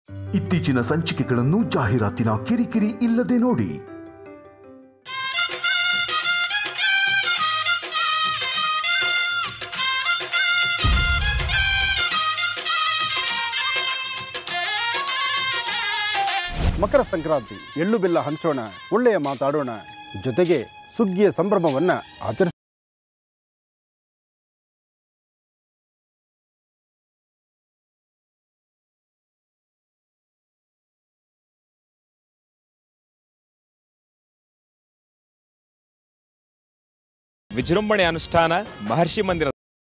ಇತ್ತೀಚಿನ ಸಂಚಿಕೆಗಳನ್ನು ಜಾಹೀರಾತಿನ ಕಿರಿಕಿರಿ ಇಲ್ಲದೆ ನೋಡಿ ಮಕರ ಸಂಕ್ರಾಂತಿ ಎಳ್ಳು ಬೆಲ್ಲ ಹಂಚೋಣ ಒಳ್ಳೆಯ ಮಾತಾಡೋಣ ಜೊತೆಗೆ ಸುಗ್ಗಿಯ ಸಂಭ್ರಮವನ್ನ ಆಚರಿಸ ವಿಜೃಂಭಣೆ ಅನುಷ್ಠಾನ ಮಹರ್ಷಿ ಮಂದಿರ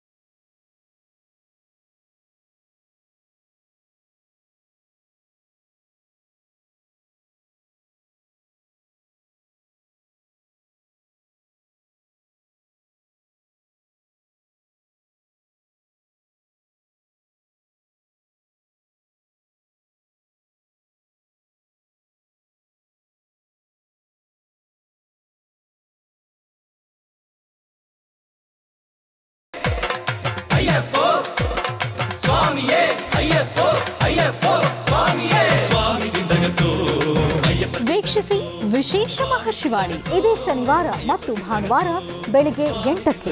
ವೀಕ್ಷಿಸಿ ವಿಶೇಷ ಮಹರ್ಷಿವಾಣಿ ಇದೇ ಶನಿವಾರ ಮತ್ತು ಭಾನುವಾರ ಬೆಳಿಗ್ಗೆ ಎಂಟಕ್ಕೆ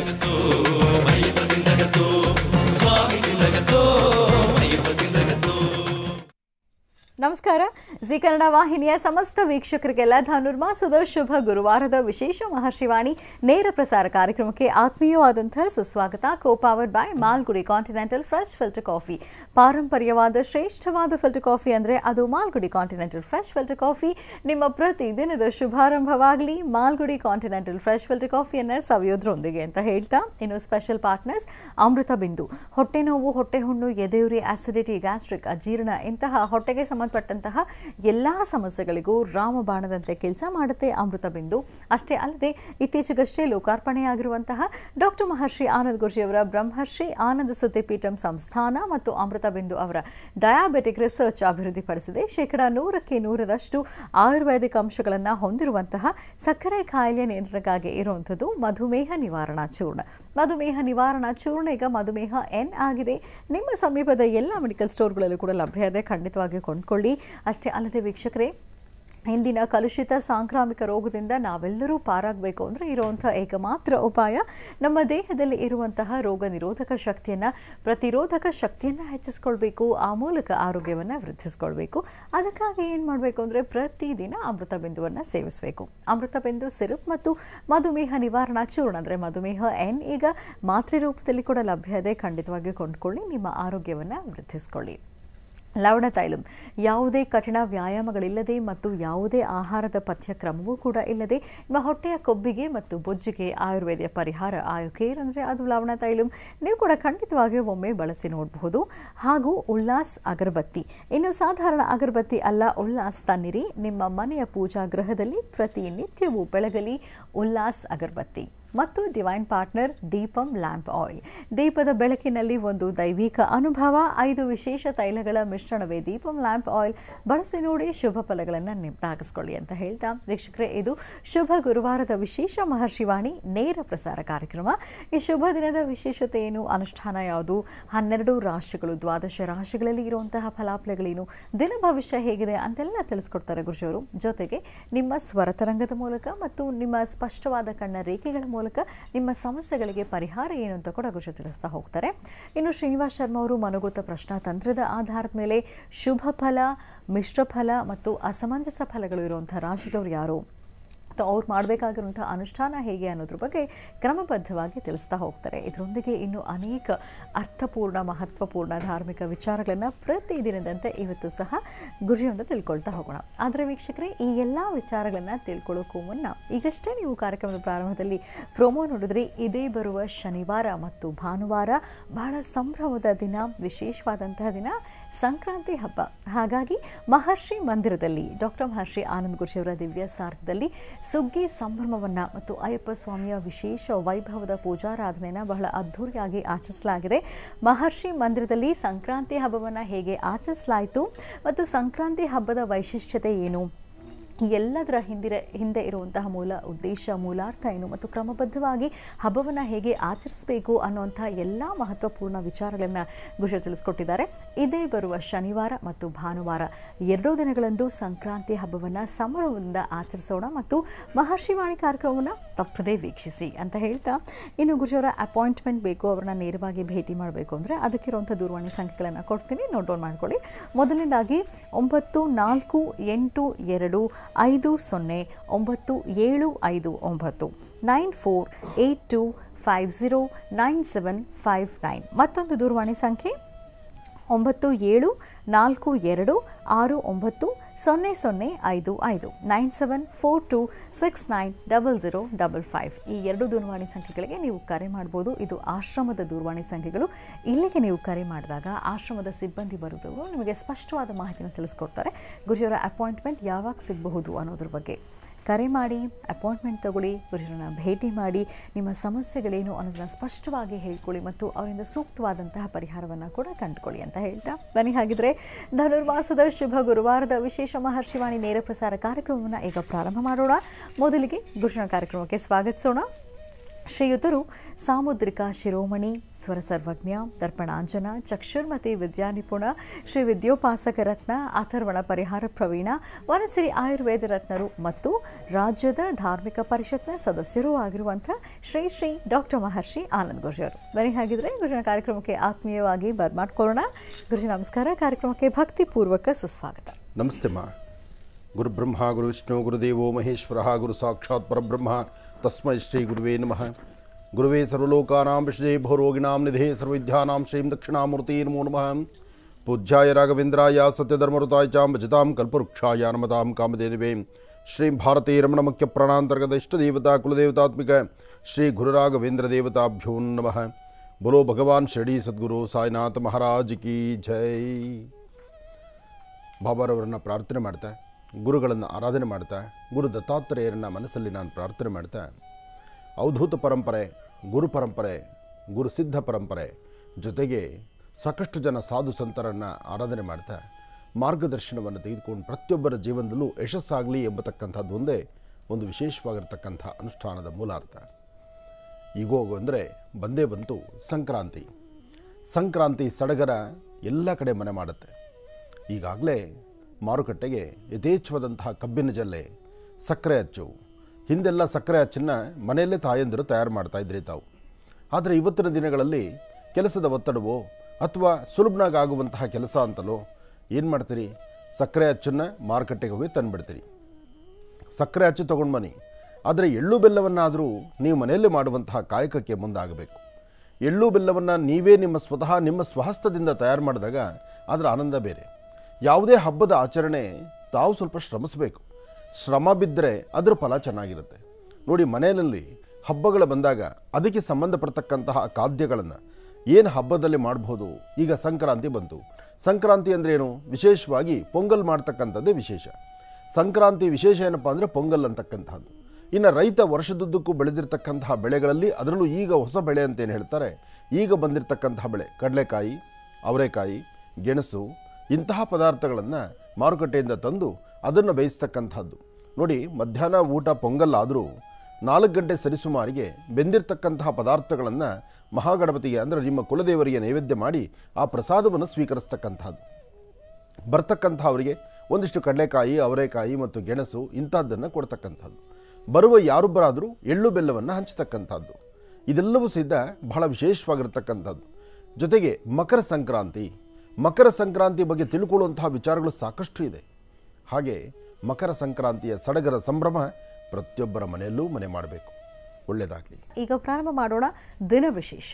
ನಮಸ್ಕಾರ ಜಿ ಕನ್ನಡ ವಾಹಿನಿಯ ಸಮಸ್ತ ವೀಕ್ಷಕರಿಗೆಲ್ಲ ಧನುರ್ಮಾಸದ ಶುಭ ಗುರುವಾರದ ವಿಶೇಷ ಮಹರ್ಷಿವಾಣಿ ನೇರ ಪ್ರಸಾರ ಕಾರ್ಯಕ್ರಮಕ್ಕೆ ಆತ್ಮೀಯವಾದಂತಹ ಸುಸ್ವಾಗತ co powered by Malgudi continental fresh filter coffee ಪಾರಂಪರ್ಯವಾದ ಶ್ರೇಷ್ಠವಾದ ಫಿಲ್ಟರ್ ಕಾಫಿ ಅಂದರೆ ಅದು Malgudi continental fresh filter coffee ನಿಮ್ಮ ಪ್ರತಿ ದಿನದ ಶುಭಾರಂಭವಾಗಲಿ ಮಾಲ್ಗುಡಿ ಕಾಂಟಿನೆಂಟಲ್ ಫ್ರೆಶ್ ಫಿಲ್ಟರ್ ಕಾಫಿಯನ್ನು ಸವಿಯೋದ್ರೊಂದಿಗೆ ಅಂತ ಹೇಳ್ತಾ ಇನ್ನು ಸ್ಪೆಷಲ್ ಪಾರ್ಟ್ನರ್ಸ್ ಅಮೃತ ಬಿಂದು ಹೊಟ್ಟೆ ನೋವು ಹೊಟ್ಟೆ ಹುಣ್ಣು ಎದೆಯುರಿ ಆಸಿಡಿಟಿ ಗ್ಯಾಸ್ಟ್ರಿಕ್ ಅಜೀರ್ಣ ಇಂತಹ ಹೊಟ್ಟೆಗೆ ಸಂಬಂಧಪಟ್ಟಂತಹ ಎಲ್ಲ ಸಮಸ್ಯೆಗಳಿಗೂ ರಾಮಬಾಣದಂತೆ ಕೆಲಸ ಮಾಡುತ್ತೆ ಅಮೃತ ಬಿಂದು ಅಷ್ಟೇ ಅಲ್ಲದೆ ಇತ್ತೀಚೆಗಷ್ಟೇ ಲೋಕಾರ್ಪಣೆಯಾಗಿರುವಂತಹ ಡಾಕ್ಟರ್ ಮಹರ್ಷಿ ಆನಂದ್ ಗುರುಜಿಯವರ ಬ್ರಹ್ಮರ್ಷಿ ಆನಂದ ಸತ್ಯಪೀಠಂ ಸಂಸ್ಥಾನ ಮತ್ತು ಅಮೃತ ಬಿಂದು ಅವರ ಡಯಾಬೆಟಿಕ್ ರಿಸರ್ಚ್ ಅಭಿವೃದ್ಧಿಪಡಿಸಿದೆ ಶೇಕಡ ನೂರಕ್ಕೆ ನೂರರಷ್ಟು ಆಯುರ್ವೇದಿಕ್ ಅಂಶಗಳನ್ನು ಹೊಂದಿರುವಂತಹ ಸಕ್ಕರೆ ಕಾಯಿಲೆ ನಿಯಂತ್ರಣಕ್ಕಾಗಿ ಇರುವಂಥದ್ದು ಮಧುಮೇಹ ನಿವಾರಣಾ ಚೂರ್ಣ ಮಧುಮೇಹ ನಿವಾರಣಾ ಚೂರ್ಣ ಈಗ ಮಧುಮೇಹ ಎನ್ ಆಗಿದೆ ನಿಮ್ಮ ಸಮೀಪದ ಎಲ್ಲ ಮೆಡಿಕಲ್ ಸ್ಟೋರ್ಗಳಲ್ಲೂ ಕೂಡ ಲಭ್ಯ ಇದೆ ಖಂಡಿತವಾಗಿ ಕೊಂಡ್ಕೊಳ್ಳಿ ಅಷ್ಟೇ ಅಲ್ಲದೆ ವೀಕ್ಷಕರೇ ಇಂದಿನ ಕಲುಷಿತ ಸಾಂಕ್ರಾಮಿಕ ರೋಗದಿಂದ ನಾವೆಲ್ಲರೂ ಪಾರಾಗಬೇಕು ಅಂದರೆ ಇರುವಂಥ ಏಕಮಾತ್ರ ಉಪಾಯ ನಮ್ಮ ದೇಹದಲ್ಲಿ ಇರುವಂತಹ ರೋಗ ನಿರೋಧಕ ಶಕ್ತಿಯನ್ನು ಪ್ರತಿರೋಧಕ ಶಕ್ತಿಯನ್ನು ಹೆಚ್ಚಿಸ್ಕೊಳ್ಬೇಕು ಆ ಮೂಲಕ ಆರೋಗ್ಯವನ್ನು ವೃದ್ಧಿಸ್ಕೊಳ್ಬೇಕು ಅದಕ್ಕಾಗಿ ಏನು ಮಾಡಬೇಕು ಅಂದರೆ ಪ್ರತಿದಿನ ಅಮೃತ ಬಿಂದುವನ್ನು ಸೇವಿಸಬೇಕು ಅಮೃತ ಬಿಂದು ಸಿರಪ್ ಮತ್ತು ಮಧುಮೇಹ ನಿವಾರಣಾ ಚೂರ್ಣ ಅಂದರೆ ಮಧುಮೇಹ ಎನ್ ಈಗ ಮಾತ್ರೆ ರೂಪದಲ್ಲಿ ಕೂಡ ಲಭ್ಯ ಇದೆ ಖಂಡಿತವಾಗಿ ಕೊಂಡ್ಕೊಳ್ಳಿ ನಿಮ್ಮ ಆರೋಗ್ಯವನ್ನು ವೃದ್ಧಿಸ್ಕೊಳ್ಳಿ ಲವಣ ತೈಲಂ ಯಾವುದೇ ಕಠಿಣ ವ್ಯಾಯಾಮಗಳಿಲ್ಲದೆ ಮತ್ತು ಯಾವುದೇ ಆಹಾರದ ಪಥ್ಯಕ್ರಮವೂ ಕೂಡ ಇಲ್ಲದೆ ನಿಮ್ಮ ಹೊಟ್ಟೆಯ ಕೊಬ್ಬಿಗೆ ಮತ್ತು ಬೊಜ್ಜಿಗೆ ಆಯುರ್ವೇದ ಪರಿಹಾರ ಆಯುಕೇರ್ ಅಂದರೆ ಅದು ಲವಣ ತೈಲಂ ನೀವು ಕೂಡ ಖಂಡಿತವಾಗಿಯೂ ಒಮ್ಮೆ ಬಳಸಿ ನೋಡಬಹುದು ಹಾಗೂ ಉಲ್ಲಾಸ್ ಅಗರಬತ್ತಿ ಇನ್ನು ಸಾಧಾರಣ ಅಗರಬತ್ತಿ ಅಲ್ಲ ಉಲ್ಲಾಸ್ ತನ್ನಿರಿ ನಿಮ್ಮ ಮನೆಯ ಪೂಜಾ ಗೃಹದಲ್ಲಿ ಪ್ರತಿನಿತ್ಯವೂ ಬೆಳಗಲಿ ಉಲ್ಲಾಸ್ ಅಗರಬತ್ತಿ ಮತ್ತು divine partner Deepam lamp oil ದೀಪದ ಬೆಳಕಿನಲ್ಲಿ ಒಂದು ದೈವಿಕ ಅನುಭವ ಐದು ವಿಶೇಷ ತೈಲಗಳ ಮಿಶ್ರಣವೇ ದೀಪಂ ಲ್ಯಾಂಪ್ ಆಯಿಲ್ ಬಳಸಿ ನೋಡಿ ಶುಭ ಫಲಗಳನ್ನು ನಿಮ್ದಾಗಿಸ್ಕೊಳ್ಳಿ ಅಂತ ಹೇಳ್ತಾ ವೀಕ್ಷಕರೇ ಇದು ಶುಭ ಗುರುವಾರದ ವಿಶೇಷ ಮಹರ್ಷಿವಾಣಿ ನೇರ ಪ್ರಸಾರ ಕಾರ್ಯಕ್ರಮ ಈ ಶುಭ ದಿನದ ವಿಶೇಷತೆ ಏನು ಅನುಷ್ಠಾನ ಯಾವುದು ಹನ್ನೆರಡು ರಾಶಿಗಳು ದ್ವಾದಶ ರಾಶಿಗಳಲ್ಲಿ ಇರುವಂತಹ ಫಲಾಫಲಗಳೇನು ದಿನ ಭವಿಷ್ಯ ಹೇಗಿದೆ ಅಂತೆಲ್ಲ ತಿಳಿಸ್ಕೊಡ್ತಾರೆ ಗುರುಜಿಯವರು ಜೊತೆಗೆ ನಿಮ್ಮ ಸ್ವರತರಂಗದ ಮೂಲಕ ಮತ್ತು ನಿಮ್ಮ ಸ್ಪಷ್ಟವಾದ ಕಣ್ಣ ರೇಖೆಗಳ ಮೂಲಕ ನಿಮ್ಮ ಸಮಸ್ಯೆಗಳಿಗೆ ಪರಿಹಾರ ಏನು ಅಂತ ಕೂಡ ಗುರುಜಿ ತಿಳಿಸ್ತಾ ಹೋಗ್ತಾರೆ ಇನ್ನು ಶ್ರೀನಿವಾಸ್ ಶರ್ಮಾ ಅವರು ಮನೋಗತ ಪ್ರಶ್ನಾತಂತ್ರದ ಆಧಾರದ ಮೇಲೆ ಶುಭ ಫಲ ಮಿಶ್ರ ಫಲ ಮತ್ತು ಅಸಮಂಜಸ ಫಲಗಳು ಇರುವಂಥ ರಾಶಿದವರು ಯಾರು ಅಥವಾ ಅವ್ರು ಮಾಡಬೇಕಾಗಿರುವಂಥ ಅನುಷ್ಠಾನ ಹೇಗೆ ಅನ್ನೋದ್ರ ಬಗ್ಗೆ ಕ್ರಮಬದ್ಧವಾಗಿ ತಿಳಿಸ್ತಾ ಹೋಗ್ತಾರೆ ಇದರೊಂದಿಗೆ ಇನ್ನು ಅನೇಕ ಅರ್ಥಪೂರ್ಣ ಮಹತ್ವಪೂರ್ಣ ಧಾರ್ಮಿಕ ವಿಚಾರಗಳನ್ನು ಪ್ರತಿದಿನದಂತೆ ಇವತ್ತು ಸಹ ಗುರುಜಿಯಿಂದ ತಿಳ್ಕೊಳ್ತಾ ಹೋಗೋಣ ಆದರೆ ವೀಕ್ಷಕರೇ ಈ ಎಲ್ಲ ವಿಚಾರಗಳನ್ನು ತಿಳ್ಕೊಳ್ಳೋಕ್ಕೂ ಮುನ್ನ ಈಗಷ್ಟೇ ನೀವು ಕಾರ್ಯಕ್ರಮದ ಪ್ರಾರಂಭದಲ್ಲಿ ಪ್ರೋಮೋ ನೋಡಿದ್ರಿ ಇದೇ ಬರುವ ಶನಿವಾರ ಮತ್ತು ಭಾನುವಾರ ಬಹಳ ಸಂಭ್ರಮದ ದಿನ ವಿಶೇಷವಾದಂತಹ ದಿನ ಸಂಕ್ರಾಂತಿ ಹಬ್ಬ ಹಾಗಾಗಿ ಮಹರ್ಷಿ ಮಂದಿರದಲ್ಲಿ ಡಾಕ್ಟರ್ ಮಹರ್ಷಿ ಆನಂದ್ ಗುರುಜಿಯವರ ದಿವ್ಯ ಸಾರಥ್ಯದಲ್ಲಿ ಸುಗ್ಗಿ ಸಂಭ್ರಮವನ್ನು ಮತ್ತು ಅಯ್ಯಪ್ಪ ಸ್ವಾಮಿಯ ವಿಶೇಷ ವೈಭವದ ಪೂಜಾರಾಧನೆಯನ್ನು ಬಹಳ ಅದ್ಧೂರಿಯಾಗಿ ಆಚರಿಸಲಾಗಿದೆ ಮಹರ್ಷಿ ಮಂದಿರದಲ್ಲಿ ಸಂಕ್ರಾಂತಿ ಹಬ್ಬವನ್ನು ಹೇಗೆ ಆಚರಿಸಲಾಯಿತು ಮತ್ತು ಸಂಕ್ರಾಂತಿ ಹಬ್ಬದ ವೈಶಿಷ್ಟ್ಯತೆ ಏನು ಈ ಎಲ್ಲದರ ಹಿಂದಿರೆ ಹಿಂದೆ ಇರುವಂತಹ ಮೂಲ ಉದ್ದೇಶ ಮೂಲಾರ್ಥ ಏನು ಮತ್ತು ಕ್ರಮಬದ್ಧವಾಗಿ ಹಬ್ಬವನ್ನು ಹೇಗೆ ಆಚರಿಸಬೇಕು ಅನ್ನುವಂಥ ಎಲ್ಲ ಮಹತ್ವಪೂರ್ಣ ವಿಚಾರಗಳನ್ನು ಗುರುಜರು ತಿಳಿಸ್ಕೊಟ್ಟಿದ್ದಾರೆ ಇದೇ ಬರುವ ಶನಿವಾರ ಮತ್ತು ಭಾನುವಾರ ಎರಡೂ ದಿನಗಳಂದು ಸಂಕ್ರಾಂತಿ ಹಬ್ಬವನ್ನು ಸಂಭ್ರಮದಿಂದ ಆಚರಿಸೋಣ ಮತ್ತು ಮಹರ್ಷಿವಾಣಿ ಕಾರ್ಯಕ್ರಮವನ್ನು ತಪ್ಪದೇ ವೀಕ್ಷಿಸಿ ಅಂತ ಹೇಳ್ತಾ ಇನ್ನು ಗುರುಜವರ ಅಪಾಯಿಂಟ್ಮೆಂಟ್ ಬೇಕು ಅವ್ರನ್ನ ನೇರವಾಗಿ ಭೇಟಿ ಮಾಡಬೇಕು ಅಂದರೆ ಅದಕ್ಕಿರುವಂಥ ದೂರವಾಣಿ ಸಂಖ್ಯೆಗಳನ್ನು ಕೊಡ್ತೀನಿ ನೋಟ್ ಡೌನ್ ಮಾಡ್ಕೊಳ್ಳಿ ಮೊದಲನೇದಾಗಿ ಒಂಬತ್ತು ನಾಲ್ಕು ಎಂಟು ಎರಡು ಐದು ಸೊನ್ನೆ ಒಂಬತ್ತು ಏಳು ಐದು ಒಂಬತ್ತು nine four eight two five zero nine seven five nine ಮತ್ತೊಂದು ದೂರವಾಣಿ ಸಂಖ್ಯೆ ಒಂಬತ್ತು ಏಳು ನಾಲ್ಕು ಎರಡು ಆರು ಒಂಬತ್ತು ಸೊನ್ನೆ ಸೊನ್ನೆ ಐದು ಐದು nine seven four two six nine double zero double five ಈ ಎರಡು ದೂರವಾಣಿ ಸಂಖ್ಯೆಗಳಿಗೆ ನೀವು ಕರೆ ಮಾಡ್ಬೋದು ಇದು ಆಶ್ರಮದ ದೂರವಾಣಿ ಸಂಖ್ಯೆಗಳು ಇಲ್ಲಿಗೆ ನೀವು ಕರೆ ಮಾಡಿದಾಗ ಆಶ್ರಮದ ಸಿಬ್ಬಂದಿ ಬರುವುದು ನಿಮಗೆ ಸ್ಪಷ್ಟವಾದ ಮಾಹಿತಿನ ತಿಳಿಸ್ಕೊಡ್ತಾರೆ ಗುರುಜಿಯವರ ಅಪಾಯಿಂಟ್ಮೆಂಟ್ ಯಾವಾಗ ಸಿಗಬಹುದು ಅನ್ನೋದ್ರ ಬಗ್ಗೆ ಕರೆ ಮಾಡಿ ಅಪಾಯಿಂಟ್ಮೆಂಟ್ ತಗೊಳ್ಳಿ ಗುರುಜರನ್ನ ಭೇಟಿ ಮಾಡಿ ನಿಮ್ಮ ಸಮಸ್ಯೆಗಳೇನು ಅನ್ನೋದನ್ನ ಸ್ಪಷ್ಟವಾಗಿ ಹೇಳ್ಕೊಳ್ಳಿ ಮತ್ತು ಅವರಿಂದ ಸೂಕ್ತವಾದಂತಹ ಪರಿಹಾರವನ್ನು ಕೂಡ ಕಂಡುಕೊಳ್ಳಿ ಅಂತ ಹೇಳ್ತಾ ಬನ್ನಿ ಹಾಗಿದ್ರೆ ಧನುರ್ಮಾಸದ ಶುಭ ಗುರುವಾರದ ವಿಶೇಷ ಮಹರ್ಷಿವಾಣಿ ನೇರ ಪ್ರಸಾರ ಕಾರ್ಯಕ್ರಮವನ್ನು ಈಗ ಪ್ರಾರಂಭ ಮಾಡೋಣ ಮೊದಲಿಗೆ ಗುರುಜನ ಕಾರ್ಯಕ್ರಮಕ್ಕೆ ಸ್ವಾಗತಿಸೋಣ ಶ್ರೀಯುತರು ಸಾಮುದ್ರಿಕ ಶಿರೋಮಣಿ ಸ್ವರ ಸರ್ವಜ್ಞ ದರ್ಪಣಾಂಜನ ಚಕ್ಷುರ್ಮತಿ ವಿದ್ಯಾನಿಪುಣ ಶ್ರೀ ವಿದ್ಯೋಪಾಸಕ ರತ್ನ ಅಥರ್ವಣ ಪರಿಹಾರ ಪ್ರವೀಣ ವನಸಿರಿ ಆಯುರ್ವೇದ ರತ್ನರು ಮತ್ತು ರಾಜ್ಯದ ಧಾರ್ಮಿಕ ಪರಿಷತ್ನ ಸದಸ್ಯರೂ ಆಗಿರುವಂಥ ಶ್ರೀ ಶ್ರೀ ಡಾಕ್ಟರ್ ಮಹರ್ಷಿ ಆನಂದ್ ಗುರ್ಜಿಯವರು ಬನ್ನಿ ಹಾಗಿದ್ರೆ ಗುರುಜನ ಕಾರ್ಯಕ್ರಮಕ್ಕೆ ಆತ್ಮೀಯವಾಗಿ ಬರ್ಮಾಡ್ಕೊಳ್ಳೋಣ ಗುರುಜಿ ನಮಸ್ಕಾರ ಕಾರ್ಯಕ್ರಮಕ್ಕೆ ಭಕ್ತಿಪೂರ್ವಕ ಸುಸ್ವಾಗತ ನಮಸ್ತೆ ಮಾ ಗುರು ಬ್ರಹ್ಮ ಗುರು ವಿಷ್ಣು ಗುರುದೇವೋ ಮಹೇಶ್ವರ ಗುರು ಸಾಕ್ಷಾತ್ ಪರಬ್ರಹ್ಮ ತಸ್ಮೈ ಶ್ರೀ ಗುರುವೇ ನಮಃ ಗುರುವೇ ಸರ್ವಲೋಕಾನಾಂ ವಿಷಯೇ ಭವರೋಗಿಣಾಂ ನಿಧೇ ಸರ್ವವಿದ್ಯಾನಾಂ ಶ್ರೀಂ ದಕ್ಷಿಣಾಮೂರ್ತಿ ನಮೋ ನಮಃ ಪೂಜ್ಯಾಯ ರಾಘವೇಂದ್ರಾಯ ಸತ್ಯಧರ್ಮರುತಾಯ ಚಾಂ ಭಜತಾಂ ಕಲ್ಪವೃಕ್ಷಾಯ ನಮತಾಂ ಕಾಮಧೇನುವೇ ಶ್ರೀ ಭಾರತೀ ರಮಣ ಮುಖ್ಯ ಪ್ರಾಣಾಂತರ್ಗತ ಇಷ್ಟದೇವತಾ ಕುಲದೇವತಾತ್ಮಿಕ ಶ್ರೀ ಗುರುರಾಘವೇಂದ್ರ ದೇವತಾಭ್ಯೋ ನಮಃ बोलो भगवान शिरडी सद्गुरु साईनाथ महाराज की ಜೈ ಬಾಬಾರವರನ್ನು ಪ್ರಾರ್ಥನೆ ಮಾಡ್ತಾ ಗುರುಗಳನ್ನು ಆರಾಧನೆ ಮಾಡ್ತಾ ಗುರು ದತ್ತಾತ್ರೇಯರನ್ನ ಮನಸ್ಸಲ್ಲಿ ನಾನು ಪ್ರಾರ್ಥನೆ ಮಾಡ್ತಾ ಅವಧೂತ ಪರಂಪರೆ ಗುರು ಪರಂಪರೆ ಗುರು ಸಿದ್ಧ ಪರಂಪರೆ ಜೊತೆಗೆ ಸಾಕಷ್ಟು ಜನ ಸಾಧು ಸಂತರನ್ನು ಆರಾಧನೆ ಮಾಡ್ತಾ ಮಾರ್ಗದರ್ಶನವನ್ನು ತೆಗೆದುಕೊಂಡು ಪ್ರತಿಯೊಬ್ಬರ ಜೀವನದಲ್ಲೂ ಯಶಸ್ಸಾಗಲಿ ಎಂಬತಕ್ಕಂಥದ್ದು ಒಂದೇ ಒಂದು ವಿಶೇಷವಾಗಿರ್ತಕ್ಕಂಥ ಅನುಷ್ಠಾನದ ಮೂಲಾರ್ಥ ಈಗೋಗು ಅಂದರೆ ಬಂದೇ ಬಂತು ಸಂಕ್ರಾಂತಿ ಸಂಕ್ರಾಂತಿ ಸಡಗರ ಎಲ್ಲ ಕಡೆ ಮನೆ ಮಾಡುತ್ತೆ ಈಗಾಗಲೇ ಮಾರುಕಟ್ಟೆಗೆ ಯಥೇಚ್ಛವಾದಂತಹ ಕಬ್ಬಿನ ಜಲ್ಲೆ ಸಕ್ಕರೆ ಅಚ್ಚು ಹಿಂದೆಲ್ಲ ಸಕ್ಕರೆ ಅಚ್ಚನ್ನು ಮನೆಯಲ್ಲೇ ತಾಯಂದಿರು ತಯಾರು ಮಾಡ್ತಾ ಇದ್ರಿ ತಾವು ಆದರೆ ಇವತ್ತಿನ ದಿನಗಳಲ್ಲಿ ಕೆಲಸದ ಒತ್ತಡವೋ ಅಥವಾ ಸುಲಭನಾಗಿ ಆಗುವಂತಹ ಕೆಲಸ ಅಂತಲೋ ಏನು ಮಾಡ್ತೀರಿ ಸಕ್ಕರೆ ಅಚ್ಚನ್ನು ಮಾರುಕಟ್ಟೆಗೆ ಹೋಗಿ ತಂದುಬಿಡ್ತೀರಿ ಸಕ್ಕರೆ ಹಚ್ಚಿ ತೊಗೊಂಡು ಬನ್ನಿ ಆದರೆ ಎಳ್ಳು ಬೆಲ್ಲವನ್ನಾದರೂ ನೀವು ಮನೆಯಲ್ಲೇ ಮಾಡುವಂತಹ ಕಾಯಕಕ್ಕೆ ಮುಂದಾಗಬೇಕು ಎಳ್ಳು ಬೆಲ್ಲವನ್ನು ನೀವೇ ನಿಮ್ಮ ಸ್ವತಃ ನಿಮ್ಮ ಸ್ವಹಸ್ತದಿಂದ ತಯಾರು ಮಾಡಿದಾಗ ಅದರ ಆನಂದ ಬೇರೆ ಯಾವುದೇ ಹಬ್ಬದ ಆಚರಣೆ ತಾವು ಸ್ವಲ್ಪ ಶ್ರಮಿಸಬೇಕು ಶ್ರಮ ಬಿದ್ದರೆ ಅದರ ಫಲ ಚೆನ್ನಾಗಿರುತ್ತೆ ನೋಡಿ ಮನೆಯಲ್ಲಿ ಹಬ್ಬಗಳು ಬಂದಾಗ ಅದಕ್ಕೆ ಸಂಬಂಧಪಡ್ತಕ್ಕಂತಹ ಖಾದ್ಯಗಳನ್ನು ಏನು ಹಬ್ಬದಲ್ಲಿ ಮಾಡ್ಬೋದು ಈಗ ಸಂಕ್ರಾಂತಿ ಬಂತು ಸಂಕ್ರಾಂತಿ ಅಂದರೆ ಏನು ವಿಶೇಷವಾಗಿ ಪೊಂಗಲ್ ಮಾಡ್ತಕ್ಕಂಥದ್ದೇ ವಿಶೇಷ ಸಂಕ್ರಾಂತಿ ವಿಶೇಷ ಏನಪ್ಪ ಅಂದರೆ ಪೊಂಗಲ್ ಅಂತಕ್ಕಂಥದ್ದು ಇನ್ನು ರೈತ ವರ್ಷದುದ್ದಕ್ಕೂ ಬೆಳೆದಿರ್ತಕ್ಕಂತಹ ಬೆಳೆಗಳಲ್ಲಿ ಅದರಲ್ಲೂ ಈಗ ಹೊಸ ಬೆಳೆ ಅಂತ ಏನು ಹೇಳ್ತಾರೆ ಈಗ ಬಂದಿರತಕ್ಕಂತಹ ಬೆಳೆ ಕಡಲೆಕಾಯಿ ಅವರೆಕಾಯಿ ಗೆಣಸು ಇಂತಹ ಪದಾರ್ಥಗಳನ್ನು ಮಾರುಕಟ್ಟೆಯಿಂದ ತಂದು ಅದನ್ನು ಬೇಯಿಸ್ತಕ್ಕಂಥದ್ದು ನೋಡಿ ಮಧ್ಯಾಹ್ನ ಊಟ ಪೊಂಗಲ್ ಆದರೂ ನಾಲ್ಕು ಗಂಟೆ ಸರಿಸುಮಾರಿಗೆ ಬೆಂದಿರ್ತಕ್ಕಂತಹ ಪದಾರ್ಥಗಳನ್ನು ಮಹಾಗಣಪತಿಗೆ ಅಂದರೆ ನಿಮ್ಮ ಕುಲದೇವರಿಗೆ ನೈವೇದ್ಯ ಮಾಡಿ ಆ ಪ್ರಸಾದವನ್ನು ಸ್ವೀಕರಿಸ್ತಕ್ಕಂಥದ್ದು ಬರ್ತಕ್ಕಂಥವರಿಗೆ ಒಂದಿಷ್ಟು ಕಡಲೆಕಾಯಿ ಅವರೆಕಾಯಿ ಮತ್ತು ಗೆಣಸು ಇಂಥದ್ದನ್ನು ಕೊಡ್ತಕ್ಕಂಥದ್ದು ಬರುವ ಯಾರೊಬ್ಬರಾದರೂ ಎಳ್ಳು ಬೆಲ್ಲವನ್ನು ಹಂಚತಕ್ಕಂಥದ್ದು ಇದೆಲ್ಲವೂ ಸಿದ್ಧ ಬಹಳ ವಿಶೇಷವಾಗಿರ್ತಕ್ಕಂಥದ್ದು ಜೊತೆಗೆ ಮಕರ ಸಂಕ್ರಾಂತಿ ಮಕರ ಸಂಕ್ರಾಂತಿ ಬಗ್ಗೆ ತಿಳ್ಕೊಳ್ಳುವಂತಹ ವಿಚಾರಗಳು ಸಾಕಷ್ಟು ಇದೆ ಹಾಗೆ ಮಕರ ಸಂಕ್ರಾಂತಿಯ ಸಡಗರ ಸಂಭ್ರಮ ಪ್ರತಿಯೊಬ್ಬರ ಮನೆಯಲ್ಲೂ ಮನೆ ಮಾಡಬೇಕು ಒಳ್ಳೆಯದಾಗಲಿ ಈಗ ಪ್ರಾರಂಭ ಮಾಡೋಣ ದಿನ ವಿಶೇಷ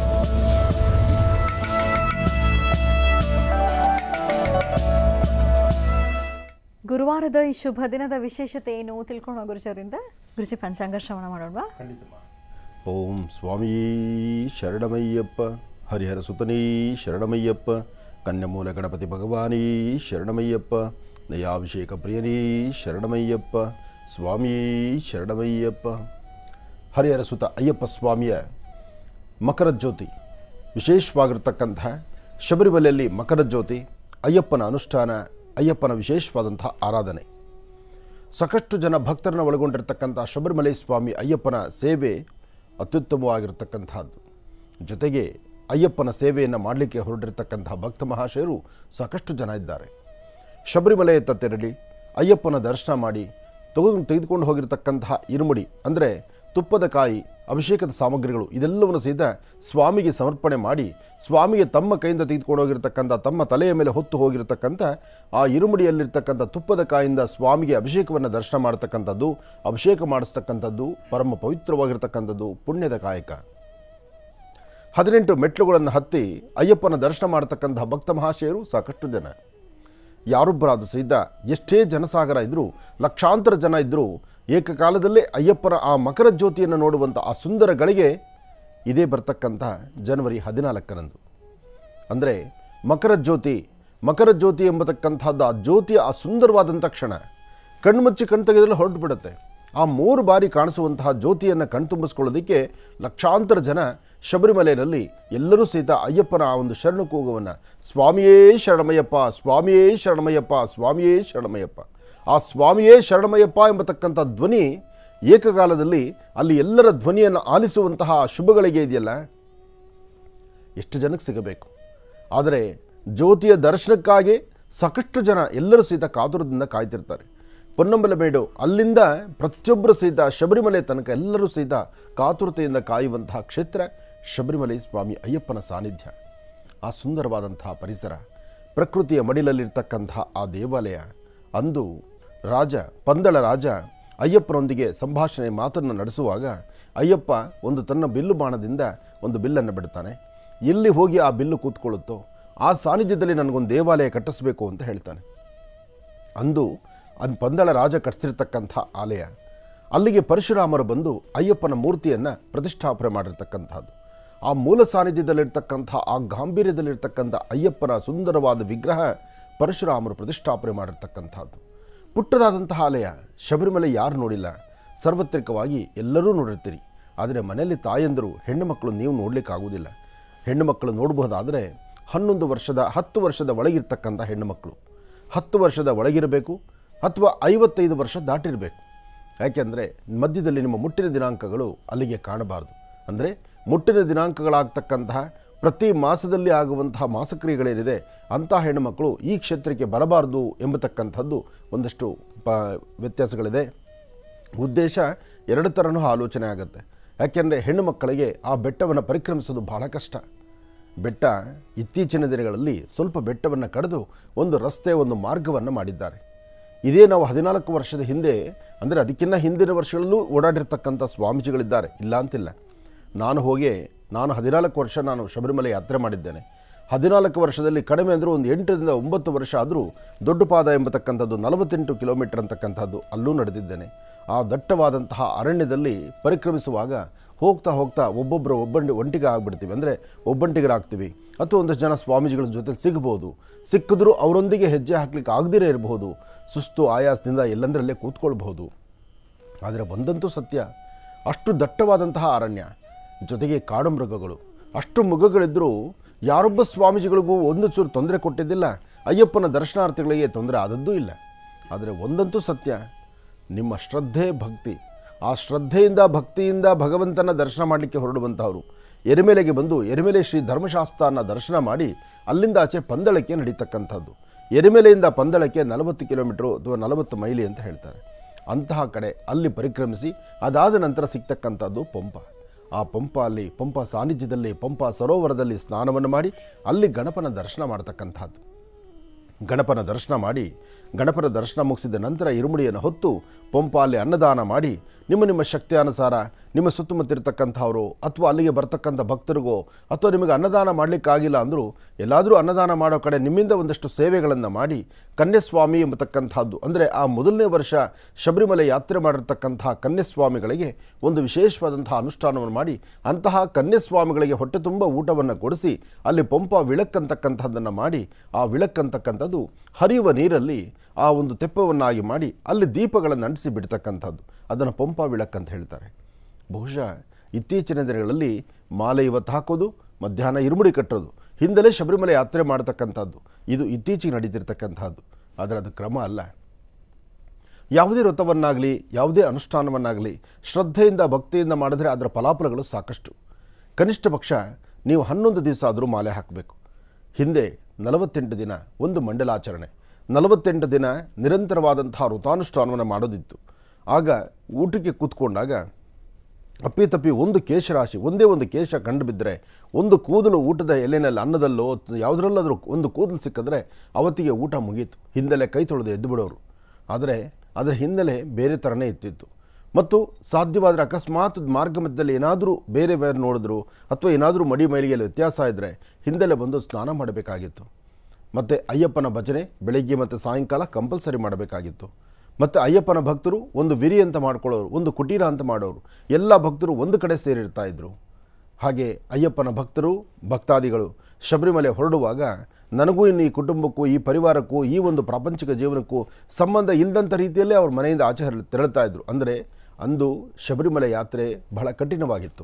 ಗುರುವಾರದ ಈ ಶುಭ ದಿನದ ವಿಶೇಷತೆ ಏನು ತಿಳ್ಕೊಳ್ಳೋ ಗುರುಜರಿಂದ ಗುರುಜಿ ಪಂಚಾಂಗ ಶ್ರವಣ ಮಾಡೋಣ ಓಂ ಸ್ವಾಮಿ ಶರಣಮಯ್ಯಪ್ಪ ಹರಿಹರ ಸುತನೇ ಶರಣಮಯ್ಯಪ್ಪ ಕನ್ಯಮೂಲ ಗಣಪತಿ ಭಗವಾನೇ ಶರಣಮಯ್ಯಪ್ಪ ದಯಾಭಿಷೇಕ ಪ್ರಿಯನೇ ಶರಣಮಯ್ಯಪ್ಪ ಸ್ವಾಮಿ ಶರಣಮಯ್ಯಪ್ಪ ಹರಿಹರ ಸುತ ಅಯ್ಯಪ್ಪ ಸ್ವಾಮಿಯ ಮಕರ ಜ್ಯೋತಿ ವಿಶೇಷವಾಗಿರ್ತಕ್ಕಂಥ ಶಬರಿಮಲೆಯಲ್ಲಿ ಮಕರ ಜ್ಯೋತಿ ಅಯ್ಯಪ್ಪನ ಅನುಷ್ಠಾನ ಅಯ್ಯಪ್ಪನ ವಿಶೇಷವಾದಂಥ ಆರಾಧನೆ ಸಾಕಷ್ಟು ಜನ ಭಕ್ತರನ್ನು ಒಳಗೊಂಡಿರ್ತಕ್ಕಂಥ ಶಬರಿಮಲೆ ಸ್ವಾಮಿ ಅಯ್ಯಪ್ಪನ ಸೇವೆ ಅತ್ಯುತ್ತಮವಾಗಿರ್ತಕ್ಕಂಥದ್ದು ಜೊತೆಗೆ ಅಯ್ಯಪ್ಪನ ಸೇವೆಯನ್ನು ಮಾಡಲಿಕ್ಕೆ ಹೊರಟಿರ್ತಕ್ಕಂಥ ಭಕ್ತ ಮಹಾಶಯರು ಸಾಕಷ್ಟು ಜನ ಇದ್ದಾರೆ ಶಬರಿಮಲೆಯತ್ತ ತೆರಳಿ ಅಯ್ಯಪ್ಪನ ದರ್ಶನ ಮಾಡಿ ತೆಗೆದು ತೆಗೆದುಕೊಂಡು ಹೋಗಿರ್ತಕ್ಕಂತಹ ಇರುಮುಡಿ ಅಂದರೆ ತುಪ್ಪದ ಕಾಯಿ ಅಭಿಷೇಕದ ಸಾಮಗ್ರಿಗಳು ಇದೆಲ್ಲವನ್ನು ಸಹಿತ ಸ್ವಾಮಿಗೆ ಸಮರ್ಪಣೆ ಮಾಡಿ ಸ್ವಾಮಿಗೆ ತಮ್ಮ ಕೈಯಿಂದ ತೆಗೆದುಕೊಂಡು ಹೋಗಿರ್ತಕ್ಕಂಥ ತಮ್ಮ ತಲೆಯ ಮೇಲೆ ಹೊತ್ತು ಹೋಗಿರ್ತಕ್ಕಂಥ ಆ ಇರುಮುಡಿಯಲ್ಲಿರ್ತಕ್ಕಂಥ ತುಪ್ಪದ ಕಾಯಿಂದ ಸ್ವಾಮಿಗೆ ಅಭಿಷೇಕವನ್ನು ದರ್ಶನ ಮಾಡ್ತಕ್ಕಂಥದ್ದು ಅಭಿಷೇಕ ಮಾಡಿಸ್ತಕ್ಕಂಥದ್ದು ಪರಮ ಪವಿತ್ರವಾಗಿರ್ತಕ್ಕಂಥದ್ದು ಪುಣ್ಯದ ಕಾಯಕ ಹದಿನೆಂಟು ಮೆಟ್ಲುಗಳನ್ನು ಹತ್ತಿ ಅಯ್ಯಪ್ಪನ ದರ್ಶನ ಮಾಡತಕ್ಕಂಥ ಭಕ್ತ ಮಹಾಶಯರು ಸಾಕಷ್ಟು ಜನ ಯಾರೊಬ್ಬರಾದರೂ ಸಹಿತ ಎಷ್ಟೇ ಜನಸಾಗರ ಇದ್ದರೂ ಲಕ್ಷಾಂತರ ಜನ ಇದ್ದರೂ ಏಕಕಾಲದಲ್ಲೇ ಅಯ್ಯಪ್ಪನ ಆ ಮಕರ ಜ್ಯೋತಿಯನ್ನು ನೋಡುವಂಥ ಆ ಸುಂದರ ಗಳಿಗೆ ಇದೇ ಬರ್ತಕ್ಕಂಥ ಜನವರಿ ಹದಿನಾಲ್ಕರಂದು ಅಂದರೆ ಮಕರ ಜ್ಯೋತಿ ಮಕರ ಜ್ಯೋತಿ ಎಂಬತಕ್ಕಂಥದ್ದು ಆ ಜ್ಯೋತಿಯ ಆ ಸುಂದರವಾದಂಥ ಕ್ಷಣ ಕಣ್ಮುಚ್ಚಿ ಕಣ್ ತೆಗೆದಲ್ಲಿ ಹೊರಟು ಬಿಡುತ್ತೆ ಆ ಮೂರು ಬಾರಿ ಕಾಣಿಸುವಂತಹ ಜ್ಯೋತಿಯನ್ನು ಕಣ್ತುಂಬಿಸ್ಕೊಳ್ಳೋದಕ್ಕೆ ಲಕ್ಷಾಂತರ ಜನ ಶಬರಿಮಲೆಯಲ್ಲಿ ಎಲ್ಲರೂ ಸಹಿತ ಅಯ್ಯಪ್ಪನ ಆ ಒಂದು ಶರಣ ಕೂಗವನ್ನು ಸ್ವಾಮಿಯೇ ಶರಣಮಯ್ಯಪ್ಪ ಸ್ವಾಮಿಯೇ ಶರಣಮಯ್ಯಪ್ಪ ಸ್ವಾಮಿಯೇ ಶರಣಮಯ್ಯಪ್ಪ ಆ ಸ್ವಾಮಿಯೇ ಶರಣಮಯ್ಯಪ್ಪ ಎಂಬತಕ್ಕಂಥ ಧ್ವನಿ ಏಕಕಾಲದಲ್ಲಿ ಅಲ್ಲಿ ಎಲ್ಲರ ಧ್ವನಿಯನ್ನು ಆಲಿಸುವಂತಹ ಶುಭಗಳಿಗೆ ಇದೆಯಲ್ಲ ಎಷ್ಟು ಜನಕ್ಕೆ ಸಿಗಬೇಕು ಆದರೆ ಜ್ಯೋತಿಯ ದರ್ಶನಕ್ಕಾಗಿ ಸಾಕಷ್ಟು ಜನ ಎಲ್ಲರೂ ಸಹಿತ ಕಾತುರದಿಂದ ಕಾಯ್ತಿರ್ತಾರೆ ಪೊನ್ನಂಬಲಮೇಡು ಅಲ್ಲಿಂದ ಪ್ರತಿಯೊಬ್ಬರು ಸಹಿತ ಶಬರಿಮಲೆ ತನಕ ಎಲ್ಲರೂ ಸಹಿತ ಕಾತುರತೆಯಿಂದ ಕಾಯುವಂತಹ ಕ್ಷೇತ್ರ ಶಬರಿಮಲೆ ಸ್ವಾಮಿ ಅಯ್ಯಪ್ಪನ ಸಾನ್ನಿಧ್ಯ ಆ ಸುಂದರವಾದಂತಹ ಪರಿಸರ ಪ್ರಕೃತಿಯ ಮಡಿಲಲ್ಲಿರ್ತಕ್ಕಂತಹ ಆ ದೇವಾಲಯ ಅಂದು ರಾಜ ಪಂದಳ ರಾಜ ಅಯ್ಯಪ್ಪನೊಂದಿಗೆ ಸಂಭಾಷಣೆ ಮಾತನ್ನು ನಡೆಸುವಾಗ ಅಯ್ಯಪ್ಪ ಒಂದು ತನ್ನ ಬಿಲ್ಲು ಬಾಣದಿಂದ ಒಂದು ಬಿಲ್ಲನ್ನು ಬಿಡ್ತಾನೆ ಎಲ್ಲಿ ಹೋಗಿ ಆ ಬಿಲ್ಲು ಕೂತ್ಕೊಳ್ಳುತ್ತೋ ಆ ಸಾನ್ನಿಧ್ಯದಲ್ಲಿ ನನಗೊಂದು ದೇವಾಲಯ ಕಟ್ಟಿಸಬೇಕು ಅಂತ ಹೇಳ್ತಾನೆ ಅಂದು ಅದು ಪಂದಳ ರಾಜ ಕಟ್ಟಿಸಿರ್ತಕ್ಕಂಥ ಆಲಯ ಅಲ್ಲಿಗೆ ಪರಶುರಾಮರು ಬಂದು ಅಯ್ಯಪ್ಪನ ಮೂರ್ತಿಯನ್ನು ಪ್ರತಿಷ್ಠಾಪನೆ ಮಾಡಿರ್ತಕ್ಕಂಥದ್ದು ಆ ಮೂಲ ಸಾನ್ನಿಧ್ಯದಲ್ಲಿರ್ತಕ್ಕಂಥ ಆ ಗಾಂಭೀರ್ಯದಲ್ಲಿರ್ತಕ್ಕಂಥ ಅಯ್ಯಪ್ಪನ ಸುಂದರವಾದ ವಿಗ್ರಹ ಪರಶುರಾಮರು ಪ್ರತಿಷ್ಠಾಪನೆ ಮಾಡಿರ್ತಕ್ಕಂಥದ್ದು ಪುಟ್ಟದಾದಂತಹ ಆಲಯ ಶಬರಿಮಲೆ ಯಾರು ನೋಡಿಲ್ಲ ಸಾರ್ವತ್ರಿಕವಾಗಿ ಎಲ್ಲರೂ ನೋಡಿರ್ತೀರಿ ಆದರೆ ಮನೆಯಲ್ಲಿ ತಾಯಂದರು ಹೆಣ್ಣು ಮಕ್ಕಳು ನೀವು ನೋಡಲಿಕ್ಕಾಗುವುದಿಲ್ಲ ಹೆಣ್ಣು ಮಕ್ಕಳು ನೋಡಬಹುದಾದರೆ ಹನ್ನೊಂದು ವರ್ಷದ ಹತ್ತು ವರ್ಷದ ಒಳಗಿರ್ತಕ್ಕಂಥ ಹೆಣ್ಣು ಮಕ್ಕಳು ಹತ್ತು ವರ್ಷದ ಒಳಗಿರಬೇಕು ಅಥವಾ ಐವತ್ತೈದು ವರ್ಷ ದಾಟಿರಬೇಕು ಯಾಕೆಂದರೆ ಮಧ್ಯದಲ್ಲಿ ನಿಮ್ಮ ಮುಟ್ಟಿನ ದಿನಾಂಕಗಳು ಅಲ್ಲಿಗೆ ಕಾಣಬಾರದು ಅಂದರೆ ಮುಟ್ಟಿನ ದಿನಾಂಕಗಳಾಗ್ತಕ್ಕಂತಹ ಪ್ರತಿ ಮಾಸದಲ್ಲಿ ಆಗುವಂತಹ ಮಾಸಕ್ರಿಯೆಗಳೇನಿದೆ ಅಂತಹ ಹೆಣ್ಣುಮಕ್ಕಳು ಈ ಕ್ಷೇತ್ರಕ್ಕೆ ಬರಬಾರದು ಎಂಬತಕ್ಕಂಥದ್ದು ಒಂದಷ್ಟು ಪ ವ್ಯತ್ಯಾಸಗಳಿದೆ ಉದ್ದೇಶ ಎರಡು ಥರನೂ ಆಲೋಚನೆ ಆಗುತ್ತೆ ಯಾಕೆಂದರೆ ಹೆಣ್ಣು ಮಕ್ಕಳಿಗೆ ಆ ಬೆಟ್ಟವನ್ನು ಪರಿಕ್ರಮಿಸೋದು ಬಹಳ ಕಷ್ಟ ಬೆಟ್ಟ ಇತ್ತೀಚಿನ ದಿನಗಳಲ್ಲಿ ಸ್ವಲ್ಪ ಬೆಟ್ಟವನ್ನು ಕಡಿದು ಒಂದು ರಸ್ತೆ ಒಂದು ಮಾರ್ಗವನ್ನು ಮಾಡಿದ್ದಾರೆ ಇದೇ ನಾವು ಹದಿನಾಲ್ಕು ವರ್ಷದ ಹಿಂದೆ ಅಂದರೆ ಅದಕ್ಕಿಂತ ಹಿಂದಿನ ವರ್ಷಗಳಲ್ಲೂ ಓಡಾಡಿರ್ತಕ್ಕಂಥ ಸ್ವಾಮೀಜಿಗಳಿದ್ದಾರೆ ಇಲ್ಲ ಅಂತಿಲ್ಲ ನಾನು ಹೋಗಿ ನಾನು ಹದಿನಾಲ್ಕು ವರ್ಷ ನಾನು ಶಬರಿಮಲೆ ಯಾತ್ರೆ ಮಾಡಿದ್ದೇನೆ ಹದಿನಾಲ್ಕು ವರ್ಷದಲ್ಲಿ ಕಡಿಮೆ ಅಂದರೂ ಒಂದು ಎಂಟರಿಂದ ಒಂಬತ್ತು ವರ್ಷ ಆದರೂ ದೊಡ್ಡ ಪಾದ ಎಂಬತಕ್ಕಂಥದ್ದು ನಲವತ್ತೆಂಟು ಕಿಲೋಮೀಟರ್ ಅಂತಕ್ಕಂಥದ್ದು ಅಲ್ಲೂ ನಡೆದಿದ್ದೇನೆ ಆ ದಟ್ಟವಾದಂತಹ ಅರಣ್ಯದಲ್ಲಿ ಪರಿಕ್ರಮಿಸುವಾಗ ಹೋಗ್ತಾ ಹೋಗ್ತಾ ಒಬ್ಬೊಬ್ಬರು ಒಬ್ಬಂಡಿ ಒಂಟಿಗೆ ಆಗ್ಬಿಡ್ತೀವಿ ಅಂದರೆ ಒಬ್ಬಂಟಿಗರಾಗ್ತೀವಿ ಅಥವಾ ಒಂದಷ್ಟು ಜನ ಸ್ವಾಮೀಜಿಗಳ ಜೊತೆ ಸಿಗ್ಬೋದು ಸಿಕ್ಕಿದ್ರೂ ಅವರೊಂದಿಗೆ ಹೆಜ್ಜೆ ಹಾಕ್ಲಿಕ್ಕೆ ಆಗದಿರೇ ಇರಬಹುದು ಸುಸ್ತು ಆಯಾಸದಿಂದ ಎಲ್ಲಂದರಲ್ಲೇ ಕೂತ್ಕೊಳ್ಬಹುದು ಆದರೆ ಒಂದಂತೂ ಸತ್ಯ ಅಷ್ಟು ದಟ್ಟವಾದಂತಹ ಅರಣ್ಯ ಜೊತೆಗೆ ಕಾಡು ಮೃಗಗಳು ಅಷ್ಟು ಮೃಗಗಳಿದ್ದರೂ ಯಾರೊಬ್ಬ ಸ್ವಾಮೀಜಿಗಳಿಗೂ ಒಂದು ಚೂರು ತೊಂದರೆ ಕೊಟ್ಟಿದ್ದಿಲ್ಲ ಅಯ್ಯಪ್ಪನ ದರ್ಶನಾರ್ಥಿಗಳಿಗೆ ತೊಂದರೆ ಆದದ್ದೂ ಇಲ್ಲ ಆದರೆ ಒಂದಂತೂ ಸತ್ಯ ನಿಮ್ಮ ಶ್ರದ್ಧೆ ಭಕ್ತಿ ಆ ಶ್ರದ್ಧೆಯಿಂದ ಭಕ್ತಿಯಿಂದ ಭಗವಂತನ ದರ್ಶನ ಮಾಡಲಿಕ್ಕೆ ಹೊರಡುವಂಥವರು ಎರಿಮೆಲೆಗೆ ಬಂದು ಎರಿಮೆಲೆ ಶ್ರೀ ಧರ್ಮಶಾಸ್ತ್ರನ ದರ್ಶನ ಮಾಡಿ ಅಲ್ಲಿಂದ ಆಚೆ ಪಂದಳಕ್ಕೆ ನಡೀತಕ್ಕಂಥದ್ದು ಎರಿಮೆಲೆಯಿಂದ ಪಂದಳಕ್ಕೆ ನಲವತ್ತು ಕಿಲೋಮೀಟ್ರು ಅಥವಾ ನಲವತ್ತು ಮೈಲಿ ಅಂತ ಹೇಳ್ತಾರೆ ಅಂತಹ ಕಡೆ ಅಲ್ಲಿ ಪರಿಕ್ರಮಿಸಿ ಅದಾದ ನಂತರ ಸಿಗ್ತಕ್ಕಂಥದ್ದು ಪಂಪ ಆ ಪಂಪ ಅಲ್ಲಿ ಪಂಪ ಸಾನ್ನಿಧ್ಯದಲ್ಲಿ ಪಂಪ ಸರೋವರದಲ್ಲಿ ಸ್ನಾನವನ್ನು ಮಾಡಿ ಅಲ್ಲಿ ಗಣಪನ ದರ್ಶನ ಮಾಡ್ತಕ್ಕಂಥದ್ದು ಗಣಪನ ದರ್ಶನ ಮಾಡಿ ಗಣಪನ ದರ್ಶನ ಮುಗಿಸಿದ ನಂತರ ಇರುಮುಡಿಯನ್ನು ಹೊತ್ತು ಪಂಪ ಅಲ್ಲಿ ಅನ್ನದಾನ ಮಾಡಿ ನಿಮ್ಮ ನಿಮ್ಮ ಶಕ್ತಿ ಅನುಸಾರ ನಿಮ್ಮ ಸುತ್ತಮುತ್ತ ಇರತಕ್ಕಂಥವರು ಅಥವಾ ಅಲ್ಲಿಗೆ ಬರ್ತಕ್ಕಂಥ ಭಕ್ತರಿಗೋ ಅಥವಾ ನಿಮಗೆ ಅನ್ನದಾನ ಮಾಡಲಿಕ್ಕಾಗಿಲ್ಲ ಅಂದರೂ ಎಲ್ಲಾದರೂ ಅನ್ನದಾನ ಮಾಡೋ ಕಡೆ ನಿಮ್ಮಿಂದ ಒಂದಷ್ಟು ಸೇವೆಗಳನ್ನು ಮಾಡಿ ಕನ್ಯಸ್ವಾಮಿ ಎಂಬತಕ್ಕಂಥದ್ದು ಅಂದರೆ ಆ ಮೊದಲನೇ ವರ್ಷ ಶಬರಿಮಲೆ ಯಾತ್ರೆ ಮಾಡಿರ್ತಕ್ಕಂತಹ ಕನ್ಯಸ್ವಾಮಿಗಳಿಗೆ ಒಂದು ವಿಶೇಷವಾದಂತಹ ಅನುಷ್ಠಾನವನ್ನು ಮಾಡಿ ಅಂತಹ ಕನ್ಯಸ್ವಾಮಿಗಳಿಗೆ ಹೊಟ್ಟೆ ತುಂಬ ಊಟವನ್ನು ಕೊಡಿಸಿ ಅಲ್ಲಿ ಪಂಪ ವಿಳಕ್ಕಂತಕ್ಕಂಥದ್ದನ್ನು ಮಾಡಿ ಆ ವಿಳಕ್ಕಂತಕ್ಕಂಥದ್ದು ಹರಿಯುವ ನೀರಲ್ಲಿ ಆ ಒಂದು ತೆಪ್ಪವನ್ನಾಗಿ ಮಾಡಿ ಅಲ್ಲಿ ದೀಪಗಳನ್ನು ಅಂಟಿಸಿ ಬಿಡ್ತಕ್ಕಂಥದ್ದು ಅದನ್ನು ಪಂಪ ವಿಳಕ್ ಅಂತ ಹೇಳ್ತಾರೆ ಬಹುಶಃ ಇತ್ತೀಚಿನ ದಿನಗಳಲ್ಲಿ ಮಾಲೆ ಇವತ್ತು ಹಾಕೋದು ಮಧ್ಯಾಹ್ನ ಇರುಮುಡಿ ಕಟ್ಟೋದು ಹಿಂದಲೇ ಶಬರಿಮಲೆ ಯಾತ್ರೆ ಮಾಡ್ತಕ್ಕಂಥದ್ದು ಇದು ಇತ್ತೀಚೆಗೆ ನಡೀತಿರ್ತಕ್ಕಂಥದ್ದು ಆದರೆ ಅದು ಕ್ರಮ ಅಲ್ಲ ಯಾವುದೇ ವ್ರತವನ್ನಾಗಲಿ ಯಾವುದೇ ಅನುಷ್ಠಾನವನ್ನಾಗಲಿ ಶ್ರದ್ಧೆಯಿಂದ ಭಕ್ತಿಯಿಂದ ಮಾಡಿದ್ರೆ ಅದರ ಫಲಾಫಲಗಳು ಸಾಕಷ್ಟು ಕನಿಷ್ಠ ಪಕ್ಷ ನೀವು ಹನ್ನೊಂದು ದಿವಸ ಆದರೂ ಮಾಲೆ ಹಾಕಬೇಕು ಹಿಂದೆ ನಲವತ್ತೆಂಟು ದಿನ ಒಂದು ಮಂಡಲಾಚರಣೆ ನಲವತ್ತೆಂಟು ದಿನ ನಿರಂತರವಾದಂತಹ ವ್ರತಾನುಷ್ಠಾನವನ್ನು ಮಾಡೋದಿತ್ತು ಆಗ ಊಟಕ್ಕೆ ಕೂತ್ಕೊಂಡಾಗ ಅಪ್ಪಿತಪ್ಪಿ ಒಂದು ಕೇಶರಾಶಿ ಒಂದೇ ಒಂದು ಕೇಶ ಕಂಡು ಬಿದ್ದರೆ ಒಂದು ಕೂದಲು ಊಟದ ಎಲೆನಲ್ಲಿ ಅನ್ನದಲ್ಲೋ ಯಾವುದರಲ್ಲಾದರೂ ಒಂದು ಕೂದಲು ಸಿಕ್ಕಿದ್ರೆ ಅವತ್ತಿಗೆ ಊಟ ಮುಗೀತು ಹಿಂದೆಲೆ ಕೈ ತೊಳೆದು ಎದ್ದು ಬಿಡೋರು ಆದರೆ ಅದರ ಹಿನ್ನೆಲೆ ಬೇರೆ ಥರನೇ ಇತ್ತಿತ್ತು ಮತ್ತು ಸಾಧ್ಯವಾದರೆ ಅಕಸ್ಮಾತ್ ಮಾರ್ಗ ಮಧ್ಯದಲ್ಲಿ ಏನಾದರೂ ಬೇರೆ ಬೇರೆ ನೋಡಿದ್ರು ಅಥವಾ ಏನಾದರೂ ಮಡಿ ಮೈಲಿಗೆಯಲ್ಲಿ ವ್ಯತ್ಯಾಸ ಇದ್ದರೆ ಹಿಂದೆಲೆ ಬಂದು ಸ್ನಾನ ಮಾಡಬೇಕಾಗಿತ್ತು ಮತ್ತು ಅಯ್ಯಪ್ಪನ ಭಜನೆ ಬೆಳಗ್ಗೆ ಮತ್ತು ಸಾಯಂಕಾಲ ಕಂಪಲ್ಸರಿ ಮಾಡಬೇಕಾಗಿತ್ತು ಮತ್ತು ಅಯ್ಯಪ್ಪನ ಭಕ್ತರು ಒಂದು ವಿರಿ ಅಂತ ಮಾಡ್ಕೊಳ್ಳೋರು ಒಂದು ಕುಟೀರ ಅಂತ ಮಾಡೋರು ಎಲ್ಲ ಭಕ್ತರು ಒಂದು ಕಡೆ ಸೇರಿರ್ತಾ ಇದ್ರು ಹಾಗೆ ಅಯ್ಯಪ್ಪನ ಭಕ್ತರು ಭಕ್ತಾದಿಗಳು ಶಬರಿಮಲೆ ಹೊರಡುವಾಗ ನನಗೂ ಇನ್ನು ಈ ಕುಟುಂಬಕ್ಕೂ ಈ ಪರಿವಾರಕ್ಕೂ ಈ ಒಂದು ಪ್ರಾಪಂಚಿಕ ಜೀವನಕ್ಕೂ ಸಂಬಂಧ ಇಲ್ಲದಂಥ ರೀತಿಯಲ್ಲೇ ಅವ್ರ ಮನೆಯಿಂದ ಆಚೆ ಹರ- ತೆರಳ್ತಾ ಇದ್ರು ಅಂದರೆ ಅಂದು ಶಬರಿಮಲೆ ಯಾತ್ರೆ ಬಹಳ ಕಠಿಣವಾಗಿತ್ತು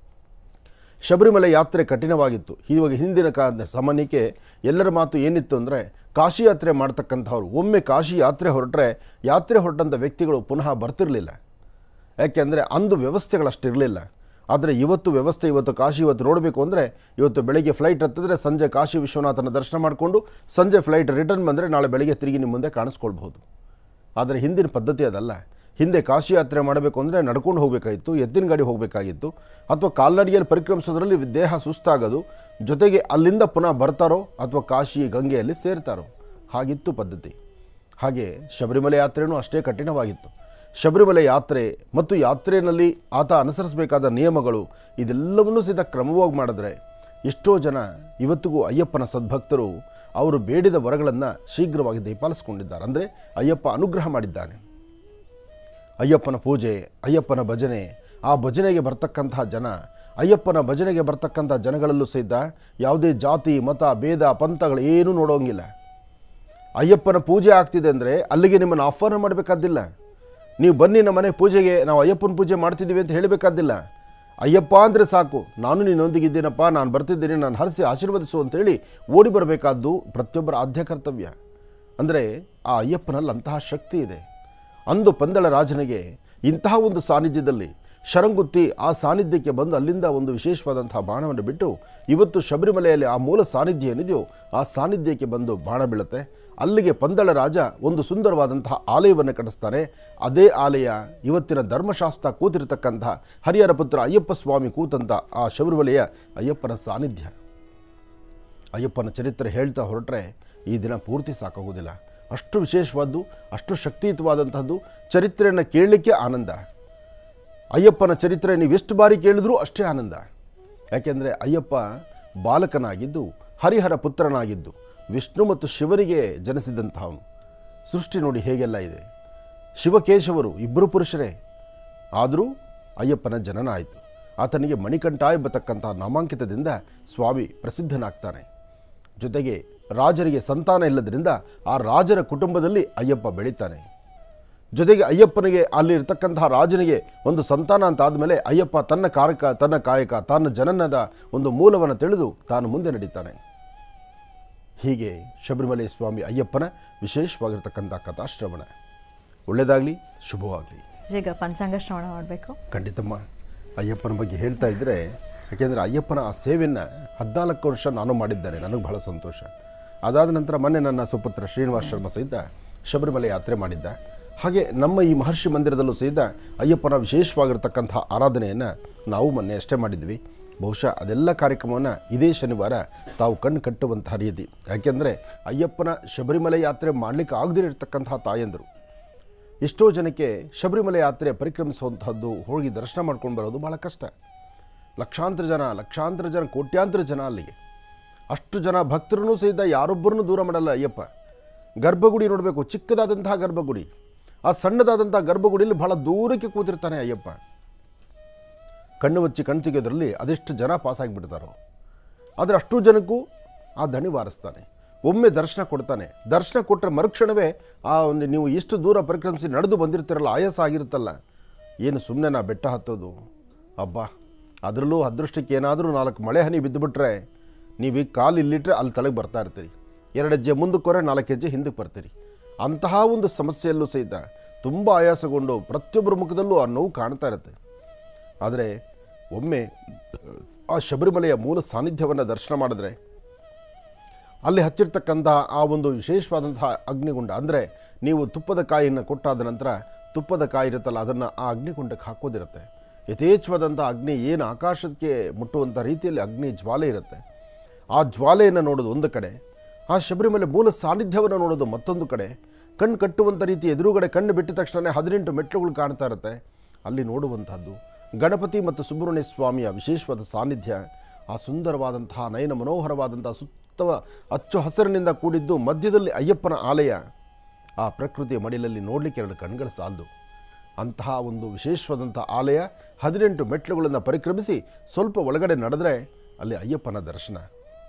ಶಬರಿಮಲೆ ಯಾತ್ರೆ ಕಠಿಣವಾಗಿತ್ತು ಇವಾಗ ಹಿಂದಿನ ಕಾ ಸಾಮಾನ್ಯಕ್ಕೆ ಎಲ್ಲರ ಮಾತು ಏನಿತ್ತು ಅಂದರೆ ಕಾಶಿ ಯಾತ್ರೆ ಮಾಡ್ತಕ್ಕಂಥವ್ರು ಒಮ್ಮೆ ಕಾಶಿ ಯಾತ್ರೆ ಹೊರಟ್ರೆ ಯಾತ್ರೆ ಹೊರಟಂಥ ವ್ಯಕ್ತಿಗಳು ಪುನಃ ಬರ್ತಿರಲಿಲ್ಲ ಯಾಕೆಂದರೆ ಅಂದು ವ್ಯವಸ್ಥೆಗಳಷ್ಟಿರಲಿಲ್ಲ ಆದರೆ ಇವತ್ತು ವ್ಯವಸ್ಥೆ ಇವತ್ತು ಕಾಶಿ ಇವತ್ತು ನೋಡಬೇಕು ಅಂದರೆ ಇವತ್ತು ಬೆಳಿಗ್ಗೆ ಫ್ಲೈಟ್ ಹತ್ತಿದ್ರೆ ಸಂಜೆ ಕಾಶಿ ವಿಶ್ವನಾಥನ ದರ್ಶನ ಮಾಡಿಕೊಂಡು ಸಂಜೆ ಫ್ಲೈಟ್ ರಿಟರ್ನ್ ಬಂದರೆ ನಾಳೆ ಬೆಳಿಗ್ಗೆ ತಿರುಗಿ ನಿಮ್ಮ ಮುಂದೆ ಕಾಣಿಸ್ಕೊಳ್ಬಹುದು ಆದರೆ ಹಿಂದಿನ ಪದ್ಧತಿ ಅದಲ್ಲ ಹಿಂದೆ ಕಾಶಿ ಯಾತ್ರೆ ಮಾಡಬೇಕು ಅಂದರೆ ನಡ್ಕೊಂಡು ಹೋಗಬೇಕಾಗಿತ್ತು ಎತ್ತಿನ ಗಾಡಿ ಹೋಗಬೇಕಾಗಿತ್ತು ಅಥವಾ ಕಾಲ್ನಡಿಗೆಯಲ್ಲಿ ಪರಿಕ್ರಮಿಸೋದ್ರಲ್ಲಿ ದೇಹ ಸುಸ್ತಾಗೋದು ಜೊತೆಗೆ ಅಲ್ಲಿಂದ ಪುನಃ ಬರ್ತಾರೋ ಅಥವಾ ಕಾಶಿ ಗಂಗೆಯಲ್ಲಿ ಸೇರ್ತಾರೋ ಹಾಗಿತ್ತು ಪದ್ಧತಿ ಹಾಗೆ ಶಬರಿಮಲೆ ಯಾತ್ರೆಯೂ ಅಷ್ಟೇ ಕಠಿಣವಾಗಿತ್ತು ಶಬರಿಮಲೆ ಯಾತ್ರೆ ಮತ್ತು ಯಾತ್ರೆಯಲ್ಲಿ ಆತ ಅನುಸರಿಸಬೇಕಾದ ನಿಯಮಗಳು ಇದೆಲ್ಲವನ್ನೂ ಸಹಿತ ಕ್ರಮವಾಗಿ ಮಾಡಿದ್ರೆ ಎಷ್ಟೋ ಜನ ಇವತ್ತಿಗೂ ಅಯ್ಯಪ್ಪನ ಸದ್ಭಕ್ತರು ಅವರು ಬೇಡಿದ ವರಗಳನ್ನು ಶೀಘ್ರವಾಗಿ ದಯಪಾಲಿಸಿಕೊಂಡಿದ್ದಾರೆ ಅಂದರೆ ಅಯ್ಯಪ್ಪ ಅನುಗ್ರಹ ಮಾಡಿದ್ದಾನೆ ಅಯ್ಯಪ್ಪನ ಪೂಜೆ ಅಯ್ಯಪ್ಪನ ಭಜನೆ ಆ ಭಜನೆಗೆ ಬರ್ತಕ್ಕಂತಹ ಜನ ಅಯ್ಯಪ್ಪನ ಭಜನೆಗೆ ಬರ್ತಕ್ಕಂಥ ಜನಗಳಲ್ಲೂ ಸಹಿತ ಯಾವುದೇ ಜಾತಿ ಮತ ಭೇದ ಪಂಥಗಳು ಏನೂ ನೋಡೋಂಗಿಲ್ಲ ಅಯ್ಯಪ್ಪನ ಪೂಜೆ ಆಗ್ತಿದೆ ಅಂದರೆ ಅಲ್ಲಿಗೆ ನಿಮ್ಮನ್ನು ಆಹ್ವಾನ ಮಾಡಬೇಕಾದ್ದಿಲ್ಲ ನೀವು ಬನ್ನಿ ನಮ್ಮ ಮನೆ ಪೂಜೆಗೆ ನಾವು ಅಯ್ಯಪ್ಪನ ಪೂಜೆ ಮಾಡ್ತಿದ್ದೀವಿ ಅಂತ ಹೇಳಬೇಕಾದ್ದಿಲ್ಲ ಅಯ್ಯಪ್ಪ ಅಂದರೆ ಸಾಕು ನಾನು ನಿನ್ನೊಂದಿಗಿದ್ದೀನಪ್ಪ ನಾನು ಬರ್ತಿದ್ದೀನಿ ನಾನು ಹರಿಸಿ ಆಶೀರ್ವದಿಸು ಅಂತೇಳಿ ಓಡಿ ಬರಬೇಕಾದ್ದು ಪ್ರತಿಯೊಬ್ಬರ ಆದ್ಯ ಕರ್ತವ್ಯ ಅಂದರೆ ಆ ಅಯ್ಯಪ್ಪನಲ್ಲಿ ಅಂತಹ ಶಕ್ತಿ ಇದೆ ಅಂದು ಪಂದಳ ರಾಜನಿಗೆ ಇಂತಹ ಒಂದು ಸಾನ್ನಿಧ್ಯದಲ್ಲಿ ಶರಂಗುತ್ತಿ ಆ ಸಾನ್ನಿಧ್ಯಕ್ಕೆ ಬಂದು ಅಲ್ಲಿಂದ ಒಂದು ವಿಶೇಷವಾದಂತಹ ಬಾಣವನ್ನು ಬಿಟ್ಟು ಇವತ್ತು ಶಬರಿಮಲೆಯಲ್ಲಿ ಆ ಮೂಲ ಸಾನ್ನಿಧ್ಯ ಏನಿದೆಯೋ ಆ ಸಾನ್ನಿಧ್ಯಕ್ಕೆ ಬಂದು ಬಾಣ ಬೀಳುತ್ತೆ ಅಲ್ಲಿಗೆ ಪಂದಳ ರಾಜ ಒಂದು ಸುಂದರವಾದಂತಹ ಆಲಯವನ್ನು ಕಟ್ಟಿಸ್ತಾನೆ ಅದೇ ಆಲಯ ಇವತ್ತಿನ ಧರ್ಮಶಾಸ್ತ್ರ ಕೂತಿರತಕ್ಕಂತಹ ಹರಿಹರ ಪುತ್ರ ಅಯ್ಯಪ್ಪ ಸ್ವಾಮಿ ಕೂತಂತ ಆ ಶಬರಿಮಲೆಯ ಅಯ್ಯಪ್ಪನ ಸಾನ್ನಿಧ್ಯ ಅಯ್ಯಪ್ಪನ ಚರಿತ್ರೆ ಹೇಳ್ತಾ ಹೊರಟ್ರೆ ಈ ದಿನ ಪೂರ್ತಿ ಸಾಕಾಗೋದಿಲ್ಲ ಅಷ್ಟು ವಿಶೇಷವಾದ್ದು ಅಷ್ಟು ಶಕ್ತಿಯುತವಾದಂಥದ್ದು ಚರಿತ್ರೆಯನ್ನು ಕೇಳಲಿಕ್ಕೆ ಆನಂದ ಅಯ್ಯಪ್ಪನ ಚರಿತ್ರೆ ನೀವು ಎಷ್ಟು ಬಾರಿ ಕೇಳಿದ್ರೂ ಅಷ್ಟೇ ಆನಂದ ಯಾಕೆಂದರೆ ಅಯ್ಯಪ್ಪ ಬಾಲಕನಾಗಿದ್ದು ಹರಿಹರ ಪುತ್ರನಾಗಿದ್ದು ವಿಷ್ಣು ಮತ್ತು ಶಿವನಿಗೆ ಜನಿಸಿದಂಥವನು ಸೃಷ್ಟಿ ನೋಡಿ ಹೇಗೆಲ್ಲ ಇದೆ ಶಿವಕೇಶವರು ಇಬ್ಬರು ಪುರುಷರೇ ಆದರೂ ಅಯ್ಯಪ್ಪನ ಜನನ ಆಯಿತು ಆತನಿಗೆ ಮಣಿಕಂಠ ಎಂಬತಕ್ಕಂಥ ನಾಮಾಂಕಿತದಿಂದ ಸ್ವಾಮಿ ಪ್ರಸಿದ್ಧನಾಗ್ತಾನೆ ಜೊತೆಗೆ ರಾಜರಿಗೆ ಸಂತಾನ ಇಲ್ಲದರಿಂದ ಆ ರಾಜರ ಕುಟುಂಬದಲ್ಲಿ ಅಯ್ಯಪ್ಪ ಬೆಳೀತಾನೆ ಜೊತೆಗೆ ಅಯ್ಯಪ್ಪನಿಗೆ ಅಲ್ಲಿ ಇರ್ತಕ್ಕಂತಹ ರಾಜನಿಗೆ ಒಂದು ಸಂತಾನ ಅಂತ ಆದಮೇಲೆ ಅಯ್ಯಪ್ಪ ತನ್ನ ಕಾರಕ ತನ್ನ ಕಾಯಕ ತನ್ನ ಜನನದ ಒಂದು ಮೂಲವನ್ನು ತಿಳಿದು ತಾನು ಮುಂದೆ ನಡೀತಾನೆ ಹೀಗೆ ಶಬರಿಮಲೆ ಸ್ವಾಮಿ ಅಯ್ಯಪ್ಪನ ವಿಶೇಷವಾಗಿರ್ತಕ್ಕಂಥ ಕಥಾಶ್ರವಣ ಒಳ್ಳೆಯದಾಗಲಿ ಶುಭವಾಗಲಿ ಈಗ ಪಂಚಾಂಗ ಶ್ರವಣ ಮಾಡಬೇಕು ಖಂಡಿತಮ್ಮ ಅಯ್ಯಪ್ಪನ ಬಗ್ಗೆ ಹೇಳ್ತಾ ಇದ್ದರೆ ಯಾಕೆಂದರೆ ಅಯ್ಯಪ್ಪನ ಆ ಸೇವೆಯನ್ನು ಹದಿನಾಲ್ಕು ವರ್ಷ ನಾನು ಮಾಡಿದ್ದೇನೆ ನನಗೆ ಬಹಳ ಸಂತೋಷ ಅದಾದ ನಂತರ ಮೊನ್ನೆ ನನ್ನ ಸುಪುತ್ರ ಶ್ರೀನಿವಾಸ ಶರ್ಮ ಸಹಿತ ಶಬರಿಮಲೆ ಯಾತ್ರೆ ಮಾಡಿದ್ದ ಹಾಗೆ ನಮ್ಮ ಈ ಮಹರ್ಷಿ ಮಂದಿರದಲ್ಲೂ ಸಹಿತ ಅಯ್ಯಪ್ಪನ ವಿಶೇಷವಾಗಿರ್ತಕ್ಕಂಥ ಆರಾಧನೆಯನ್ನು ನಾವು ಮೊನ್ನೆ ಅಷ್ಟೇ ಮಾಡಿದ್ವಿ ಬಹುಶಃ ಅದೆಲ್ಲ ಕಾರ್ಯಕ್ರಮವನ್ನು ಇದೇ ಶನಿವಾರ ತಾವು ಕಣ್ಣು ಕಟ್ಟುವಂತಹ ರೀತಿ ಯಾಕೆಂದರೆ ಅಯ್ಯಪ್ಪನ ಶಬರಿಮಲೆ ಯಾತ್ರೆ ಮಾಡಲಿಕ್ಕೆ ಆಗದಿರತಕ್ಕಂತಹ ತಾಯಂದರು ಎಷ್ಟೋ ಜನಕ್ಕೆ ಶಬರಿಮಲೆ ಯಾತ್ರೆ ಪರಿಕ್ರಮಿಸುವಂಥದ್ದು ಹೋಗಿ ದರ್ಶನ ಮಾಡ್ಕೊಂಡು ಬರೋದು ಭಾಳ ಕಷ್ಟ ಲಕ್ಷಾಂತರ ಜನ ಲಕ್ಷಾಂತರ ಜನ ಕೋಟ್ಯಾಂತರ ಜನ ಅಲ್ಲಿಗೆ ಅಷ್ಟು ಜನ ಭಕ್ತರನ್ನೂ ಸಹಿತ ಯಾರೊಬ್ಬರನ್ನು ದೂರ ಮಾಡಲ್ಲ ಅಯ್ಯಪ್ಪ ಗರ್ಭಗುಡಿ ನೋಡಬೇಕು ಚಿಕ್ಕದಾದಂತಹ ಗರ್ಭಗುಡಿ ಆ ಸಣ್ಣದಾದಂಥ ಗರ್ಭಗುಡಿಯಲ್ಲಿ ಬಹಳ ದೂರಕ್ಕೆ ಕೂತಿರ್ತಾನೆ ಅಯ್ಯಪ್ಪ ಕಣ್ಣು ಮುಚ್ಚಿ ಕಣ್ ತೆಗೆಯೋದ್ರಲ್ಲಿ ಅದೆಷ್ಟು ಜನ ಪಾಸಾಗಿಬಿಡ್ತಾರೋ ಆದರೆ ಅಷ್ಟು ಜನಕ್ಕೂ ಆ ದಣಿ ವಾರಿಸ್ತಾನೆ ಒಮ್ಮೆ ದರ್ಶನ ಕೊಡ್ತಾನೆ ದರ್ಶನ ಕೊಟ್ಟರೆ ಮರುಕ್ಷಣವೇ ಆ ಒಂದು ನೀವು ಎಷ್ಟು ದೂರ ಪರಿಕ್ರಮಿಸಿ ನಡೆದು ಬಂದಿರ್ತೀರಲ್ಲ ಆಯಾಸ ಆಗಿರುತ್ತಲ್ಲ ಏನು ಸುಮ್ಮನೆ ನಾ ಬೆಟ್ಟ ಹತ್ತೋದು ಅಬ್ಬಾ ಅದರಲ್ಲೂ ಅದೃಷ್ಟಕ್ಕೆ ಏನಾದರೂ ನಾಲ್ಕು ಮಳೆ ಹನಿ ಬಿದ್ದುಬಿಟ್ರೆ ನೀವು ಈಗ ಕಾಲು ಇಲ್ಲಿಟ್ರೆ ಅಲ್ಲಿ ತಲೆಗೆ ಬರ್ತಾ ಇರ್ತೀರಿ ಎರಡು ಹೆಜ್ಜೆ ಮುಂದಕ್ಕೆ ಹೋರೆ ನಾಲ್ಕು ಹೆಜ್ಜೆ ಹಿಂದಕ್ಕೆ ಬರ್ತೀರಿ ಅಂತಹ ಒಂದು ಸಮಸ್ಯೆಯಲ್ಲೂ ಸಹಿತ ತುಂಬ ಆಯಾಸಗೊಂಡು ಪ್ರತಿಯೊಬ್ಬರ ಮುಖದಲ್ಲೂ ಆ ನೋವು ಕಾಣ್ತಾ ಇರುತ್ತೆ ಆದರೆ ಒಮ್ಮೆ ಆ ಶಬರಿಮಲೆಯ ಮೂಲ ಸಾನ್ನಿಧ್ಯವನ್ನು ದರ್ಶನ ಮಾಡಿದ್ರೆ ಅಲ್ಲಿ ಹಚ್ಚಿರ್ತಕ್ಕಂತಹ ಆ ಒಂದು ವಿಶೇಷವಾದಂತಹ ಅಗ್ನಿಗುಂಡ ಅಂದರೆ ನೀವು ತುಪ್ಪದ ಕಾಯಿಯನ್ನು ಕೊಟ್ಟಾದ ನಂತರ ತುಪ್ಪದ ಕಾಯಿ ಇರುತ್ತಲ್ಲ ಅದನ್ನು ಆ ಅಗ್ನಿಗುಂಡಕ್ಕೆ ಹಾಕೋದಿರುತ್ತೆ ಯಥೇಚ್ಛವಾದಂಥ ಅಗ್ನಿ ಏನು ಆಕಾಶಕ್ಕೆ ಮುಟ್ಟುವಂಥ ರೀತಿಯಲ್ಲಿ ಅಗ್ನಿ ಜ್ವಾಲೆ ಇರುತ್ತೆ ಆ ಜ್ವಾಲೆಯನ್ನು ನೋಡೋದು ಒಂದು ಕಡೆ ಆ ಶಬರಿಮಲೆ ಮೂಲ ಸಾನ್ನಿಧ್ಯವನ್ನು ನೋಡೋದು ಮತ್ತೊಂದು ಕಡೆ ಕಣ್ಣು ಕಟ್ಟುವಂಥ ರೀತಿ ಎದುರುಗಡೆ ಕಣ್ಣು ಬಿಟ್ಟ ತಕ್ಷಣ ಹದಿನೆಂಟು ಮೆಟ್ಲುಗಳು ಕಾಣ್ತಾ ಇರುತ್ತೆ ಅಲ್ಲಿ ನೋಡುವಂಥದ್ದು ಗಣಪತಿ ಮತ್ತು ಸುಬ್ರಹ್ಮಣ್ಯ ಸ್ವಾಮಿಯ ವಿಶೇಷವಾದ ಸಾನ್ನಿಧ್ಯ ಆ ಸುಂದರವಾದಂತಹ ನಯನ ಮನೋಹರವಾದಂತಹ ಸುತ್ತವ ಅಚ್ಚು ಹಸಿರಿನಿಂದ ಕೂಡಿದ್ದು ಮಧ್ಯದಲ್ಲಿ ಅಯ್ಯಪ್ಪನ ಆಲಯ ಆ ಪ್ರಕೃತಿಯ ಮಡಿಲಲ್ಲಿ ನೋಡಲಿಕ್ಕೆ ಎರಡು ಕಣ್ಗಳ ಸಾಲದು ಅಂತಹ ಒಂದು ವಿಶೇಷವಾದಂಥ ಆಲಯ ಹದಿನೆಂಟು ಮೆಟ್ಲುಗಳನ್ನು ಪರಿಕ್ರಮಿಸಿ ಸ್ವಲ್ಪ ಒಳಗಡೆ ನಡೆದರೆ ಅಲ್ಲಿ ಅಯ್ಯಪ್ಪನ ದರ್ಶನ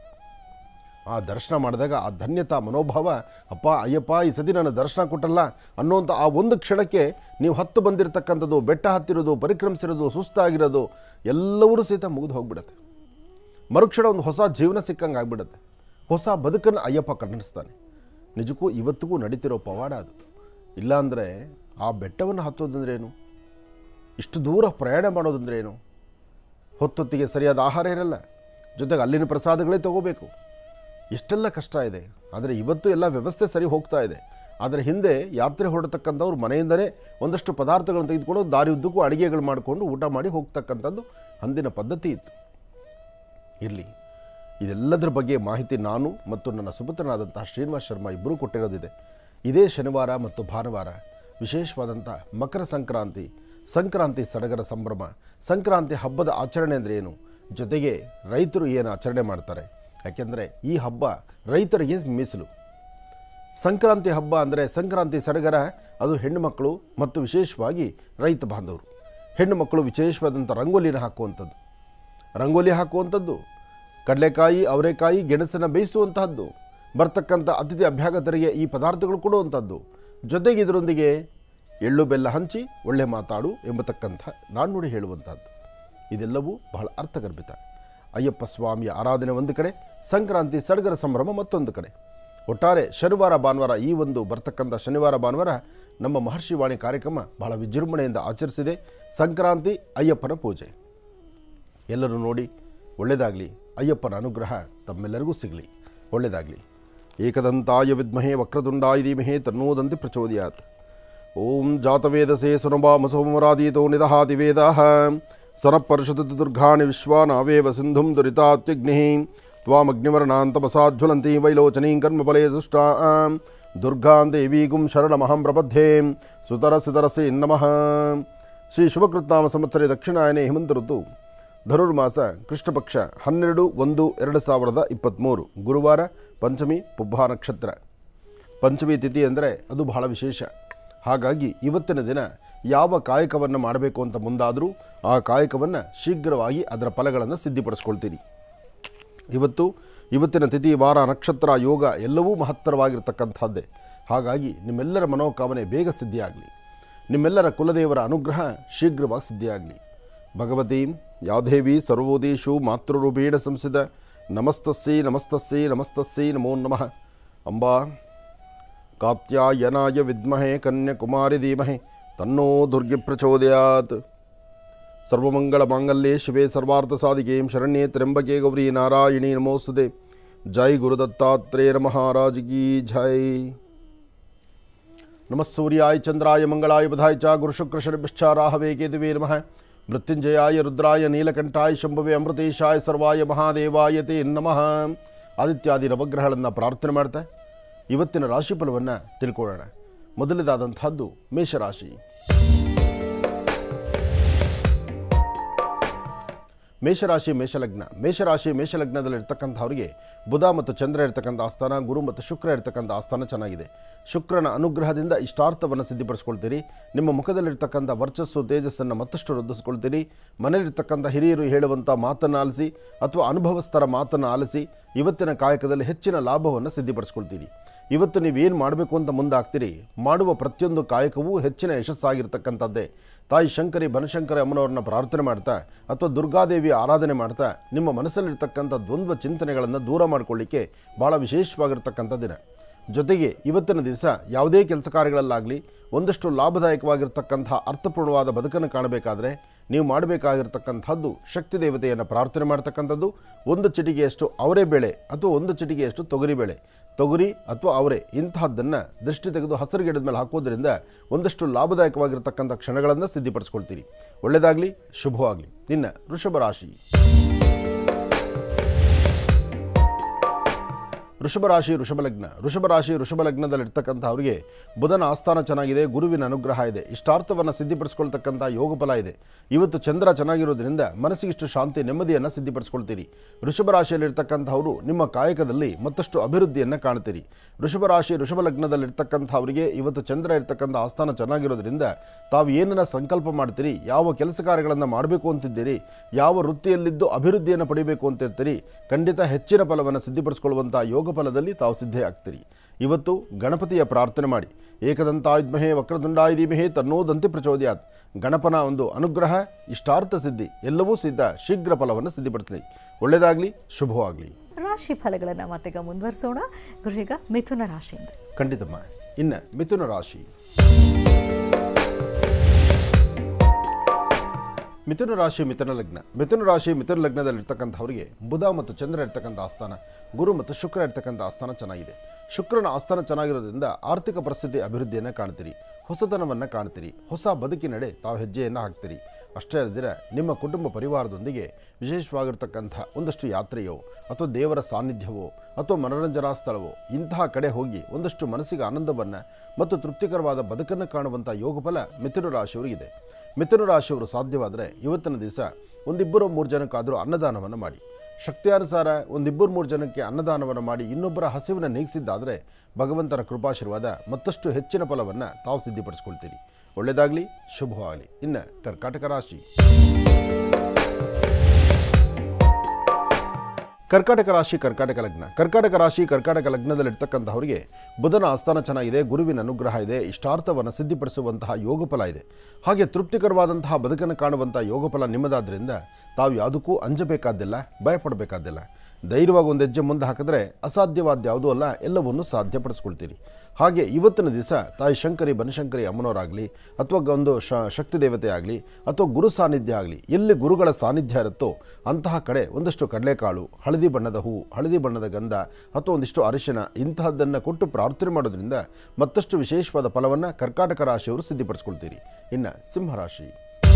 ಆ ದರ್ಶನ ಮಾಡಿದಾಗ ಆ ಧನ್ಯತಾ ಮನೋಭಾವ ಅಪ್ಪ ಅಯ್ಯಪ್ಪ ಈ ಸತಿ ನನ್ನ ದರ್ಶನ ಕೊಟ್ಟಲ್ಲ ಅನ್ನೋಂಥ ಆ ಒಂದು ಕ್ಷಣಕ್ಕೆ ನೀವು ಹತ್ತು ಬಂದಿರತಕ್ಕಂಥದ್ದು ಬೆಟ್ಟ ಹತ್ತಿರೋದು ಪರಿಕ್ರಮಿಸಿರೋದು ಸುಸ್ತಾಗಿರೋದು ಎಲ್ಲವೂ ಸಹಿತ ಮುಗಿದು ಹೋಗ್ಬಿಡುತ್ತೆ ಮರುಕ್ಷಣ ಒಂದು ಹೊಸ ಜೀವನ ಸಿಕ್ಕಂಗೆ ಆಗ್ಬಿಡುತ್ತೆ ಹೊಸ ಬದುಕನ್ನು ಅಯ್ಯಪ್ಪ ಕಣ್ಣಿಸ್ತಾನೆ ನಿಜಕ್ಕೂ ಇವತ್ತಿಗೂ ನಡೀತಿರೋ ಪವಾಡ ಅದು ಇಲ್ಲಾಂದರೆ ಆ ಬೆಟ್ಟವನ್ನು ಹತ್ತೋದಂದ್ರೆ ಏನು ಇಷ್ಟು ದೂರ ಪ್ರಯಾಣ ಮಾಡೋದಂದ್ರೆ ಏನು ಹೊತ್ತೊತ್ತಿಗೆ ಸರಿಯಾದ ಆಹಾರ ಇರಲ್ಲ ಜೊತೆಗೆ ಅಲ್ಲಿನ ಪ್ರಸಾದಗಳೇ ತಗೋಬೇಕು ಎಷ್ಟೆಲ್ಲ ಕಷ್ಟ ಇದೆ ಆದರೆ ಇವತ್ತು ಎಲ್ಲ ವ್ಯವಸ್ಥೆ ಸರಿ ಹೋಗ್ತಾ ಇದೆ ಆದರೆ ಹಿಂದೆ ಯಾತ್ರೆ ಹೊರಡತಕ್ಕಂಥವ್ರು ಮನೆಯಿಂದಲೇ ಒಂದಷ್ಟು ಪದಾರ್ಥಗಳನ್ನು ತೆಗೆದುಕೊಂಡು ದಾರಿ ಉದ್ದಕ್ಕೂ ಅಡುಗೆಗಳು ಮಾಡಿಕೊಂಡು ಊಟ ಮಾಡಿ ಹೋಗ್ತಕ್ಕಂಥದ್ದು ಅಂದಿನ ಪದ್ಧತಿ ಇತ್ತು ಇರಲಿ ಇದೆಲ್ಲದರ ಬಗ್ಗೆ ಮಾಹಿತಿ ನಾನು ಮತ್ತು ನನ್ನ ಸುಪುತ್ರನಾದಂತಹ ಶ್ರೀನಿವಾಸ್ ಶರ್ಮಾ ಇಬ್ಬರೂ ಕೊಟ್ಟಿರೋದಿದೆ ಇದೇ ಶನಿವಾರ ಮತ್ತು ಭಾನುವಾರ ವಿಶೇಷವಾದಂಥ ಮಕರ ಸಂಕ್ರಾಂತಿ ಸಂಕ್ರಾಂತಿ ಸಡಗರ ಸಂಭ್ರಮ ಸಂಕ್ರಾಂತಿ ಹಬ್ಬದ ಆಚರಣೆ ಅಂದರೆ ಏನು ಜೊತೆಗೆ ರೈತರು ಏನು ಆಚರಣೆ ಮಾಡ್ತಾರೆ ಯಾಕೆಂದರೆ ಈ ಹಬ್ಬ ರೈತರಿಗೆ ಮೀಸಲು ಸಂಕ್ರಾಂತಿ ಹಬ್ಬ ಅಂದರೆ ಸಂಕ್ರಾಂತಿ ಸಡಗರ ಅದು ಹೆಣ್ಣು ಮಕ್ಕಳು ಮತ್ತು ವಿಶೇಷವಾಗಿ ರೈತ ಬಾಂಧವರು ಹೆಣ್ಣು ಮಕ್ಕಳು ವಿಶೇಷವಾದಂಥ ರಂಗೋಲಿನ ಹಾಕುವಂಥದ್ದು ರಂಗೋಲಿ ಹಾಕುವಂಥದ್ದು ಕಡಲೆಕಾಯಿ ಅವರೆಕಾಯಿ ಗೆಣಸನ್ನು ಬೇಯಿಸುವಂತಹದ್ದು ಬರ್ತಕ್ಕಂಥ ಅತಿಥಿ ಅಭ್ಯಾಗತರಿಗೆ ಈ ಪದಾರ್ಥಗಳು ಕೊಡುವಂಥದ್ದು ಜೊತೆಗೆ ಇದರೊಂದಿಗೆ ಎಳ್ಳು ಬೆಲ್ಲ ಹಂಚಿ ಒಳ್ಳೆ ಮಾತಾಡು ಎಂಬತಕ್ಕಂಥ ನಾಣ್ಣುಡಿ ಹೇಳುವಂಥದ್ದು ಇದೆಲ್ಲವೂ ಬಹಳ ಅರ್ಥಗರ್ಭಿತ ಅಯ್ಯಪ್ಪ ಸ್ವಾಮಿಯ ಆರಾಧನೆ ಒಂದು ಕಡೆ ಸಂಕ್ರಾಂತಿ ಸಡಗರ ಸಂಭ್ರಮ ಮತ್ತೊಂದು ಕಡೆ ಒಟ್ಟಾರೆ ಶನಿವಾರ ಭಾನುವಾರ ಈ ಒಂದು ಬರ್ತಕ್ಕಂಥ ಶನಿವಾರ ಭಾನುವಾರ ನಮ್ಮ ಮಹರ್ಷಿವಾಣಿ ಕಾರ್ಯಕ್ರಮ ಬಹಳ ವಿಜೃಂಭಣೆಯಿಂದ ಆಚರಿಸಿದೆ ಸಂಕ್ರಾಂತಿ ಅಯ್ಯಪ್ಪನ ಪೂಜೆ ಎಲ್ಲರೂ ನೋಡಿ ಒಳ್ಳೆಯದಾಗಲಿ ಅಯ್ಯಪ್ಪನ ಅನುಗ್ರಹ ತಮ್ಮೆಲ್ಲರಿಗೂ ಸಿಗಲಿ ಒಳ್ಳೆಯದಾಗಲಿ ಏಕದಂತಾಯ ವಿದ್ಮಹೇ ವಕ್ರತುಂಡಾಯ ಧೀಮಹೇ ತನ್ನೋದಂತಿ ಪ್ರಚೋದಯಾತ್ ಓಂ ಜಾತವೇದಸೇ ಸುನಭಾಮ ಸೋಮರಾದೀತೋ ನಿದಹಾತಿ ವೇದ ಸನಪರ್ಷತು ದುರ್ಗಾಣಿ ವಿಶ್ವಾನಾವೇವ ಸಿಂಧುಂ ದುರಿತಾತ್ಯಗ್ನಿ ತ್ವಾಮಗ್ನಿವರ್ಣಾಂತಮಸಾಜ್ವಲಂತಿ ವೈಲೋಚನೀಂ ಕರ್ಮಫಲೇ ಸುಷ್ಟಾ ದುರ್ಗಾಂ ದೇವೀಗುಂ ಶರಣಮಹಂ ಪ್ರಪದ್ಯೆ ಸುತರಸಿತರಸೆ ನಮಃ ಶ್ರೀ ಶುಭಕೃತ್ನಾಮ ಸಂವತ್ಸರೆ ದಕ್ಷಿಣಾಯನೆ ಹೇಮಂತ ಋತು ಧನುರ್ಮಾಸ ಕೃಷ್ಣಪಕ್ಷ ಹನ್ನೆರಡು ಒಂದು ಎರಡು ಸಾವಿರದ ಇಪ್ಪತ್ತ್ಮೂರು ಗುರುವಾರ ಪಂಚಮಿ ಪುಬ್ಬ ನಕ್ಷತ್ರ ಪಂಚಮಿ ತಿಥಿ ಅಂದರೆ ಅದು ಬಹಳ ವಿಶೇಷ ಹಾಗಾಗಿ ಇವತ್ತಿನ ದಿನ ಯಾವ ಕಾಯಕವನ್ನು ಮಾಡಬೇಕು ಅಂತ ಮುಂದಾದರೂ ಆ ಕಾಯಕವನ್ನು ಶೀಘ್ರವಾಗಿ ಅದರ ಫಲಗಳನ್ನು ಸಿದ್ಧಿಪಡಿಸ್ಕೊಳ್ತೀರಿ ಇವತ್ತು ಇವತ್ತಿನ ತಿಥಿ ವಾರ ನಕ್ಷತ್ರ ಯೋಗ ಎಲ್ಲವೂ ಮಹತ್ತರವಾಗಿರ್ತಕ್ಕಂಥದ್ದೇ ಹಾಗಾಗಿ ನಿಮ್ಮೆಲ್ಲರ ಮನೋಕಾಮನೆ ಬೇಗ ಸಿದ್ಧಿಯಾಗಲಿ ನಿಮ್ಮೆಲ್ಲರ ಕುಲದೇವರ ಅನುಗ್ರಹ ಶೀಘ್ರವಾಗಿ ಸಿದ್ಧಿಯಾಗಲಿ ಭಗವತಿ ಯಾದೇವಿ ಸರ್ವೋದೇಶು ಮಾತೃರೂಪೇಣ ಸಂಸಿದ ನಮಸ್ತಸ್ಸೈ ನಮಸ್ತಸ್ಸೈ ನಮಸ್ತಸ್ಸೈ ನಮೋ ನಮಃ ಅಂಬಾ ಕಾತ್ಯಾಯನಾಯ ವಿದ್ಮಹೆ ಕನ್ಯಾಕುಮಾರಿ ಧೀಮಹಿ ತನ್ನೋ ದುರ್ಗಿ ಪ್ರಚೋದಯಾತ್ ಸರ್ವಮಂಗಳ ಮಾಂಗಲ್ಯೆ ಶಿವೆ ಸರ್ವಾರ್ಥ ಸಾಧಿಕೆ ಶರಣ್ಯೆ ತ್ರ್ಯಂಬಕೆ ಗೌರಿ ನಾರಾಯಣಿ ನಮೋಸ್ತುತೆ ಜೈ ಗುರುದತ್ತಾತ್ರೇಯ ಮಹಾರಾಜ್ ಕಿ ಜೈ ನಮಃ ಸೂರ್ಯಾಯ ಚಂದ್ರಾಯ ಮಂಗಳಾಯ ಬುಧಾಯ ಚ ಗುರುಶುಕ್ರ ಶನಿಶ್ಚ ರಾಹವೇ ಕೇತುವೇ ನಮಃ ಮೃತ್ಯುಂಜಯಾಯ ರುದ್ರಾಯ ನೀಲಕಂಠಾಯ ಶಂಭವೇ ಅಮೃತೇಶಾಯ ಸರ್ವಾಯ ಮಹಾದೇವಾಯ ತೇ ನಮಃ ಆದಿತ್ಯಾದಿ ನವಗ್ರಹಗಳನ್ನು ಪ್ರಾರ್ಥನೆ ಮಾಡ್ತಾ ಇವತ್ತಿನ ರಾಶಿಫಲವನ್ನು ತಿಳ್ಕೊಳ್ಳೋಣ ಮೊದಲನೇದಾದಂಥದ್ದು ಮೇಷರಾಶಿ ಮೇಷರಾಶಿ ಮೇಷಲಗ್ನ ಮೇಷರಾಶಿ ಮೇಷಲಗ್ನದಲ್ಲಿ ಇರ್ತಕ್ಕಂಥವ್ರಿಗೆ ಬುಧ ಮತ್ತು ಚಂದ್ರ ಇರ್ತಕ್ಕಂಥ ಆಸ್ಥಾನ ಗುರು ಮತ್ತು ಶುಕ್ರ ಇರ್ತಕ್ಕಂಥ ಆಸ್ಥಾನ ಚೆನ್ನಾಗಿದೆ ಶುಕ್ರನ ಅನುಗ್ರಹದಿಂದ ಇಷ್ಟಾರ್ಥವನ್ನು ಸಿದ್ಧಿಪಡಿಸ್ಕೊಳ್ತೀರಿ ನಿಮ್ಮ ಮುಖದಲ್ಲಿರ್ತಕ್ಕಂಥ ವರ್ಚಸ್ಸು ತೇಜಸ್ಸನ್ನು ಮತ್ತಷ್ಟು ವೃದ್ಧಿಸ್ಕೊಳ್ತೀರಿ ಮನೆಯಲ್ಲಿರ್ತಕ್ಕಂಥ ಹಿರಿಯರು ಹೇಳುವಂಥ ಮಾತನ್ನು ಆಲಿಸಿ ಅಥವಾ ಅನುಭವಸ್ಥರ ಮಾತನ್ನು ಆಲಿಸಿ ಇವತ್ತಿನ ಕಾಯಕದಲ್ಲಿ ಹೆಚ್ಚಿನ ಲಾಭವನ್ನು ಸಿದ್ಧಿಪಡಿಸ್ಕೊಳ್ತೀರಿ ಇವತ್ತು ನೀವೇನು ಮಾಡಬೇಕು ಅಂತ ಮುಂದಾಗ್ತೀರಿ ಮಾಡುವ ಪ್ರತಿಯೊಂದು ಕಾಯಕವೂ ಹೆಚ್ಚಿನ ಯಶಸ್ಸಾಗಿರ್ತಕ್ಕಂಥದ್ದೇ ತಾಯಿ ಶಂಕರಿ ಬನಶಂಕರಿ ಅಮ್ಮನವ್ರನ್ನ ಪ್ರಾರ್ಥನೆ ಮಾಡ್ತಾ ಅಥವಾ ದುರ್ಗಾದೇವಿ ಆರಾಧನೆ ಮಾಡ್ತಾ ನಿಮ್ಮ ಮನಸ್ಸಲ್ಲಿರ್ತಕ್ಕಂಥ ದ್ವಂದ್ವ ಚಿಂತನೆಗಳನ್ನು ದೂರ ಮಾಡಿಕೊಳ್ಳಿಕ್ಕೆ ಭಾಳ ವಿಶೇಷವಾಗಿರ್ತಕ್ಕಂಥ ದಿನ ಜೊತೆಗೆ ಇವತ್ತಿನ ದಿವಸ ಯಾವುದೇ ಕೆಲಸ ಕಾರ್ಯಗಳಲ್ಲಾಗಲಿ ಒಂದಷ್ಟು ಲಾಭದಾಯಕವಾಗಿರ್ತಕ್ಕಂಥ ಅರ್ಥಪೂರ್ಣವಾದ ಬದುಕನ್ನು ಕಾಣಬೇಕಾದ್ರೆ ನೀವು ಮಾಡಬೇಕಾಗಿರ್ತಕ್ಕಂಥದ್ದು ಶಕ್ತಿ ದೇವತೆಯನ್ನು ಪ್ರಾರ್ಥನೆ ಮಾಡ್ತಕ್ಕಂಥದ್ದು ಒಂದು ಚಿಟಿಗೆಯಷ್ಟು ಅವರೇ ಬೇಳೆ ಅಥವಾ ಒಂದು ಚಿಟಿಗೆಯಷ್ಟು ತೊಗರಿ ಬೇಳೆ ತೊಗರಿ ಅಥವಾ ಅವರೇ ಇಂತಹದ್ದನ್ನು ದೃಷ್ಟಿ ತೆಗೆದು ಹಸಿರು ಗಿಡದ ಮೇಲೆ ಹಾಕೋದ್ರಿಂದ ಒಂದಷ್ಟು ಲಾಭದಾಯಕವಾಗಿರ್ತಕ್ಕಂಥ ಕ್ಷಣಗಳನ್ನು ಸಿದ್ಧಿಪಡಿಸ್ಕೊಳ್ತೀರಿ ಒಳ್ಳೆಯದಾಗಲಿ ಶುಭವಾಗಲಿ ಇನ್ನು ವೃಷಭ ರಾಶಿ ವೃಷಭ ರಾಶಿ ವೃಷಭ ಲಗ್ನ ವೃಷಭ ರಾಶಿ ವೃಷಭ ಲಗ್ನದಲ್ಲಿರ್ತಕ್ಕಂಥ ಅವರಿಗೆ ಬುಧನ ಆಸ್ಥಾನ ಚೆನ್ನಾಗಿದೆ ಗುರುವಿನ ಅನುಗ್ರಹ ಇದೆ ಇಷ್ಟಾರ್ಥವನ್ನು ಸಿದ್ಧಿಪಡಿಸ್ಕೊಳ್ತಕ್ಕಂಥ ಯೋಗ ಫಲ ಇದೆ ಇವತ್ತು ಚಂದ್ರ ಚೆನ್ನಾಗಿರೋದ್ರಿಂದ ಮನಸ್ಸಿಗಿಷ್ಟು ಶಾಂತಿ ನೆಮ್ಮದಿಯನ್ನು ಸಿದ್ಧಿಪಡಿಸ್ಕೊಳ್ತೀರಿ ವೃಷಭ ರಾಶಿಯಲ್ಲಿರ್ತಕ್ಕಂಥವರು ನಿಮ್ಮ ಕಾಯಕದಲ್ಲಿ ಮತ್ತಷ್ಟು ಅಭಿವೃದ್ಧಿಯನ್ನು ಕಾಣ್ತೀರಿ ವೃಷಭ ರಾಶಿ ವೃಷಭ ಲಗ್ನದಲ್ಲಿರ್ತಕ್ಕಂಥ ಅವರಿಗೆ ಇವತ್ತು ಚಂದ್ರ ಇರ್ತಕ್ಕಂಥ ಆಸ್ಥಾನ ಚೆನ್ನಾಗಿರೋದ್ರಿಂದ ತಾವು ಏನನ್ನ ಸಂಕಲ್ಪ ಮಾಡ್ತೀರಿ ಯಾವ ಕೆಲಸ ಕಾರ್ಯಗಳನ್ನು ಮಾಡಬೇಕು ಅಂತಿದ್ದೀರಿ ಯಾವ ವೃತ್ತಿಯಲ್ಲಿದ್ದು ಅಭಿವೃದ್ಧಿಯನ್ನು ಪಡಿಬೇಕು ಅಂತ ಇರ್ತೀರಿ ಖಂಡಿತ ಹೆಚ್ಚಿನ ಫಲವನ್ನು ಸಿದ್ಧಿಪಡಿಸ್ಕೊಳ್ಳುವಂಥ ಯೋಗ ಫಲದಲ್ಲಿ ತಾವು ಸಿದ್ಧಿ ಆಗ್ತೀರಿ ಇವತ್ತು ಗಣಪತಿಯ ಪ್ರಾರ್ಥನೆ ಮಾಡಿ ಏಕದಂತಾಯುಧ್ಮಹೇ ವಕ್ರದುಂಡಾಯ ಧೀಮಹೇ ತನ್ನೋದಂತೆ ಪ್ರಚೋದಯಾತ್ ಗಣಪನ ಒಂದು ಅನುಗ್ರಹ ಇಷ್ಟಾರ್ಥ ಸಿದ್ಧಿ ಎಲ್ಲವೂ ಸಿದ್ಧ ಶೀಘ್ರ ಫಲವನ್ನು ಸಿದ್ಧಿಪಡಿಸಲಿ ಒಳ್ಳೆಯದಾಗಲಿ ಶುಭವಾಗಲಿ ರಾಶಿ ಫಲಗಳನ್ನು ಮತ್ತೀಗ ಮುಂದುವರಿಸೋಣ ಗುರುಗ ಮಿಥುನ ರಾಶಿಯಿಂದ ಖಂಡಿತಮ್ಮ ಇನ್ನು ಮಿಥುನ ರಾಶಿ ಮಿಥುನ ರಾಶಿ ಮಿಥುನ ಲಗ್ನ ಮಿಥುನ ರಾಶಿ ಮಿಥುನ ಲಗ್ನದಲ್ಲಿರ್ತಕ್ಕಂಥವರಿಗೆ ಬುಧ ಮತ್ತು ಚಂದ್ರ ಇರ್ತಕ್ಕಂಥ ಆಸ್ಥಾನ ಗುರು ಮತ್ತು ಶುಕ್ರ ಇರ್ತಕ್ಕಂಥ ಆಸ್ಥಾನ ಚೆನ್ನಾಗಿದೆ ಶುಕ್ರನ ಆಸ್ಥಾನ ಚೆನ್ನಾಗಿರೋದ್ರಿಂದ ಆರ್ಥಿಕ ಪರಿಸ್ಥಿತಿ ಅಭಿವೃದ್ಧಿಯನ್ನು ಕಾಣ್ತೀರಿ ಹೊಸತನವನ್ನು ಕಾಣ್ತೀರಿ ಹೊಸ ಬದುಕಿನಡೆ ತಾವು ಹೆಜ್ಜೆಯನ್ನು ಹಾಕ್ತೀರಿ ಅಷ್ಟೇ ಅಲ್ಲದಿರ ನಿಮ್ಮ ಕುಟುಂಬ ಪರಿವಾರದೊಂದಿಗೆ ವಿಶೇಷವಾಗಿರ್ತಕ್ಕಂಥ ಒಂದಷ್ಟು ಯಾತ್ರೆಯೋ ಅಥವಾ ದೇವರ ಸಾನ್ನಿಧ್ಯವೋ ಅಥವಾ ಮನೋರಂಜನಾ ಸ್ಥಳವೋ ಇಂತಹ ಕಡೆ ಹೋಗಿ ಒಂದಷ್ಟು ಮನಸ್ಸಿಗೆ ಆನಂದವನ್ನು ಮತ್ತು ತೃಪ್ತಿಕರವಾದ ಬದುಕನ್ನು ಕಾಣುವಂಥ ಯೋಗಫಲ ಮಿಥುನ ರಾಶಿಯವರಿಗಿದೆ ಮಿಥುನ ರಾಶಿಯವರು ಸಾಧ್ಯವಾದರೆ ಇವತ್ತಿನ ದಿವಸ ಒಂದಿಬ್ಬರು ಮೂರು ಜನಕ್ಕಾದರೂ ಅನ್ನದಾನವನ್ನು ಮಾಡಿ ಶಕ್ತಿಯಾನುಸಾರ ಒಂದಿಬ್ಬರು ಮೂರು ಜನಕ್ಕೆ ಅನ್ನದಾನವನ್ನು ಮಾಡಿ ಇನ್ನೊಬ್ಬರ ಹಸಿವನ್ನು ನೀಗಿಸಿದ್ದಾದರೆ ಭಗವಂತನ ಕೃಪಾಶೀರ್ವಾದ ಮತ್ತಷ್ಟು ಹೆಚ್ಚಿನ ಫಲವನ್ನು ತಾವು ಸಿದ್ಧಿಪಡಿಸ್ಕೊಳ್ತೀರಿ ಒಳ್ಳೆಯದಾಗಲಿ ಶುಭವಾಗಲಿ ಇನ್ನು ಕರ್ಕಾಟಕ ರಾಶಿ ಕರ್ಕಾಟಕ ರಾಶಿ ಕರ್ಕಾಟಕ ಲಗ್ನ ಕರ್ಕಾಟಕ ರಾಶಿ ಕರ್ಕಾಟಕ ಲಗ್ನದಲ್ಲಿರ್ತಕ್ಕಂಥವರಿಗೆ ಬುಧನ ಆಸ್ಥಾನ ಚೆನ್ನಾಗಿದೆ ಗುರುವಿನ ಅನುಗ್ರಹ ಇದೆ ಇಷ್ಟಾರ್ಥವನ್ನು ಸಿದ್ಧಿಪಡಿಸುವಂತಹ ಯೋಗಫಲ ಇದೆ ಹಾಗೆ ತೃಪ್ತಿಕರವಾದಂತಹ ಬದುಕನ್ನು ಕಾಣುವಂಥ ಯೋಗಫಲ ನಿಮ್ಮದಾದ್ದರಿಂದ ತಾವು ಯಾವುದಕ್ಕೂ ಅಂಜಬೇಕಾದ್ದಿಲ್ಲ ಭಯಪಡಬೇಕಾದ್ದಿಲ್ಲ ಧೈರ್ಯವಾಗಿ ಒಂದು ಹೆಜ್ಜೆ ಮುಂದೆ ಹಾಕಿದ್ರೆ ಅಸಾಧ್ಯವಾದ ಯಾವುದೂ ಅಲ್ಲ ಎಲ್ಲವನ್ನೂ ಸಾಧ್ಯಪಡಿಸ್ಕೊಳ್ತೀರಿ ಹಾಗೆ ಇವತ್ತಿನ ದಿವಸ ತಾಯಿ ಶಂಕರಿ ಬನಶಂಕರಿ ಅಮ್ಮನವರಾಗಲಿ ಅಥವಾ ಒಂದು ಶ ಶಕ್ತಿ ದೇವತೆ ಆಗಲಿ ಅಥವಾ ಗುರು ಸಾನ್ನಿಧ್ಯ ಆಗಲಿ ಎಲ್ಲಿ ಗುರುಗಳ ಸಾನ್ನಿಧ್ಯ ಇರುತ್ತೋ ಅಂತಹ ಕಡೆ ಒಂದಷ್ಟು ಕಡಲೆಕಾಳು ಹಳದಿ ಬಣ್ಣದ ಹೂವು ಹಳದಿ ಬಣ್ಣದ ಗಂಧ ಅಥವಾ ಒಂದಿಷ್ಟು ಅರಿಶಿನ ಇಂತಹದ್ದನ್ನು ಕೊಟ್ಟು ಪ್ರಾರ್ಥನೆ ಮಾಡೋದ್ರಿಂದ ಮತ್ತಷ್ಟು ವಿಶೇಷವಾದ ಫಲವನ್ನು ಕರ್ಕಾಟಕ ರಾಶಿಯವರು ಸಿದ್ಧಿಪಡಿಸ್ಕೊಳ್ತೀರಿ ಇನ್ನು ಸಿಂಹರಾಶಿ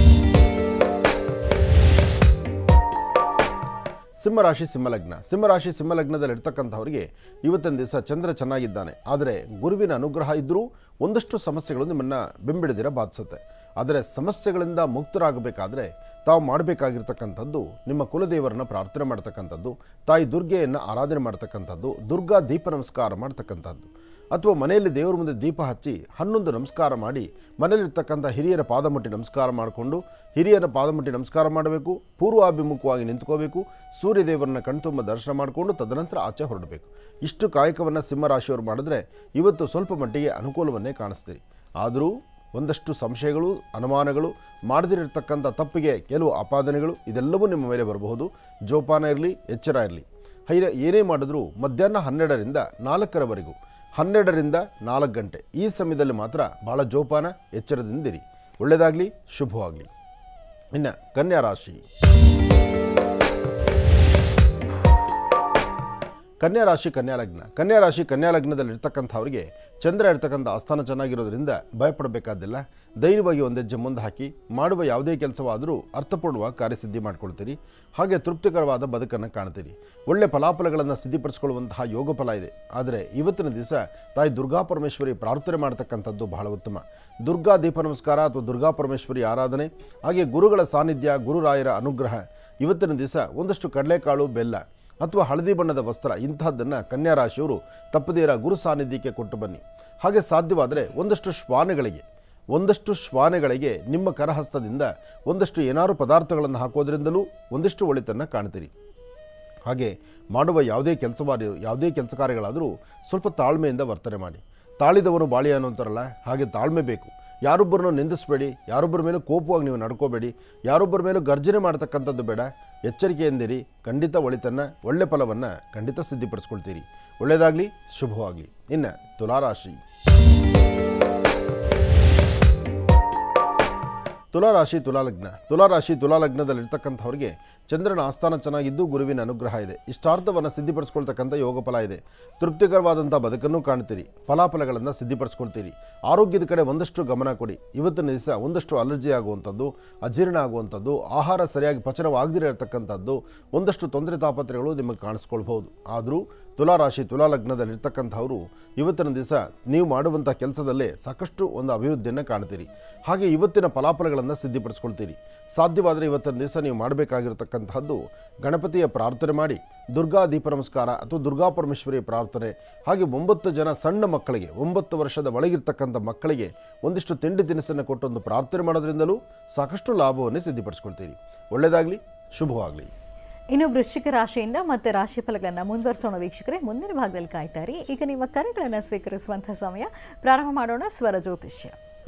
ಸಿಂಹರಾಶಿ ಸಿಂಹಲಗ್ನ ಸಿಂಹರಾಶಿ ಸಿಂಹಲಗ್ನದಲ್ಲಿರ್ತಕ್ಕಂಥವರಿಗೆ ಇವತ್ತಿನ ದಿವಸ ಚಂದ್ರ ಚೆನ್ನಾಗಿದ್ದಾನೆ ಆದರೆ ಗುರುವಿನ ಅನುಗ್ರಹ ಇದ್ದರೂ ಒಂದಷ್ಟು ಸಮಸ್ಯೆಗಳು ನಿಮ್ಮನ್ನು ಬೆಂಬಿಡದಿರ ಬಾಧಿಸುತ್ತೆ ಆದರೆ ಸಮಸ್ಯೆಗಳಿಂದ ಮುಕ್ತರಾಗಬೇಕಾದ್ರೆ ತಾವು ಮಾಡಬೇಕಾಗಿರ್ತಕ್ಕಂಥದ್ದು ನಿಮ್ಮ ಕುಲದೇವರನ್ನು ಪ್ರಾರ್ಥನೆ ಮಾಡ್ತಕ್ಕಂಥದ್ದು ತಾಯಿ ದುರ್ಗೆಯನ್ನು ಆರಾಧನೆ ಮಾಡ್ತಕ್ಕಂಥದ್ದು ದುರ್ಗಾ ದೀಪ ನಮಸ್ಕಾರ ಮಾಡ್ತಕ್ಕಂಥದ್ದು ಅಥವಾ ಮನೆಯಲ್ಲಿ ದೇವರ ಮುಂದೆ ದೀಪ ಹಚ್ಚಿ ಹನ್ನೊಂದು ನಮಸ್ಕಾರ ಮಾಡಿ ಮನೆಯಲ್ಲಿರ್ತಕ್ಕಂಥ ಹಿರಿಯರ ಪಾದಮುಟ್ಟಿ ನಮಸ್ಕಾರ ಮಾಡಿಕೊಂಡು ಹಿರಿಯರ ಪಾದಮುಟ್ಟಿ ನಮಸ್ಕಾರ ಮಾಡಬೇಕು ಪೂರ್ವಾಭಿಮುಖವಾಗಿ ನಿಂತ್ಕೋಬೇಕು ಸೂರ್ಯದೇವರನ್ನ ಕಣ್ತುಂಬ ದರ್ಶನ ಮಾಡಿಕೊಂಡು ತದನಂತರ ಆಚೆ ಹೊರಡಬೇಕು ಇಷ್ಟು ಕಾಯಕವನ್ನು ಸಿಂಹರಾಶಿಯವರು ಮಾಡಿದ್ರೆ ಇವತ್ತು ಸ್ವಲ್ಪ ಮಟ್ಟಿಗೆ ಅನುಕೂಲವನ್ನೇ ಕಾಣಿಸ್ತೀರಿ ಆದರೂ ಒಂದಷ್ಟು ಸಂಶಯಗಳು ಅನುಮಾನಗಳು ಮಾಡದಿರತಕ್ಕಂಥ ತಪ್ಪಿಗೆ ಕೆಲವು ಆಪಾದನೆಗಳು ಇದೆಲ್ಲವೂ ನಿಮ್ಮ ಮೇಲೆ ಬರಬಹುದು ಜೋಪಾನ ಇರಲಿ ಎಚ್ಚರ ಇರಲಿ ಹೈರ ಏನೇ ಮಾಡಿದ್ರೂ ಮಧ್ಯಾಹ್ನ ಹನ್ನೆರಡರಿಂದ ನಾಲ್ಕರವರೆಗೂ ಹನ್ನೆರಡರಿಂದ ನಾಲ್ಕು ಗಂಟೆ ಈ ಸಮಯದಲ್ಲಿ ಮಾತ್ರ ಭಾಳ ಜೋಪಾನ ಎಚ್ಚರದಿಂದಿರಿ ಒಳ್ಳೆಯದಾಗಲಿ ಶುಭವಾಗಲಿ ಇನ್ನು ಕನ್ಯಾ ರಾಶಿ ಕನ್ಯಾ ರಾಶಿ ಕನ್ಯಾ ಲಗ್ನ ಕನ್ಯಾ ರಾಶಿ ಕನ್ಯಾ ಲಗ್ನದಲ್ಲಿ ಇರ್ತಕ್ಕಂಥವ್ರಿಗೆ ಚಂದ್ರ ಇರ್ತಕ್ಕಂಥ ಆಸ್ಥಾನ ಚೆನ್ನಾಗಿರೋದ್ರಿಂದ ಭಯಪಡಬೇಕಾದಿಲ್ಲ ಧೈರ್ಯವಾಗಿ ಒಂದು ಹೆಜ್ಜೆ ಮುಂದೆ ಹಾಕಿ ಮಾಡುವ ಯಾವುದೇ ಕೆಲಸವಾದರೂ ಅರ್ಥಪೂರ್ಣವಾಗಿ ಕಾರ್ಯಸಿದ್ಧಿ ಮಾಡ್ಕೊಳ್ತೀರಿ ಹಾಗೆ ತೃಪ್ತಿಕರವಾದ ಬದುಕನ್ನು ಕಾಣ್ತೀರಿ ಒಳ್ಳೆ ಫಲಾಫಲಗಳನ್ನು ಸಿದ್ಧಿಪಡಿಸ್ಕೊಳ್ಳುವಂತಹ ಯೋಗ ಫಲ ಇದೆ ಆದರೆ ಇವತ್ತಿನ ದಿವಸ ತಾಯಿ ದುರ್ಗಾ ಪರಮೇಶ್ವರಿ ಪ್ರಾರ್ಥನೆ ಮಾಡ್ತಕ್ಕಂಥದ್ದು ಬಹಳ ಉತ್ತಮ ದುರ್ಗಾ ದೀಪ ನಮಸ್ಕಾರ ಅಥವಾ ದುರ್ಗಾ ಪರಮೇಶ್ವರಿ ಆರಾಧನೆ ಹಾಗೆ ಗುರುಗಳ ಸಾನ್ನಿಧ್ಯ ಗುರುರಾಯರ ಅನುಗ್ರಹ ಇವತ್ತಿನ ದಿವಸ ಒಂದಷ್ಟು ಕಡಲೆಕಾಳು ಬೆಲ್ಲ ಅಥವಾ ಹಳದಿ ಬಣ್ಣದ ವಸ್ತ್ರ ಇಂತಹದ್ದನ್ನು ಕನ್ಯಾ ರಾಶಿಯವರು ತಪ್ಪದೇರ ಗುರು ಸಾನ್ನಿಧ್ಯಕ್ಕೆ ಕೊಟ್ಟು ಬನ್ನಿ ಹಾಗೆ ಸಾಧ್ಯವಾದರೆ ಒಂದಷ್ಟು ಶ್ವಾನಗಳಿಗೆ ಒಂದಷ್ಟು ಶ್ವಾನಗಳಿಗೆ ನಿಮ್ಮ ಕರಹಸ್ತದಿಂದ ಒಂದಷ್ಟು ಏನಾರು ಪದಾರ್ಥಗಳನ್ನು ಹಾಕೋದ್ರಿಂದಲೂ ಒಂದಿಷ್ಟು ಒಳಿತನ್ನು ಕಾಣ್ತೀರಿ ಹಾಗೆ ಮಾಡುವ ಯಾವುದೇ ಕೆಲಸವಾದ ಯಾವುದೇ ಕೆಲಸ ಕಾರ್ಯಗಳಾದರೂ ಸ್ವಲ್ಪ ತಾಳ್ಮೆಯಿಂದ ವರ್ತನೆ ಮಾಡಿ ತಾಳಿದವನು ಬಾಳಿ ಅನ್ನೋಂತಾರಲ್ಲ ಹಾಗೆ ತಾಳ್ಮೆ ಬೇಕು ಯಾರೊಬ್ಬರನ್ನು ನಿಂದಿಸಬೇಡಿ ಯಾರೊಬ್ಬರ ಮೇಲೂ ಕೋಪವಾಗಿ ನೀವು ನಡ್ಕೋಬೇಡಿ ಯಾರೊಬ್ಬರ ಮೇಲೂ ಗರ್ಜನೆ ಮಾಡ್ತಕ್ಕಂಥದ್ದು ಬೇಡ ಎಚ್ಚರಿಕೆಯಿಂದಿರಿ ಖಂಡಿತ ಒಳಿತನ್ನು ಒಳ್ಳೆ ಫಲವನ್ನು ಖಂಡಿತ ಸಿದ್ಧಿಪಡಿಸ್ಕೊಳ್ತೀರಿ ಒಳ್ಳೆಯದಾಗಲಿ ಶುಭವಾಗಲಿ ಇನ್ನು ತುಲಾರಾಶಿ ತುಲಾರಾಶಿ ತುಲಾಲಗ್ನ ತುಲಾರಾಶಿ ತುಲಾಲಗ್ನದಲ್ಲಿರ್ತಕ್ಕಂಥವ್ರಿಗೆ ಚಂದ್ರನ ಆಸ್ಥಾನ ಚೆನ್ನಾಗಿದ್ದು ಗುರುವಿನ ಅನುಗ್ರಹ ಇದೆ ಇಷ್ಟಾರ್ಥವನ್ನು ಸಿದ್ಧಿಪಡಿಸ್ಕೊಳ್ತಕ್ಕಂಥ ಯೋಗ ಫಲ ಇದೆ ತೃಪ್ತಿಕರವಾದಂಥ ಬದುಕನ್ನು ಕಾಣ್ತೀರಿ ಫಲಾಫಲಗಳನ್ನು ಸಿದ್ಧಿಪಡಿಸ್ಕೊಳ್ತೀರಿ ಆರೋಗ್ಯದ ಕಡೆ ಒಂದಷ್ಟು ಗಮನ ಕೊಡಿ ಇವತ್ತಿನ ದಿವಸ ಒಂದಷ್ಟು ಅಲರ್ಜಿ ಆಗುವಂಥದ್ದು ಅಜೀರ್ಣ ಆಗುವಂಥದ್ದು ಆಹಾರ ಸರಿಯಾಗಿ ಪಚನವಾಗದಿರೋ ಇರತಕ್ಕಂಥದ್ದು ಒಂದಷ್ಟು ತೊಂದರೆ ತಾಪತ್ರೆಗಳು ನಿಮಗೆ ಕಾಣಿಸ್ಕೊಳ್ಬಹುದು ಆದರೂ ತುಲಾರಾಶಿ ತುಲಾಲಗ್ನದಲ್ಲಿರ್ತಕ್ಕಂಥವರು ಇವತ್ತಿನ ದಿವಸ ನೀವು ಮಾಡುವಂಥ ಕೆಲಸದಲ್ಲೇ ಸಾಕಷ್ಟು ಒಂದು ಅಭಿವೃದ್ಧಿಯನ್ನು ಕಾಣ್ತೀರಿ ಹಾಗೆ ಇವತ್ತಿನ ಫಲಾಫಲಗಳನ್ನು ಸಿದ್ಧಿಪಡಿಸ್ಕೊಳ್ತೀರಿ ಸಾಧ್ಯವಾದರೆ ಇವತ್ತಿನ ದಿವಸ ನೀವು ಮಾಡಬೇಕಾಗಿರ್ತಕ್ಕಂಥದ್ದು ಗಣಪತಿಯ ಪ್ರಾರ್ಥನೆ ಮಾಡಿ ದುರ್ಗಾ ದೀಪ ನಮಸ್ಕಾರ ಅಥವಾ ದುರ್ಗಾ ಪರಮೇಶ್ವರಿಯ ಪ್ರಾರ್ಥನೆ ಹಾಗೆ ಒಂಬತ್ತು ಜನ ಸಣ್ಣ ಮಕ್ಕಳಿಗೆ ಒಂಬತ್ತು ವರ್ಷದ ಒಳಗಿರ್ತಕ್ಕಂಥ ಮಕ್ಕಳಿಗೆ ಒಂದಿಷ್ಟು ತಿಂಡಿ ತಿನಿಸನ್ನು ಕೊಟ್ಟು ಒಂದು ಪ್ರಾರ್ಥನೆ ಮಾಡೋದ್ರಿಂದಲೂ ಸಾಕಷ್ಟು ಲಾಭವನ್ನು ಸಿದ್ಧಿಪಡಿಸ್ಕೊಳ್ತೀರಿ ಒಳ್ಳೆಯದಾಗಲಿ ಶುಭವಾಗಲಿ ಇನ್ನು ವೃಶ್ಚಿಕ ರಾಶಿಯಿಂದ ಮತ್ತೆ ರಾಶಿ ಫಲಗಳನ್ನು ಮುಂದುವರಿಸೋಣ ವೀಕ್ಷಕರೇ ಮುಂದಿನ ಭಾಗದಲ್ಲಿ ಕಾಯ್ತಾ ಇರಿ ಈಗ ನಿಮ್ಮ ಕರೆಗಳನ್ನು ಸ್ವೀಕರಿಸುವಂತಹ ಸಮಯ ಪ್ರಾರಂಭ ಮಾಡೋಣ ಸ್ವರ ಜ್ಯೋತಿಷ್ಯ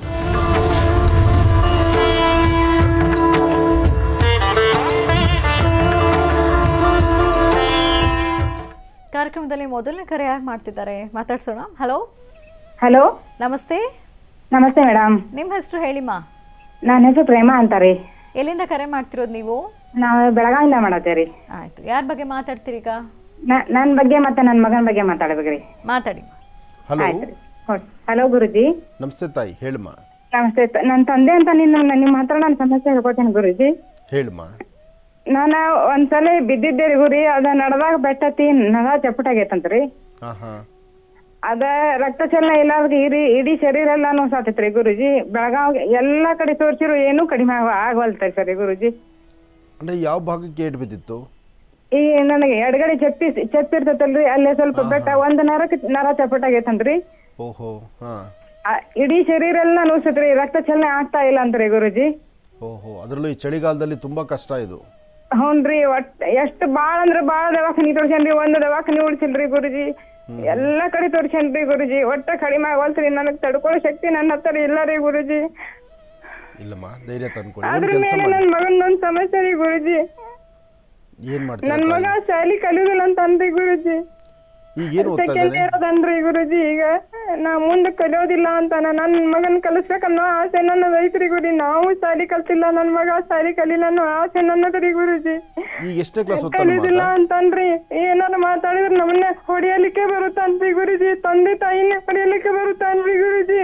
ಕಾರ್ಯಕ್ರಮದಲ್ಲಿ ಮೊದಲನೇ ಕರೆ ಯಾರು ಮಾಡ್ತಿದ್ದಾರೆ ಮಾತಾಡ್ಸೋಣ ಹಲೋ ಹಲೋ ನಮಸ್ತೆ ನಮಸ್ತೆ ಮೇಡಮ್ ನಿಮ್ಮ ಹೆಸರು ಹೇಳಿಮ್ಮ ನನ್ನ ಹೆಸರು ಪ್ರೇಮ ಅಂತ ರೀ ಎಲ್ಲಿಂದ ಕರೆ ಮಾಡ್ತಿರೋದು ನೀವು ನಾವು ಬೆಳಗಾವಿಂದ ಮಾಡತ್ತೇವ್ರಿ ಆಯ್ತು ಯಾರ ಬಗ್ಗೆ ಮಾತಾಡ್ತೀರಿ ಈಗ ನನ್ನ ಬಗ್ಗೆ ಮತ್ತೆ ನನ್ನ ಮಗನ ಬಗ್ಗೆ ಮಾತಾಡ್ಬೇಕ್ರಿ ಮಾತಾಡಿ ಹಲೋ ಆಯ್ತು ರೀ ಹಲೋ ಗುರುಜಿ ನಮಸ್ತೆ ತಾಯಿ ಹೇಳಮ್ಮ ನಮಸ್ತೆ ನನ್ನ ತಂದೆ ಅಂತ ನಿನ್ನ ನಿಮ್ಮ ಹತ್ರ ನಾನು ಸಮಸ್ಯೆ ಹೇಳ್ಕೊತೇನೆ ಗುರುಜಿ ಹೇಳಮ್ಮ ನಾನು ಒಂದ್ಸಲ ಬಿದ್ದಿದ್ದೆ ರೀ ಗುರಿ ಅದ ನಡದಾಗ ಬೆಟ್ಟತಿ ನಡ ಚಪ್ಪಟಾಗೈತಂತ್ರಿ ಹಾಂ ಹಾಂ ಅದ ರಕ್ತ ಚಲನ ಇಲ್ಲಾರ್ದ ಇಡೀ ಇಡೀ ಶರೀರ ಎಲ್ಲ ನೋಸಾತೈತ್ರಿ ಗುರುಜಿ ಬೆಳಗಾವ್ ಎಲ್ಲಾ ಕಡೆ ತೋರ್ಸಿರು ಏನೂ ಕಡಿಮೆ ಆಗ ಆಗವಲ್ತರಿ ಸರಿ ಗುರುಜಿ ಅಂದರೆ ಯಾವ ಭಾಗಕ್ಕೆ ಏಟು ಬಿದ್ದಿತ್ತು ಈ ನನಗೆ ಎಡಗಡೆ ಚಪ್ಪಿ ಚಪ್ಪಿರ್ತೈತಲ್ರಿ ಅಲ್ಲೇ ಸ್ವಲ್ಪ ಬೆಟ್ಟ ಒಂದ್ ನರಕ್ ನರ ಚಪ್ಪಟಾಗೈತಂತ್ರಿ ಓಹೋ ಹಾಂ ಆ, ಇಡೀ ಶರೀರ ಎಲ್ಲ ನೋಸತ್ರಿ ರಕ್ತ ಚಲನೆ ಆಗ್ತಾ ಇಲ್ಲ ಅಂತ್ರಿ ಗುರುಜಿ ಓಹೋ ಅದರಲ್ಲೂ ಈ ಚಳಿಗಾಲದಲ್ಲಿ ತುಂಬ ಕಷ್ಟ ಇದು ಹ್ಞೂನ್ರಿ ಒಟ್ ಎಷ್ಟ್ ಬಾಳ ಅಂದ್ರ ಬಾಳ ದವಾಖಾನಿ ತೋರ್ಸೇನ್ರಿ ಒಂದ್ ದವಾಖಾನಿ ಉಳ್ಸಿಲ್ರಿ ಗುರುಜಿ ಎಲ್ಲಾ ಕಡೆ ತೋರ್ಸೇನ್ರಿ ಗುರುಜಿ ಒಟ್ಟ ಕಡಿಮೆ ಆಗವಲ್ತ್ರಿ ನನಗ್ ತಡ್ಕೊಳ್ಳೋ ಶಕ್ತಿ ನನ್ನ ಹತ್ರ ಇಲ್ಲ ರೀ ಗುರುಜಿ ಇಲ್ಲಮ್ಮ ಧೈರ್ಯ ತಂದ್ಕೊಳ್ಳಿ ಅದ್ರ ಒಂದು ಕೆಲಸ ಮೇಲೆ ಮಾಡಿ ನನ್ ಮಗಂದೊಂದ್ ಸಮಸ್ಯೆ ರೀ ಗುರುಜಿ ಏನು ಮಾಡ್ತೀರಾ ನನ್ ಮಗ ತಾಯಿ? ಶಾಲಿ ಕಲಿಯೋದಿಲ್ಲ ಅಂತ ಅಂದ್ರಿ ಗುರುಜಿ ಈಗ ಏನು ಓದ್ತಾ ಸೆಕೆಂಡ್ ಇದ್ದಾನೆ ಇಯರ್ ಅದನ್ರಿ ಗುರುಜಿ ಈಗ ನಾ ಮುಂದೆ ಕಲಿಯೋದಿಲ್ಲ ಅಂತ ನನ್ ಮಗನ್ ಕಲಿಸ್ಬೇಕನ್ನೋ ಆಸೆ ನನ್ನದ್ ಐತ್ರಿ ಗುರಿ ನಾವು ಶಾಲಿ ಕಲ್ತಿಲ್ಲ ನನ್ ಮಗ ಶಾಲಿ ಕಲಿಲ್ಲ ಅನ್ನೋ ಆಸೆ ನನ್ನದ್ರಿ ಗುರುಜಿ ಈಗ ಎಷ್ಟನೇ ಕ್ಲಾಸ್ ಓದ್ತಾನೆ ಕಲಿಯೋದಿಲ್ಲ ಮಾತಾ ಅಂತನ್ರಿ ಏನಾರ ಮಾತಾಡಿದ್ರೆ ನಮ್ಮನ್ನ ಹೊಡಿಯಲಿಕ್ಕೆ ಬರುತ್ತನ್ರಿ ಗುರುಜಿ ತಂದೆ ತಾಯಿನ ಹೊಡಿಯಲಿಕ್ಕೆ ಬರುತ್ತನ್ರಿ ಗುರುಜಿ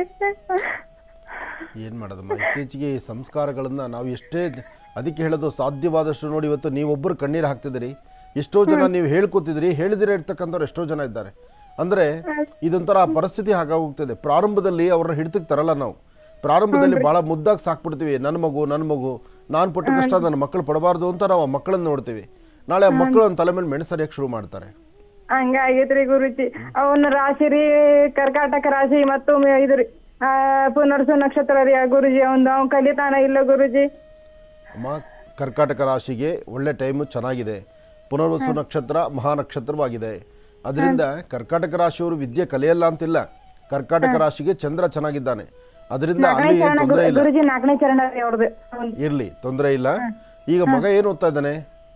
ಏನು ಮಾಡೋದಮ್ಮ ಇತ್ತೀಚೆಗೆ ಈ ಸಂಸ್ಕಾರಗಳನ್ನು ನಾವು ಎಷ್ಟೇ ಅದಕ್ಕೆ ಹೇಳೋದು ಸಾಧ್ಯವಾದಷ್ಟು ನೋಡಿ ಇವತ್ತು ನೀವೊಬ್ಬರು ಕಣ್ಣೀರು ಹಾಕ್ತಿದ್ದೀರಿ ಎಷ್ಟೋ ಜನ ನೀವು ಹೇಳ್ಕೊತಿದ್ದೀರಿ ಹೇಳಿದಿರ ಇರ್ತಕ್ಕಂಥವ್ರು ಎಷ್ಟೋ ಜನ ಇದ್ದಾರೆ ಅಂದರೆ ಇದೊಂಥರ ಪರಿಸ್ಥಿತಿ ಹಾಗಾಗೋಗ್ತದೆ ಪ್ರಾರಂಭದಲ್ಲಿ ಅವ್ರನ್ನ ಹಿಡಿತಕ್ಕೆ ತರಲ್ಲ ನಾವು ಪ್ರಾರಂಭದಲ್ಲಿ ಭಾಳ ಮುದ್ದಾಗಿ ಸಾಕ್ಬಿಡ್ತೀವಿ ನನ್ನ ಮಗು ನನ್ನ ಮಗು ನಾನು ಪಟ್ಟ ಕಷ್ಟ ನನ್ನ ಮಕ್ಕಳು ಪಡಬಾರ್ದು ಅಂತ ನಾವು ಆ ಮಕ್ಕಳನ್ನ ನೋಡ್ತೀವಿ ನಾಳೆ ಆ ಮಕ್ಕಳು ಒಂದು ತಲೆ ಮೇಲೆ ಮೆಣಸರಿಯಕ್ಕೆ ಶುರು ಮಾಡ್ತಾರೆ ಹಂಗಾಗೈತ್ರಿ ಗುರುಜಿ ಅವನ ರಾಶಿ ರೀ ಕರ್ಕಾಟಕ ರಾಶಿ ಮತ್ತು ಮ- ಇದ್ರಿ ಆ ಪುನರ್ಸು ನಕ್ಷತ್ರ ರೀ ಆ ಗುರುಜಿ ಅವಂದು ಅವ್ನ್ ಕಲಿತಾನ ಇಲ್ಲ ಗುರುಜಿ ಅಮ್ಮ ಕರ್ಕಾಟಕ ರಾಶಿಗೆ ಒಳ್ಳೆ ಟೈಮು ಚೆನ್ನಾಗಿದೆ ಪುನರ್ವಸು ನಕ್ಷತ್ರ ಮಹಾ ನಕ್ಷತ್ರವಾಗಿದೆ ಅದರಿಂದ ಕರ್ಕಾಟಕ ರಾಶಿಯವರು ವಿದ್ಯೆ ಕಲಿಯಲ್ಲ ಅಂತಿಲ್ಲ ಕರ್ಕಾಟಕ ರಾಶಿಗೆ ಚಂದ್ರ ಚೆನ್ನಾಗಿದ್ದಾನೆ ಅದರಿಂದ ಅಲ್ಲಿ ಏನು ಚರಣ ತೊಂದರೆ ಇಲ್ಲ ಗುರುಜಿ ನಾಲ್ಕನೇ ಚರಣ ರೀ ಅವ್ರದ್ದು ಅವ್ನ್ದು. ಇರಲಿ ತೊಂದರೆ ಇಲ್ಲ ಈಗ ಮಗ ಏನು ಓದ್ತಾ ಇದ್ದಾನೆ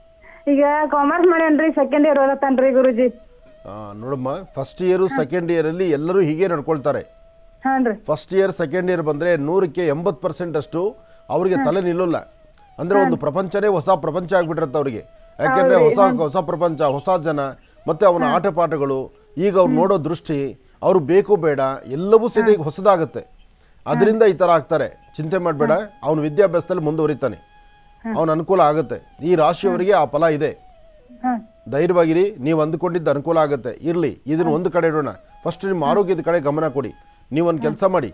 ಈಗ ಕಾಮರ್ಸ್ ಮಾಡ್ಯಾನ್ರಿ ಸೆಕೆಂಡ್ ಇಯರ್ ಓದತ್ತಾನ್ರಿ ಗುರುಜಿ ಆ, ನೋಡಮ್ಮ ಫಸ್ಟ್ ಇಯರು ಸೆಕೆಂಡ್ ಇಯರಲ್ಲಿ ಎಲ್ಲರೂ ಹೀಗೆ ನಡ್ಕೊಳ್ತಾರೆ ಹಾನ್ರಿ ಫಸ್ಟ್ ಇಯರ್ ಸೆಕೆಂಡ್ ಇಯರ್ ಬಂದರೆ ನೂರಕ್ಕೆ ಎಂಬತ್ತು ಪರ್ಸೆಂಟ್ ಅಷ್ಟು ಅವರಿಗೆ ತಲೆ ನಿಲ್ಲಲ್ಲ ಅಂದರೆ ಒಂದು ಪ್ರಪಂಚನೇ ಹೊಸ ಪ್ರಪಂಚ ಆಗ್ಬಿಟ್ಟಿರುತ್ತೆ ಅವರಿಗೆ ಯಾಕೆಂದರೆ ಹೊಸ ಹೊಸ ಪ್ರಪಂಚ ಹೊಸ ಜನ ಮತ್ತು ಅವನ ಆಟ ಪಾಠಗಳು ಈಗ ಅವ್ರು ನೋಡೋ ದೃಷ್ಟಿ ಅವ್ರು ಬೇಕು ಬೇಡ ಎಲ್ಲವೂ ಸಹಿತ ಈಗ ಹೊಸದಾಗುತ್ತೆ ಅದರಿಂದ ಈ ಥರ ಆಗ್ತಾರೆ ಚಿಂತೆ ಮಾಡಬೇಡ ಅವನ ವಿದ್ಯಾಭ್ಯಾಸದಲ್ಲಿ ಮುಂದುವರಿತಾನೆ ಅವನ ಅನುಕೂಲ ಆಗುತ್ತೆ ಈ ರಾಶಿಯವರಿಗೆ ಆ ಫಲ ಇದೆ ಹಾಂ ಧೈರ್ಯವಾಗಿರಿ ನೀವು ಅಂದುಕೊಂಡಿದ್ದು ಅನುಕೂಲ ಆಗುತ್ತೆ ಇರಲಿ ಇದನ್ನು ಒಂದು ಕಡೆ ಇಡೋಣ ಫಸ್ಟ್ ನಿಮ್ಮ ಆರೋಗ್ಯದ ಕಡೆ ಗಮನ ಕೊಡಿ ನೀವೊಂದು ಕೆಲಸ ಮಾಡಿ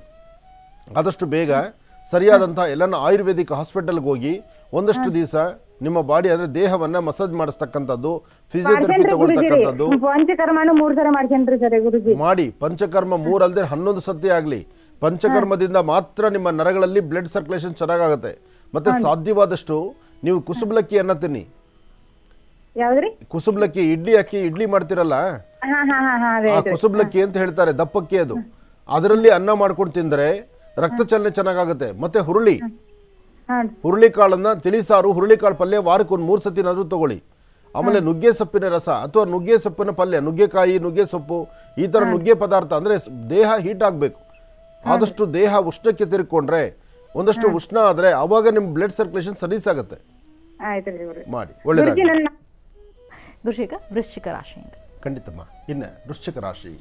ಆದಷ್ಟು ಬೇಗ ಸರಿಯಾದಂಥ ಎಲ್ಲನ ಆಯುರ್ವೇದಿಕ್ ಹಾಸ್ಪಿಟಲ್ಗೆ ಹೋಗಿ ಒಂದಷ್ಟು ದಿವಸ ನಿಮ್ಮ ಬಾಡಿ ಅಂದರೆ ದೇಹವನ್ನು ಮಸಾಜ್ ಮಾಡಿಸ್ತಕ್ಕಂಥದ್ದು ಫಿಸಿಯೋಥೆರಪಿ ಮಾಡ್ಸೇನ್ರಿ ಗುರುಜಿ ರೀ ತಗೊಳ್ತಕ್ಕಂಥದ್ದು ಪಂಚಕರ್ಮನು ಮೂರ್ ಸಲ ಮಾಡ್ಸೇನ್ರಿ ಸರಿ ಗುರುಜಿ ಮಾಡಿ ಪಂಚಕರ್ಮ ಮೂರಲ್ಲದೆ ಹನ್ನೊಂದು ಸತಿ ಆಗಲಿ ಪಂಚಕರ್ಮದಿಂದ ಮಾತ್ರ ನಿಮ್ಮ ನರಗಳಲ್ಲಿ ಬ್ಲಡ್ ಸರ್ಕ್ಯುಲೇಷನ್ ಚೆನ್ನಾಗಾಗುತ್ತೆ ಮತ್ತು ಸಾಧ್ಯವಾದಷ್ಟು ನೀವು ಕುಸುಬ್ಲಕ್ಕಿ ಅನ್ನ ತಿನ್ನಿ ಯಾವ್ದ್ರಿ ಕುಸುಬ್ಲಕ್ಕಿ ಇಡ್ಲಿ ಅಕ್ಕಿ ಇಡ್ಲಿ ಮಾಡ್ತಿರಲ್ಲ ಹಾ ಹಾ ಹಾ ಹಾ ಅದೇ ಆ ಕುಸುಬ್ಲಕ್ಕಿ ಅಂತ ಹೇಳ್ತಾರೆ ದಪ್ಪಕ್ಕಿ ಅದು ಅದರಲ್ಲಿ ಅನ್ನ ಮಾಡ್ಕೊಂಡು ತಿಂದರೆ ರಕ್ತ ಚಲನೆ ಚೆನ್ನಾಗಾಗುತ್ತೆ ಮತ್ತೆ ಹುರುಳಿ ಹಾಂ ಹುರುಳಿಕಾಳನ್ನ ತಿಳಿಸಾರು ಹುರುಳಿಕಾಳು ಪಲ್ಯ ವಾರಕ್ಕೆ ಒಂದು ಮೂರು ಸತಿನಾದ್ರೂ ತಗೊಳ್ಳಿ ಆಮೇಲೆ ನುಗ್ಗೆ ಸೊಪ್ಪಿನ ರಸ ಅಥವಾ ನುಗ್ಗೆ ಸೊಪ್ಪಿನ ಪಲ್ಯ ನುಗ್ಗೆಕಾಯಿ ನುಗ್ಗೆ ಸೊಪ್ಪು ಈ ಥರ ನುಗ್ಗೆ ಪದಾರ್ಥ ಅಂದರೆ ದೇಹ ಹೀಟ್ ಆಗಬೇಕು ಆದಷ್ಟು ದೇಹ ಉಷ್ಣಕ್ಕೆ ತಿರ್ಕೊಂಡ್ರೆ ಒಂದಷ್ಟು ಉಷ್ಣ ಆದರೆ ಅವಾಗ ನಿಮ್ಮ ಬ್ಲಡ್ ಸರ್ಕ್ಯುಲೇಷನ್ ಸಲೀಸಾಗುತ್ತೆ ಆಯ್ತು ರೀ ಗುರುಜಿ ಮಾಡಿ ಗುರುಜಿ ಒಳ್ಳೇದಾಗಿ ನನ್ನ ಗುರುಶೀಗ ವೃಶ್ಚಿಕ ರಾಶಿಯಿಂದ ಖಂಡಿತಮ್ಮ ಇನ್ನು ವೃಶ್ಚಿಕ ರಾಶಿ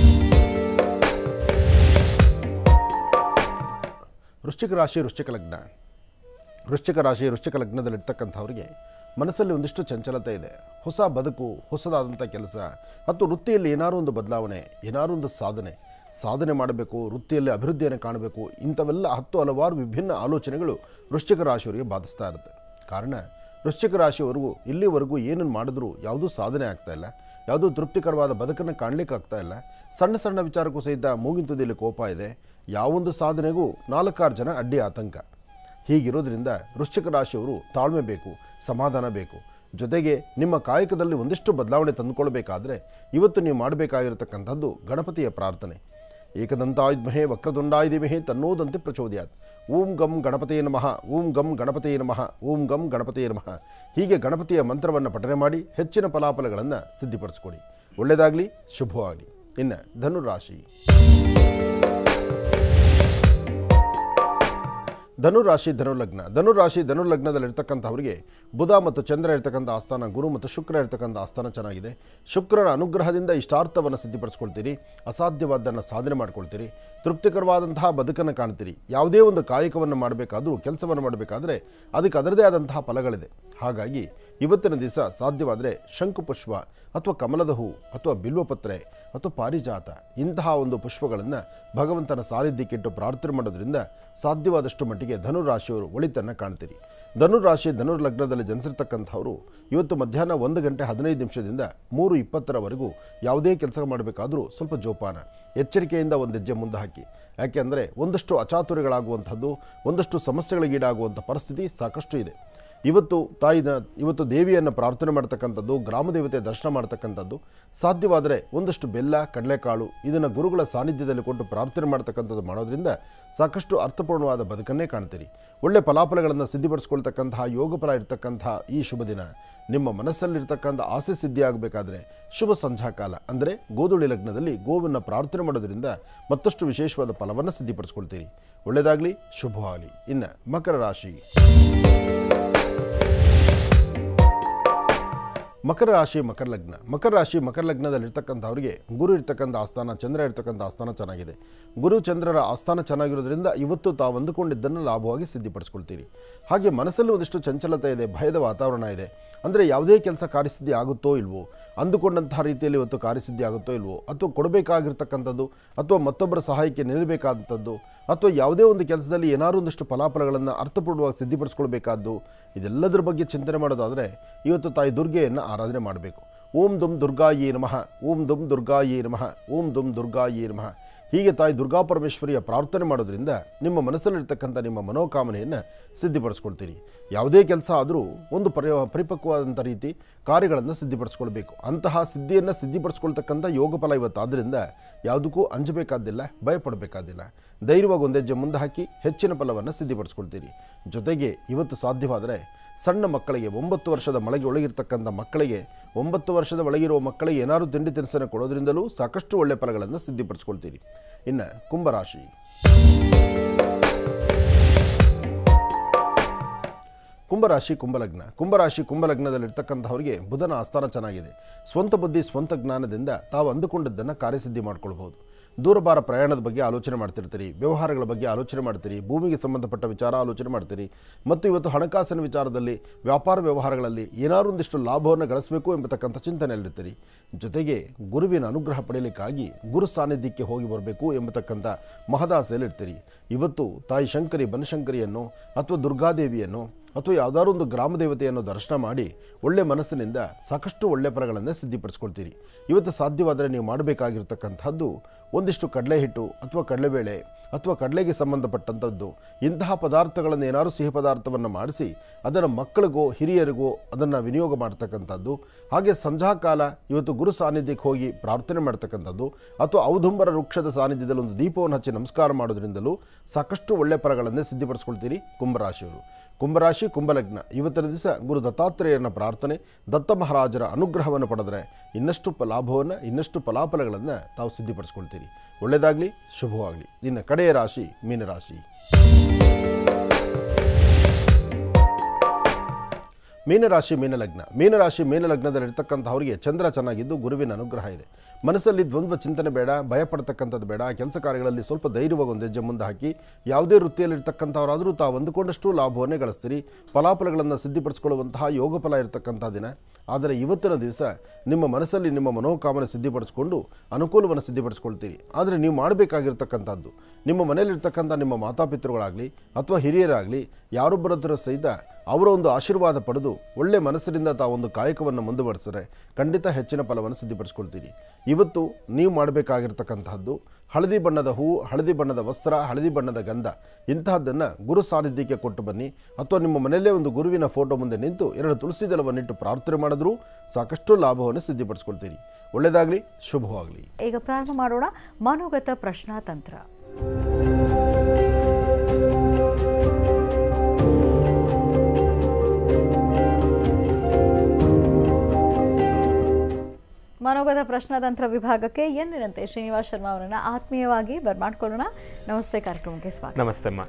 ವೃಶ್ಚಿಕ ರಾಶಿ ವೃಶ್ಚಿಕ ಲಗ್ನ ವೃಶ್ಚಿಕ ರಾಶಿ ವೃಶ್ಚಿಕ ಲಗ್ನದಲ್ಲಿರ್ತಕ್ಕಂಥವ್ರಿಗೆ ಮನಸ್ಸಲ್ಲಿ ಒಂದಿಷ್ಟು ಚಂಚಲತೆ ಇದೆ ಹೊಸ ಬದುಕು ಹೊಸದಾದಂಥ ಕೆಲಸ ಮತ್ತು ವೃತ್ತಿಯಲ್ಲಿ ಏನಾರು ಒಂದು ಬದಲಾವಣೆ ಏನಾರು ಒಂದು ಸಾಧನೆ ಸಾಧನೆ ಮಾಡಬೇಕು ವೃತ್ತಿಯಲ್ಲಿ ಅಭಿವೃದ್ಧಿಯನ್ನು ಕಾಣಬೇಕು ಇಂಥವೆಲ್ಲ ಹತ್ತು ಹಲವಾರು ವಿಭಿನ್ನ ಆಲೋಚನೆಗಳು ವೃಶ್ಚಿಕ ರಾಶಿಯವರಿಗೆ ಬಾಧಿಸ್ತಾ ಇರುತ್ತೆ ಕಾರಣ ವೃಶ್ಚಿಕ ರಾಶಿಯವರೆಗೂ ಇಲ್ಲಿವರೆಗೂ ಏನನ್ನು ಮಾಡಿದ್ರೂ ಯಾವುದೂ ಸಾಧನೆ ಆಗ್ತಾ ಇಲ್ಲ ಯಾವುದೂ ತೃಪ್ತಿಕರವಾದ ಬದುಕನ್ನು ಕಾಣಲಿಕ್ಕೆ ಆಗ್ತಾ ಇಲ್ಲ ಸಣ್ಣ ಸಣ್ಣ ವಿಚಾರಕ್ಕೂ ಸಹಿತ ಮೂಗಿನ ತುದಿಯಲ್ಲಿ ಕೋಪ ಇದೆ ಯಾವೊಂದು ಸಾಧನೆಗೂ ನಾಲ್ಕಾರು ಜನ ಅಡ್ಡಿ ಆತಂಕ ಹೀಗಿರೋದ್ರಿಂದ ವೃಶ್ಚಿಕ ರಾಶಿಯವರು ತಾಳ್ಮೆ ಬೇಕು ಸಮಾಧಾನ ಬೇಕು ಜೊತೆಗೆ ನಿಮ್ಮ ಕಾಯಕದಲ್ಲಿ ಒಂದಿಷ್ಟು ಬದಲಾವಣೆ ತಂದುಕೊಳ್ಬೇಕಾದ್ರೆ ಇವತ್ತು ನೀವು ಮಾಡಬೇಕಾಗಿರತಕ್ಕಂಥದ್ದು ಗಣಪತಿಯ ಪ್ರಾರ್ಥನೆ ಏಕದಂತಾಯುಧ್ಮಹೇ ವಕ್ರದುಂಡಾಯುಧಿಮಹೇ ತನ್ನೋದಂತೆ ಪ್ರಚೋದಯಾತ್ ಓಂ ಗಂ ಗಣಪತಿಯೇ ನಮಃ ಓಂ ಗಂ ಗಣಪತಿಯೇ ನಮಃ ಓಂ ಗಂ ಗಣಪತಿಯೇ ನಮಃ ಹೀಗೆ ಗಣಪತಿಯ ಮಂತ್ರವನ್ನು ಪಠನೆ ಮಾಡಿ ಹೆಚ್ಚಿನ ಫಲಾಫಲಗಳನ್ನು ಸಿದ್ಧಿಪಡಿಸ್ಕೊಡಿ ಒಳ್ಳೆಯದಾಗಲಿ ಶುಭವಾಗಲಿ ಇನ್ನು ಧನುರಾಶಿ ಧನುರಾಶಿ ಧನುಲಗ್ನ ಧನುರಾಶಿ ಧನುಲಗ್ನದಲ್ಲಿರ್ತಕ್ಕಂಥವ್ರಿಗೆ ಬುಧ ಮತ್ತು ಚಂದ್ರ ಇರ್ತಕ್ಕಂಥ ಆಸ್ಥಾನ ಗುರು ಮತ್ತು ಶುಕ್ರ ಇರ್ತಕ್ಕಂಥ ಆಸ್ಥಾನ ಚೆನ್ನಾಗಿದೆ ಶುಕ್ರನ ಅನುಗ್ರಹದಿಂದ ಇಷ್ಟಾರ್ಥವನ್ನು ಸಿದ್ಧಿಪಡಿಸ್ಕೊಳ್ತೀರಿ ಅಸಾಧ್ಯವಾದ್ದನ್ನು ಸಾಧನೆ ಮಾಡ್ಕೊಳ್ತೀರಿ ತೃಪ್ತಿಕರವಾದಂತಹ ಬದುಕನ್ನು ಕಾಣ್ತೀರಿ ಯಾವುದೇ ಒಂದು ಕಾಯಕವನ್ನು ಮಾಡಬೇಕಾದ್ರೂ ಕೆಲಸವನ್ನು ಮಾಡಬೇಕಾದ್ರೆ ಅದಕ್ಕೆ ಅದರದೇ ಆದಂತಹ ಫಲಗಳಿದೆ ಹಾಗಾಗಿ ಇವತ್ತಿನ ದಿವಸ ಸಾಧ್ಯವಾದರೆ ಶಂಕುಪುಷ್ಪ ಅಥವಾ ಕಮಲದ ಹೂ ಅಥವಾ ಬಿಲ್ವಪತ್ರೆ ಅಥವಾ ಪಾರಿಜಾತ ಇಂತಹ ಒಂದು ಪುಷ್ಪಗಳನ್ನು ಭಗವಂತನ ಸಾನ್ನಿಧ್ಯಕ್ಕಿಟ್ಟು ಪ್ರಾರ್ಥನೆ ಮಾಡೋದ್ರಿಂದ ಸಾಧ್ಯವಾದಷ್ಟು ಮಟ್ಟಿಗೆ ಧನುರಾಶಿಯವರು ಒಳಿತನ್ನು ಕಾಣ್ತೀರಿ ಧನುರಾಶಿ ಧನುರ್ ಲಗ್ನದಲ್ಲಿ ಜನಿಸಿರ್ತಕ್ಕಂಥವರು ಇವತ್ತು ಮಧ್ಯಾಹ್ನ ಒಂದು ಗಂಟೆ ಹದಿನೈದು ನಿಮಿಷದಿಂದ ಮೂರು ಇಪ್ಪತ್ತರವರೆಗೂ ಯಾವುದೇ ಕೆಲಸ ಮಾಡಬೇಕಾದ್ರೂ ಸ್ವಲ್ಪ ಜೋಪಾನ ಎಚ್ಚರಿಕೆಯಿಂದ ಒಂದು ಹೆಜ್ಜೆ ಮುಂದೆ ಹಾಕಿ ಯಾಕೆಂದರೆ ಒಂದಷ್ಟು ಅಚಾತುರ್ಯಗಳಾಗುವಂಥದ್ದು ಒಂದಷ್ಟು ಸಮಸ್ಯೆಗಳಿಗೀಡಾಗುವಂಥ ಪರಿಸ್ಥಿತಿ ಸಾಕಷ್ಟು ಇದೆ ಇವತ್ತು ತಾಯಿನ ಇವತ್ತು ದೇವಿಯನ್ನು ಪ್ರಾರ್ಥನೆ ಮಾಡ್ತಕ್ಕಂಥದ್ದು ಗ್ರಾಮ ದೇವತೆ ದರ್ಶನ ಮಾಡ್ತಕ್ಕಂಥದ್ದು ಸಾಧ್ಯವಾದರೆ ಒಂದಷ್ಟು ಬೆಲ್ಲ ಕಡಲೆಕಾಳು ಇದನ್ನು ಗುರುಗಳ ಸಾನ್ನಿಧ್ಯದಲ್ಲಿ ಕೊಟ್ಟು ಪ್ರಾರ್ಥನೆ ಮಾಡ್ತಕ್ಕಂಥದ್ದು ಮಾಡೋದ್ರಿಂದ ಸಾಕಷ್ಟು ಅರ್ಥಪೂರ್ಣವಾದ ಬದುಕನ್ನೇ ಕಾಣ್ತೀರಿ ಒಳ್ಳೆ ಫಲಾಫಲಗಳನ್ನು ಸಿದ್ಧಿಪಡಿಸ್ಕೊಳ್ತಕ್ಕಂತಹ ಯೋಗಫಲ ಇರತಕ್ಕಂತಹ ಈ ಶುಭ ದಿನ ನಿಮ್ಮ ಮನಸ್ಸಲ್ಲಿರ್ತಕ್ಕಂಥ ಆಸೆ ಸಿದ್ಧಿ ಆಗಬೇಕಾದ್ರೆ ಶುಭ ಸಂಧ್ಯಾಕಾಲ ಅಂದರೆ ಗೋಧುಳಿ ಲಗ್ನದಲ್ಲಿ ಗೋವನ್ನು ಪ್ರಾರ್ಥನೆ ಮಾಡೋದ್ರಿಂದ ಮತ್ತಷ್ಟು ವಿಶೇಷವಾದ ಫಲವನ್ನು ಸಿದ್ಧಿಪಡಿಸ್ಕೊಳ್ತೀರಿ ಒಳ್ಳೆಯದಾಗಲಿ ಶುಭವಾಗಲಿ ಇನ್ನು ಮಕರ ರಾಶಿ ಮಕರ ರಾಶಿ ಮಕರ ಲಗ್ನ ಮಕರ ರಾಶಿ ಮಕರ ಲಗ್ನದಲ್ಲಿರ್ತಕ್ಕಂಥವ್ರಿಗೆ ಗುರು ಇರ್ತಕ್ಕಂಥ ಆಸ್ಥಾನ ಚಂದ್ರ ಇರ್ತಕ್ಕಂಥ ಆಸ್ಥಾನ ಚೆನ್ನಾಗಿದೆ ಗುರು ಚಂದ್ರರ ಆಸ್ಥಾನ ಚೆನ್ನಾಗಿರೋದ್ರಿಂದ ಇವತ್ತು ತಾವು ಅಂದುಕೊಂಡಿದ್ದನ್ನು ಲಾಭವಾಗಿ ಸಿದ್ಧಿಪಡಿಸ್ಕೊಳ್ತೀರಿ ಹಾಗೆ ಮನಸ್ಸಲ್ಲಿ ಒಂದಿಷ್ಟು ಚಂಚಲತೆ ಇದೆ ಭಯದ ವಾತಾವರಣ ಇದೆ ಅಂದರೆ ಯಾವುದೇ ಕೆಲಸ ಕಾರ್ಯಸಿದ್ಧಿ ಆಗುತ್ತೋ ಇಲ್ವೋ ಅಂದುಕೊಂಡಂತಹ ರೀತಿಯಲ್ಲಿ ಇವತ್ತು ಕಾರ್ಯಸಿದ್ಧಿ ಆಗುತ್ತೋ ಇಲ್ವೋ ಅಥವಾ ಕೊಡಬೇಕಾಗಿರ್ತಕ್ಕಂಥದ್ದು ಅಥವಾ ಮತ್ತೊಬ್ಬರ ಸಹಾಯಕ್ಕೆ ನಿಲ್ಲಬೇಕಾದಂಥದ್ದು ಅಥವಾ ಯಾವುದೇ ಒಂದು ಕೆಲಸದಲ್ಲಿ ಏನಾದ್ರು ಒಂದಿಷ್ಟು ಫಲಾಫಲಗಳನ್ನು ಅರ್ಥಪೂರ್ಣವಾಗಿ ಸಿದ್ಧಿಪಡಿಸ್ಕೊಳ್ಬೇಕಾದ್ದು ಇದೆಲ್ಲದರ ಬಗ್ಗೆ ಚಿಂತನೆ ಮಾಡೋದಾದರೆ ಇವತ್ತು ತಾಯಿ ದುರ್ಗೆಯನ್ನು ಆರಾಧನೆ ಮಾಡಬೇಕು ಓಂ ದುಂ ದುರ್ಗಾಯೇ ನಮಃ ಓಂ ದುಂ ದುರ್ಗಾಯೇ ನಮಃ ಓಂ ದುಂ ದುರ್ಗಾಯೇ ನಮಃ ಹೀಗೆ ತಾಯಿ ದುರ್ಗಾ ಪರಮೇಶ್ವರಿಯ ಪ್ರಾರ್ಥನೆ ಮಾಡೋದ್ರಿಂದ ನಿಮ್ಮ ಮನಸ್ಸಲ್ಲಿರ್ತಕ್ಕಂಥ ನಿಮ್ಮ ಮನೋಕಾಮನೆಯನ್ನು ಸಿದ್ಧಿಪಡಿಸ್ಕೊಳ್ತೀರಿ ಯಾವುದೇ ಕೆಲಸ ಆದರೂ ಒಂದು ಪರಿ ಪರಿಪಕ್ವವಾದಂಥ ರೀತಿ ಕಾರ್ಯಗಳನ್ನು ಸಿದ್ಧಿಪಡಿಸ್ಕೊಳ್ಬೇಕು ಅಂತಹ ಸಿದ್ಧಿಯನ್ನು ಸಿದ್ಧಿಪಡಿಸ್ಕೊಳ್ತಕ್ಕಂಥ ಯೋಗ ಫಲ ಇವತ್ತಾದ್ದರಿಂದ ಯಾವುದಕ್ಕೂ ಅಂಜಬೇಕಾದ್ದಿಲ್ಲ ಭಯಪಡಬೇಕಾದಿಲ್ಲ ಧೈರ್ಯವಾಗಿ ಒಂದೆಜ್ಜೆ ಮುಂದೆ ಹಾಕಿ ಹೆಚ್ಚಿನ ಫಲವನ್ನು ಸಿದ್ಧಿಪಡಿಸ್ಕೊಳ್ತೀರಿ ಜೊತೆಗೆ ಇವತ್ತು ಸಾಧ್ಯವಾದರೆ ಸಣ್ಣ ಮಕ್ಕಳಿಗೆ ಒಂಬತ್ತು ವರ್ಷದ ಮಳೆಗೆ ಒಳಗಿರ್ತಕ್ಕಂಥ ಮಕ್ಕಳಿಗೆ ಒಂಬತ್ತು ವರ್ಷದ ಒಳಗಿರುವ ಮಕ್ಕಳಿಗೆ ಏನಾದರೂ ತಿಂಡಿ ತಿನಿಸನ್ನು ಕೊಡೋದ್ರಿಂದಲೂ ಸಾಕಷ್ಟು ಒಳ್ಳೆಯ ಫಲಗಳನ್ನು ಸಿದ್ಧಿಪಡಿಸ್ಕೊಳ್ತೀರಿ ಇನ್ನು ಕುಂಭರಾಶಿ ಕುಂಭರಾಶಿ ಕುಂಭಲಗ್ನ ಕುಂಭರಾಶಿ ಕುಂಭಲಗ್ನದಲ್ಲಿರ್ತಕ್ಕಂಥವ್ರಿಗೆ ಬುಧನ ಆಸ್ಥಾನ ಚೆನ್ನಾಗಿದೆ ಸ್ವಂತ ಬುದ್ಧಿ ಸ್ವಂತ ಜ್ಞಾನದಿಂದ ತಾವು ಅಂದುಕೊಂಡಿದ್ದನ್ನು ಕಾರ್ಯಸಿದ್ಧಿ ಮಾಡ್ಕೊಳ್ಬೋದು ದೂರಭಾರ ಪ್ರಯಾಣದ ಬಗ್ಗೆ ಆಲೋಚನೆ ಮಾಡ್ತಿರ್ತೀರಿ ವ್ಯವಹಾರಗಳ ಬಗ್ಗೆ ಆಲೋಚನೆ ಮಾಡ್ತೀರಿ ಭೂಮಿಗೆ ಸಂಬಂಧಪಟ್ಟ ವಿಚಾರ ಆಲೋಚನೆ ಮಾಡ್ತೀರಿ ಮತ್ತು ಇವತ್ತು ಹಣಕಾಸಿನ ವಿಚಾರದಲ್ಲಿ ವ್ಯಾಪಾರ ವ್ಯವಹಾರಗಳಲ್ಲಿ ಏನಾದ್ರು ಒಂದಿಷ್ಟು ಲಾಭವನ್ನು ಗಳಿಸಬೇಕು ಎಂಬತಕ್ಕಂಥ ಚಿಂತನೆಯಲ್ಲಿರ್ತೀರಿ ಜೊತೆಗೆ ಗುರುವಿನ ಅನುಗ್ರಹ ಪಡೆಯಲಿಕ್ಕಾಗಿ ಗುರು ಸಾನ್ನಿಧ್ಯಕ್ಕೆ ಹೋಗಿ ಬರಬೇಕು ಎಂಬತಕ್ಕಂಥ ಮಹದಾಸೆಯಲ್ಲಿರ್ತೀರಿ ಇವತ್ತು ತಾಯಿ ಶಂಕರಿ ಬನಶಂಕರಿಯನ್ನು ಅಥವಾ ದುರ್ಗಾದೇವಿಯನ್ನು ಅಥವಾ ಯಾವುದಾದ್ರು ಒಂದು ಗ್ರಾಮ ದೇವತೆಯನ್ನು ದರ್ಶನ ಮಾಡಿ ಒಳ್ಳೆ ಮನಸ್ಸಿನಿಂದ ಸಾಕಷ್ಟು ಒಳ್ಳೆ ಫಲಗಳನ್ನೇ ಸಿದ್ಧಿಪಡಿಸ್ಕೊಳ್ತೀರಿ ಇವತ್ತು ಸಾಧ್ಯವಾದರೆ ನೀವು ಮಾಡಬೇಕಾಗಿರ್ತಕ್ಕಂಥದ್ದು ಒಂದಿಷ್ಟು ಕಡಲೆ ಹಿಟ್ಟು ಅಥವಾ ಕಡಲೆಬೇಳೆ ಅಥವಾ ಕಡಲೆಗೆ ಸಂಬಂಧಪಟ್ಟಂಥದ್ದು ಇಂತಹ ಪದಾರ್ಥಗಳನ್ನು ಏನಾದರೂ ಸಿಹಿ ಪದಾರ್ಥವನ್ನು ಮಾಡಿಸಿ ಅದನ್ನು ಮಕ್ಕಳಿಗೋ ಹಿರಿಯರಿಗೋ ಅದನ್ನು ವಿನಿಯೋಗ ಮಾಡ್ತಕ್ಕಂಥದ್ದು ಹಾಗೆ ಸಂಧ್ಯಾಕಾಲ ಇವತ್ತು ಗುರು ಸಾನ್ನಿಧ್ಯಕ್ಕೆ ಹೋಗಿ ಪ್ರಾರ್ಥನೆ ಮಾಡ್ತಕ್ಕಂಥದ್ದು ಅಥವಾ ಔದುಂಬರ ವೃಕ್ಷದ ಸಾನ್ನಿಧ್ಯದಲ್ಲಿ ಒಂದು ದೀಪವನ್ನು ಹಚ್ಚಿ ನಮಸ್ಕಾರ ಮಾಡೋದ್ರಿಂದಲೂ ಸಾಕಷ್ಟು ಒಳ್ಳೆ ಫಲಗಳನ್ನೇ ಸಿದ್ಧಿಪಡಿಸ್ಕೊಳ್ತೀರಿ ಕುಂಭರಾಶಿಯವರು ಕುಂಭರಾಶಿ ಕುಂಭಲಗ್ನ ಇವತ್ತಿನ ದಿವಸ ಗುರು ದತ್ತಾತ್ರೇಯನ ಪ್ರಾರ್ಥನೆ ದತ್ತ ಮಹಾರಾಜರ ಅನುಗ್ರಹವನ್ನು ಪಡೆದರೆ ಇನ್ನಷ್ಟು ಪ ಲಾಭವನ್ನು ಇನ್ನಷ್ಟು ಫಲಾಫಲಗಳನ್ನು ತಾವು ಸಿದ್ಧಿಪಡಿಸ್ಕೊಳ್ತೀರಿ ಒಳ್ಳೆಯದಾಗಲಿ ಶುಭವಾಗಲಿ ಇನ್ನು ಕಡೆಯ ರಾಶಿ ಮೀನರಾಶಿ ಮೀನರಾಶಿ ಮೀನಲಗ್ನ ಮೀನರಾಶಿ ಮೀನಲಗ್ನದಲ್ಲಿರ್ತಕ್ಕಂಥವರಿಗೆ ಚಂದ್ರ ಚೆನ್ನಾಗಿದ್ದು ಗುರುವಿನ ಅನುಗ್ರಹ ಇದೆ ಮನಸ್ಸಲ್ಲಿ ದ್ವಂದ್ವ ಚಿಂತನೆ ಬೇಡ ಭಯಪಡ್ತಕ್ಕಂಥದ್ದು ಬೇಡ ಕೆಲಸ ಕಾರ್ಯಗಳಲ್ಲಿ ಸ್ವಲ್ಪ ಧೈರ್ಯವಾಗಿ ಒಂದು ಹೆಜ್ಜೆ ಮುಂದೆ ಹಾಕಿ ಯಾವುದೇ ವೃತ್ತಿಯಲ್ಲಿರ್ತಕ್ಕಂಥವರಾದರೂ ತಾವು ಅಂದುಕೊಂಡಷ್ಟು ಲಾಭವನ್ನೇ ಗಳಿಸ್ತೀರಿ ಫಲಾಫಲಗಳನ್ನು ಸಿದ್ಧಿಪಡಿಸ್ಕೊಳ್ಳುವಂತಹ ಯೋಗ ಫಲ ಇರತಕ್ಕಂಥ ದಿನ ಆದರೆ ಇವತ್ತಿನ ದಿವಸ ನಿಮ್ಮ ಮನಸ್ಸಲ್ಲಿ ನಿಮ್ಮ ಮನೋಕಾಮನೆ ಸಿದ್ಧಿಪಡಿಸ್ಕೊಂಡು ಅನುಕೂಲವನ್ನು ಸಿದ್ಧಿಪಡಿಸ್ಕೊಳ್ತೀರಿ ಆದರೆ ನೀವು ಮಾಡಬೇಕಾಗಿರ್ತಕ್ಕಂಥದ್ದು ನಿಮ್ಮ ಮನೆಯಲ್ಲಿರ್ತಕ್ಕಂಥ ನಿಮ್ಮ ಮಾತಾಪಿತೃಗಳಾಗಲಿ ಅಥವಾ ಹಿರಿಯರಾಗಲಿ ಯಾರೊಬ್ಬರತ್ರ ಸಹಿತ ಅವರ ಒಂದು ಆಶೀರ್ವಾದ ಪಡೆದು ಒಳ್ಳೆ ಮನಸ್ಸಿನಿಂದ ತಾವೊಂದು ಕಾಯಕವನ್ನು ಮುಂದುವರಿಸಿದ್ರೆ ಖಂಡಿತ ಹೆಚ್ಚಿನ ಫಲವನ್ನು ಸಿದ್ಧಿಪಡಿಸ್ಕೊಳ್ತೀರಿ ಇವತ್ತು ನೀವು ಮಾಡಬೇಕಾಗಿರ್ತಕ್ಕಂತಹದ್ದು ಹಳದಿ ಬಣ್ಣದ ಹೂವು ಹಳದಿ ಬಣ್ಣದ ವಸ್ತ್ರ ಹಳದಿ ಬಣ್ಣದ ಗಂಧ ಇಂತಹದ್ದನ್ನು ಗುರು ಸಾನ್ನಿಧ್ಯಕ್ಕೆ ಕೊಟ್ಟು ಬನ್ನಿ ಅಥವಾ ನಿಮ್ಮ ಮನೆಯಲ್ಲೇ ಒಂದು ಗುರುವಿನ ಫೋಟೋ ಮುಂದೆ ನಿಂತು ಎರಡು ತುಳಸಿ ದಳವನ್ನಿಟ್ಟು ಪ್ರಾರ್ಥನೆ ಮಾಡಿದ್ರೂ ಸಾಕಷ್ಟು ಲಾಭವನ್ನು ಸಿದ್ಧಿಪಡಿಸ್ಕೊಳ್ತೀರಿ ಒಳ್ಳೆಯದಾಗಲಿ ಶುಭವಾಗಲಿ ಈಗ ಪ್ರಾರಂಭ ಮಾಡೋಣ ಮನೋಗತ ಪ್ರಶ್ನಾತಂತ್ರ ಮನೋಗತ ಪ್ರಶ್ನಾತಂತ್ರ ವಿಭಾಗಕ್ಕೆ ಎಂದಿನಂತೆ ಶ್ರೀನಿವಾಸ್ ಶರ್ಮಾ ಅವರನ್ನ ಆತ್ಮೀಯವಾಗಿ ಬರ್ಮಾಡ್ಕೊಳ್ಳೋಣ ನಮಸ್ತೆ ಕಾರ್ಯಕ್ರಮಕ್ಕೆ ಸ್ವಾಗತ ನಮಸ್ತೆ ಅಮ್ಮ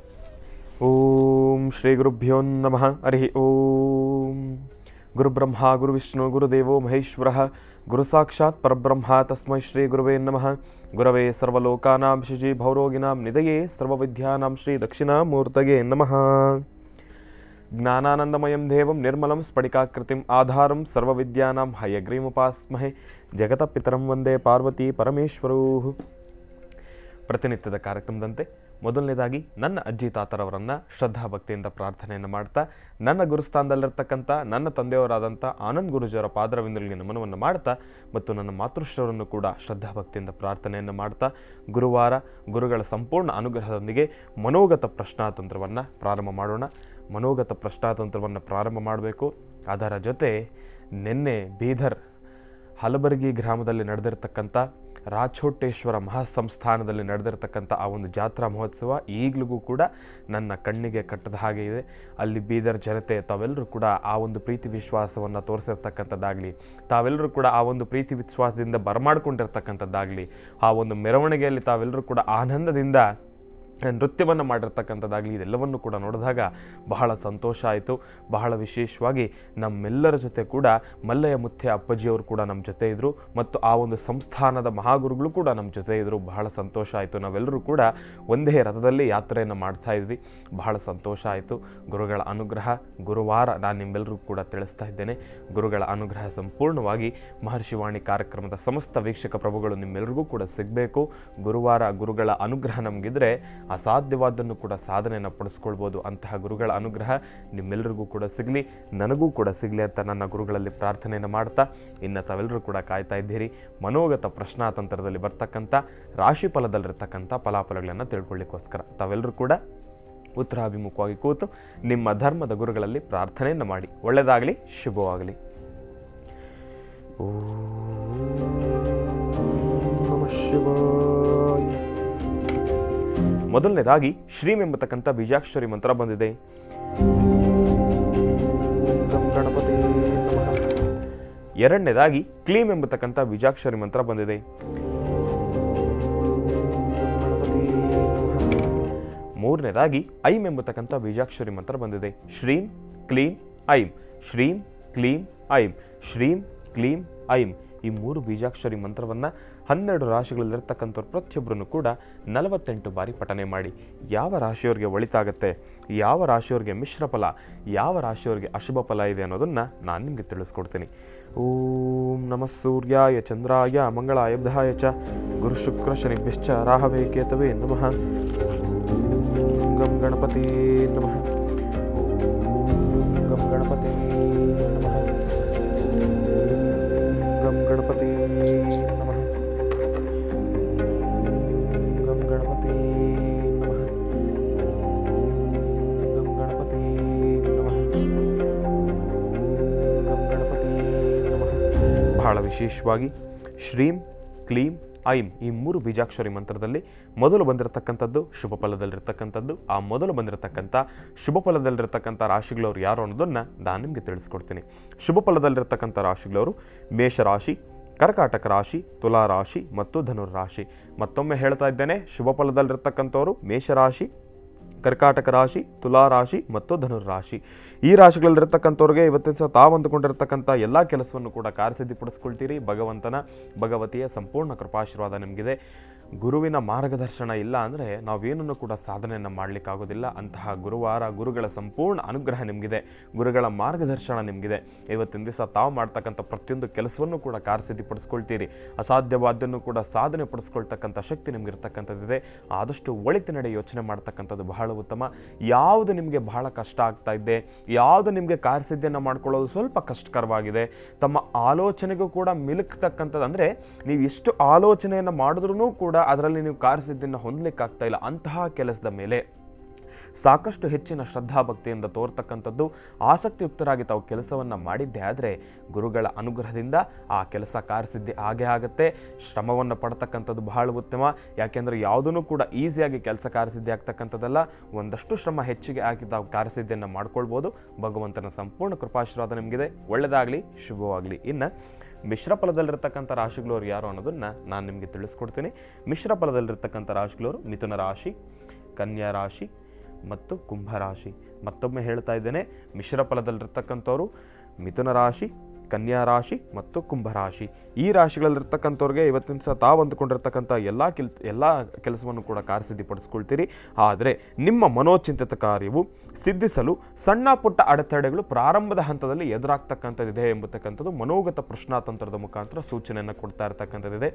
ಓಂ ಶ್ರೀ ಗುರುಭ್ಯೋ ನಮಃ ಹರಿ ಓಂ ಗುರುಬ್ರಹ್ಮ ಗುರುವಿಷ್ಣು ಗುರುದೇವೋ ಮಹೇಶ್ವರ ಗುರು ಸಾಕ್ಷಾತ್ ಪರಬ್ರಹ್ಮ ತಸ್ಮೈ ಶ್ರೀ ಗುರುವೇ ನಮಃ ಗುರವೇ ಸರ್ವಲೋಕಾನಾಂ ಶಿಶಿ ಭೌರೋಗಿನಾಂ ನಿಧಯೇ ಸರ್ವವಿದ್ಯಾನಾಂ ಶ್ರೀ ದಕ್ಷಿಣಾಮೂರ್ತಗೆ ನಮಃ ಜ್ಞಾನಾನಂದಮಯಂ ದೇವಂ ನಿರ್ಮಲಂ ಸ್ಫಟಿಕಾಕೃತಿಂ ಆಧಾರಂ ಸರ್ವವಿದ್ಯಾನಾಂ ಹಯಗ್ರೀಮುಪಾಸ್ಮಹೆ ಜಗತಪಿತರಂ ವಂದೇ ಪಾರ್ವತಿ ಪರಮೇಶ್ವರೂ ಪ್ರತಿನಿತ್ಯದ ಕಾರ್ಯಕ್ರಮದಂತೆ ಮೊದಲನೇದಾಗಿ ನನ್ನ ಅಜ್ಜಿ ತಾತರವರನ್ನು ಶ್ರದ್ಧಾ ಭಕ್ತಿಯಿಂದ ಪ್ರಾರ್ಥನೆಯನ್ನು ಮಾಡ್ತಾ ನನ್ನ ಗುರುಸ್ಥಾನದಲ್ಲಿರ್ತಕ್ಕಂಥ ನನ್ನ ತಂದೆಯವರಾದಂಥ ಆನಂದ್ ಗುರುಜಿಯವರ ಪಾದರವಿಂದಗಳಿಗೆ ನಮನವನ್ನು ಮಾಡ್ತಾ ಮತ್ತು ನನ್ನ ಮಾತೃಶ್ರವರನ್ನು ಕೂಡ ಶ್ರದ್ಧಾ ಭಕ್ತಿಯಿಂದ ಪ್ರಾರ್ಥನೆಯನ್ನು ಮಾಡ್ತಾ ಗುರುವಾರ ಗುರುಗಳ ಸಂಪೂರ್ಣ ಅನುಗ್ರಹದೊಂದಿಗೆ ಮನೋಗತ ಪ್ರಶ್ನಾತಂತ್ರವನ್ನು ಪ್ರಾರಂಭ ಮಾಡೋಣ ಮನೋಗತ ಪ್ರಶ್ನಾತಂತ್ರವನ್ನು ಪ್ರಾರಂಭ ಮಾಡಬೇಕು ಅದರ ಜೊತೆ ನಿನ್ನೆ ಬೀದರ್ ಹಲಬರ್ಗಿ ಗ್ರಾಮದಲ್ಲಿ ನಡೆದಿರ್ತಕ್ಕಂಥ ರಾಚೋಟೇಶ್ವರ ಮಹಾಸಂಸ್ಥಾನದಲ್ಲಿ ನಡೆದಿರ್ತಕ್ಕಂಥ ಆ ಒಂದು ಜಾತ್ರಾ ಮಹೋತ್ಸವ ಈಗಲೂ ಕೂಡ ನನ್ನ ಕಣ್ಣಿಗೆ ಕಟ್ಟದ ಹಾಗೆ ಇದೆ ಅಲ್ಲಿ ಬೀದರ್ ಜನತೆ ತಾವೆಲ್ಲರೂ ಕೂಡ ಆ ಒಂದು ಪ್ರೀತಿ ವಿಶ್ವಾಸವನ್ನು ತೋರಿಸಿರ್ತಕ್ಕಂಥದ್ದಾಗಲಿ ತಾವೆಲ್ಲರೂ ಕೂಡ ಆ ಒಂದು ಪ್ರೀತಿ ವಿಶ್ವಾಸದಿಂದ ಬರಮಾಡ್ಕೊಂಡಿರ್ತಕ್ಕಂಥದ್ದಾಗಲಿ ಆ ಒಂದು ಮೆರವಣಿಗೆಯಲ್ಲಿ ತಾವೆಲ್ಲರೂ ಕೂಡ ಆನಂದದಿಂದ ನೃತ್ಯವನ್ನು ಮಾಡಿರ್ತಕ್ಕಂಥದ್ದಾಗಲಿ ಇದೆಲ್ಲವನ್ನು ಕೂಡ ನೋಡಿದಾಗ ಬಹಳ ಸಂತೋಷ ಆಯಿತು ಬಹಳ ವಿಶೇಷವಾಗಿ ನಮ್ಮೆಲ್ಲರ ಜೊತೆ ಕೂಡ ಮಲ್ಲಯ್ಯ ಮುತ್ಯ ಅಪ್ಪಾಜಿಯವರು ಕೂಡ ನಮ್ಮ ಜೊತೆ ಇದ್ದರು ಮತ್ತು ಆ ಒಂದು ಸಂಸ್ಥಾನದ ಮಹಾಗುರುಗಳು ಕೂಡ ನಮ್ಮ ಜೊತೆ ಇದ್ದರು ಬಹಳ ಸಂತೋಷ ಆಯಿತು ನಾವೆಲ್ಲರೂ ಕೂಡ ಒಂದೇ ರಥದಲ್ಲಿ ಯಾತ್ರೆಯನ್ನು ಮಾಡ್ತಾ ಇದ್ವಿ ಬಹಳ ಸಂತೋಷ ಆಯಿತು ಗುರುಗಳ ಅನುಗ್ರಹ ಗುರುವಾರ ನಾನು ನಿಮ್ಮೆಲ್ಲರಿಗೂ ಕೂಡ ತಿಳಿಸ್ತಾ ಇದ್ದೇನೆ ಗುರುಗಳ ಅನುಗ್ರಹ ಸಂಪೂರ್ಣವಾಗಿ ಮಹರ್ಷಿವಾಣಿ ಕಾರ್ಯಕ್ರಮದ ಸಮಸ್ತ ವೀಕ್ಷಕ ಪ್ರಭುಗಳು ನಿಮ್ಮೆಲ್ಲರಿಗೂ ಕೂಡ ಸಿಗಬೇಕು ಗುರುವಾರ ಗುರುಗಳ ಅನುಗ್ರಹ ನಮಗಿದ್ರೆ ಅಸಾಧ್ಯವಾದ್ದನ್ನು ಕೂಡ ಸಾಧನೆಯನ್ನು ಪಡಿಸ್ಕೊಳ್ಬೋದು ಅಂತಹ ಗುರುಗಳ ಅನುಗ್ರಹ ನಿಮ್ಮೆಲ್ಲರಿಗೂ ಕೂಡ ಸಿಗಲಿ ನನಗೂ ಕೂಡ ಸಿಗಲಿ ಅಂತ ನನ್ನ ಗುರುಗಳಲ್ಲಿ ಪ್ರಾರ್ಥನೆಯನ್ನು ಮಾಡ್ತಾ ಇನ್ನು ತಾವೆಲ್ಲರೂ ಕೂಡ ಕಾಯ್ತಾ ಇದ್ದೀರಿ ಮನೋಗತ ಪ್ರಶ್ನಾತಂತ್ರದಲ್ಲಿ ಬರ್ತಕ್ಕಂಥ ರಾಶಿ ಫಲದಲ್ಲಿರ್ತಕ್ಕಂಥ ಫಲಾಫಲಗಳನ್ನು ತಿಳ್ಕೊಳ್ಳಿಕ್ಕೋಸ್ಕರ ತಾವೆಲ್ಲರೂ ಕೂಡ ಉತ್ತರಾಭಿಮುಖವಾಗಿ ಕೂತು ನಿಮ್ಮ ಧರ್ಮದ ಗುರುಗಳಲ್ಲಿ ಪ್ರಾರ್ಥನೆಯನ್ನು ಮಾಡಿ ಒಳ್ಳೆಯದಾಗಲಿ ಶುಭವಾಗಲಿ ಓಂ ನಮಃ ಶಿವಾಯ ಮೊದಲನೇದಾಗಿ ಶ್ರೀಂ ಎಂಬತಕ್ಕಂಥ ಬೀಜಾಕ್ಷರಿ ಮಂತ್ರ ಬಂದಿದೆ ಓಂ ಗಣಪತಿ ನಮಃ. ಎರಡನೇದಾಗಿ ಕ್ಲೀಂ ಎಂಬತಕ್ಕಂಥ ಬೀಜಾಕ್ಷರಿ ಮಂತ್ರ ಬಂದಿದೆ ಗಣಪತಿ ನಮಃ. ಮೂರನೇದಾಗಿ ಐಂ ಎಂಬತಕ್ಕಂಥ ಬೀಜಾಕ್ಷರಿ ಮಂತ್ರ ಬಂದಿದೆ ಶ್ರೀಂ ಕ್ಲೀಂ ಐಂ ಶ್ರೀಂ ಕ್ಲೀಂ ಐಂ ಶ್ರೀಂ ಕ್ಲೀಂ ಐಂ ಈ ಮೂರು ಬೀಜಾಕ್ಷರಿ ಮಂತ್ರವನ್ನು ಹನ್ನೆರಡು ರಾಶಿಗಳಲ್ಲಿರ್ತಕ್ಕಂಥವ್ರು ಪ್ರತಿಯೊಬ್ಬರನ್ನು ಕೂಡ ನಲವತ್ತೆಂಟು ಬಾರಿ ಪಠನೆ ಮಾಡಿ ಯಾವ ರಾಶಿಯವರಿಗೆ ಒಳಿತಾಗತ್ತೆ ಯಾವ ರಾಶಿಯವರಿಗೆ ಮಿಶ್ರ ಫಲ ಯಾವ ರಾಶಿಯವರಿಗೆ ಅಶುಭ ಫಲ ಇದೆ ಅನ್ನೋದನ್ನು ನಾನು ನಿಮಗೆ ತಿಳಿಸ್ಕೊಡ್ತೀನಿ ಓಂ ನಮಃ ಸೂರ್ಯಾಯ ಚಂದ್ರಾಯ ಮಂಗಳಾಯ ಬುಧಾಯ ಚ ಗುರು ಶುಕ್ರ ಶನಿಭ್ಯಶ್ಚ ರಾಹವೇ ಕೇತವೇ ನಮಃ ಓಂ ಗಂ ಗಣಪತಿ ನಮಃ ಓಂ ಗಂ ಗಣಪತಿ ನಮಃ ಗಂ ಗಣಪತಿ ನಮಃ ಗಂ ಗಣಪತಿ ನಮಃ ಗಂ ಗಣಪತಿ ನಮಃ ಗಂ ಗಣಪತಿ ನಮಃ ಬಹಳ ವಿಶೇಷವಾಗಿ ಶ್ರೀಂ ಕ್ಲೀಂ ಐಂ ಈ ಮೂರು ಬೀಜಾಕ್ಷರಿ ಮಂತ್ರದಲ್ಲಿ ಮೊದಲು ಬಂದಿರತಕ್ಕಂಥದ್ದು ಶುಭ ಫಲದಲ್ಲಿರ್ತಕ್ಕಂಥದ್ದು ಆ ಮೊದಲು ಬಂದಿರತಕ್ಕಂಥ ಶುಭ ಫಲದಲ್ಲಿರ್ತಕ್ಕಂಥ ರಾಶಿಗಳವ್ರು ಯಾರು ಅನ್ನೋದನ್ನು ನಾನು ನಿಮಗೆ ತಿಳಿಸ್ಕೊಡ್ತೀನಿ ಶುಭ ಫಲದಲ್ಲಿರ್ತಕ್ಕಂಥ ರಾಶಿಗಳವರು ಮೇಷರಾಶಿ ಕರ್ಕಾಟಕ ರಾಶಿ ತುಲಾ ರಾಶಿ ಮತ್ತು ಧನುರ್ ರಾಶಿ ಮತ್ತೊಮ್ಮೆ ಹೇಳ್ತಾ ಇದ್ದೇನೆ ಶುಭ ಫಲದಲ್ಲಿರ್ತಕ್ಕಂಥವ್ರು ಮೇಷರಾಶಿ ಕರ್ಕಾಟಕ ರಾಶಿ ತುಲಾ ರಾಶಿ ಮತ್ತು ಧನುರ್ ರಾಶಿ ಈ ರಾಶಿಗಳಲ್ಲಿರ್ತಕ್ಕಂಥವ್ರಿಗೆ ಇವತ್ತಿನ ಸಹ ತಾವು ಅಂದುಕೊಂಡಿರ್ತಕ್ಕಂಥ ಎಲ್ಲ ಕೆಲಸವನ್ನು ಕೂಡ ಕಾರ್ಯಸಿದ್ಧಿಪಡಿಸ್ಕೊಳ್ತೀರಿ ಭಗವಂತನ ಭಗವತಿಯ ಸಂಪೂರ್ಣ ಕೃಪಾಶೀರ್ವಾದ ನಿಮಗಿದೆ ಗುರುವಿನ ಮಾರ್ಗದರ್ಶನ ಇಲ್ಲ ಅಂದರೆ ನಾವೇನನ್ನು ಕೂಡ ಸಾಧನೆಯನ್ನು ಮಾಡಲಿಕ್ಕಾಗೋದಿಲ್ಲ ಅಂತಹ ಗುರುವಾರ ಗುರುಗಳ ಸಂಪೂರ್ಣ ಅನುಗ್ರಹ ನಿಮಗಿದೆ ಗುರುಗಳ ಮಾರ್ಗದರ್ಶನ ನಿಮಗಿದೆ ಇವತ್ತಿನ ದಿವಸ ತಾವು ಮಾಡ್ತಕ್ಕಂಥ ಪ್ರತಿಯೊಂದು ಕೆಲಸವನ್ನು ಕೂಡ ಕಾರ್ಯಸಿದ್ಧಿಪಡಿಸ್ಕೊಳ್ತೀರಿ ಅಸಾಧ್ಯವಾದ್ದನ್ನು ಕೂಡ ಸಾಧನೆ ಪಡಿಸ್ಕೊಳ್ತಕ್ಕಂಥ ಶಕ್ತಿ ನಿಮ್ಗೆ ಇರ್ತಕ್ಕಂಥದ್ದಿದೆ ಆದಷ್ಟು ಒಳಿತಿನಡೆ ಯೋಚನೆ ಮಾಡ್ತಕ್ಕಂಥದ್ದು ಬಹಳ ಉತ್ತಮ ಯಾವುದು ನಿಮಗೆ ಬಹಳ ಕಷ್ಟ ಆಗ್ತಾ ಇದೆ ಯಾವುದು ನಿಮಗೆ ಕಾರ್ಯಸಿದ್ಧಿಯನ್ನು ಮಾಡ್ಕೊಳ್ಳೋದು ಸ್ವಲ್ಪ ಕಷ್ಟಕರವಾಗಿದೆ ತಮ್ಮ ಆಲೋಚನೆಗೂ ಕೂಡ ಮಿಲುಕ್ತಕ್ಕಂಥದ್ದು ಅಂದರೆ ನೀವು ಎಷ್ಟು ಆಲೋಚನೆಯನ್ನು ಮಾಡಿದ್ರೂ ಕೂಡ ಅದರಲ್ಲಿ ನೀವು ಕಾರ್ಯಸಿದ್ಧಿಯನ್ನು ಹೊಂದಲಿಕ್ಕಾಗ್ತಾ ಇಲ್ಲ ಅಂತಹ ಕೆಲಸದ ಮೇಲೆ ಸಾಕಷ್ಟು ಹೆಚ್ಚಿನ ಶ್ರದ್ಧಾಭಕ್ತಿಯಿಂದ ತೋರ್ತಕ್ಕಂಥದ್ದು ಆಸಕ್ತಿಯುಕ್ತರಾಗಿ ತಾವು ಕೆಲಸವನ್ನು ಮಾಡಿದ್ದೇ ಆದರೆ ಗುರುಗಳ ಅನುಗ್ರಹದಿಂದ ಆ ಕೆಲಸ ಕಾರ್ಯಸಿದ್ಧಿ ಆಗೇ ಆಗುತ್ತೆ ಶ್ರಮವನ್ನು ಪಡ್ತಕ್ಕಂಥದ್ದು ಬಹಳ ಉತ್ತಮ ಯಾಕೆಂದರೆ ಯಾವುದೂ ಕೂಡ ಈಸಿಯಾಗಿ ಕೆಲಸ ಕಾರ್ಯಸಿದ್ಧಿ ಆಗ್ತಕ್ಕಂಥದ್ದಲ್ಲ ಒಂದಷ್ಟು ಶ್ರಮ ಹೆಚ್ಚಿಗೆ ಹಾಕಿ ತಾವು ಕಾರ್ಯಸಿದ್ಧಿಯನ್ನು ಮಾಡ್ಕೊಳ್ಬೋದು ಭಗವಂತನ ಸಂಪೂರ್ಣ ಕೃಪಾಶೀರ್ವಾದ ನಿಮಗಿದೆ ಒಳ್ಳೆಯದಾಗಲಿ ಶುಭವಾಗಲಿ ಇನ್ನು ಮಿಶ್ರ ಫಲದಲ್ಲಿರ್ತಕ್ಕಂಥ ರಾಶಿಗಳವ್ರು ಯಾರು ಅನ್ನೋದನ್ನ ನಾನು ನಿಮಗೆ ತಿಳಿಸ್ಕೊಡ್ತೀನಿ ಮಿಶ್ರ ಫಲದಲ್ಲಿರ್ತಕ್ಕಂಥ ರಾಶಿಗಳವರು ಮಿಥುನ ರಾಶಿ ಕನ್ಯಾ ರಾಶಿ ಮತ್ತು ಕುಂಭ ರಾಶಿ ಮತ್ತೊಮ್ಮೆ ಹೇಳ್ತಾ ಇದ್ದೇನೆ ಮಿಶ್ರ ಫಲದಲ್ಲಿರ್ತಕ್ಕಂಥವ್ರು ಮಿಥುನ ರಾಶಿ ಕನ್ಯಾ ರಾಶಿ ಮತ್ತು ಕುಂಭ ರಾಶಿ ಈ ರಾಶಿಗಳಲ್ಲಿರ್ತಕ್ಕಂಥವ್ರಿಗೆ ಇವತ್ತಿನ ಸಹ ತಾವು ಅಂದುಕೊಂಡಿರ್ತಕ್ಕಂಥ ಎಲ್ಲ ಕೆಲ್ ಎಲ್ಲ ಕೆಲಸವನ್ನು ಕೂಡ ಕಾರ್ಯಸಿದ್ಧಿಪಡಿಸ್ಕೊಳ್ತೀರಿ ಆದರೆ ನಿಮ್ಮ ಮನೋಚಿಂತಿತ ಕಾರ್ಯವು ಸಿದ್ಧಿಸಲು ಸಣ್ಣ ಪುಟ್ಟ ಅಡೆತಡೆಗಳು ಪ್ರಾರಂಭದ ಹಂತದಲ್ಲಿ ಎದುರಾಗ್ತಕ್ಕಂಥದ್ದಿದೆ ಎಂಬತಕ್ಕಂಥದ್ದು ಮನೋಗತ ಪ್ರಶ್ನಾತಂತ್ರದ ಮುಖಾಂತರ ಸೂಚನೆಯನ್ನು ಕೊಡ್ತಾ ಇರ್ತಕ್ಕಂಥದ್ದಿದೆ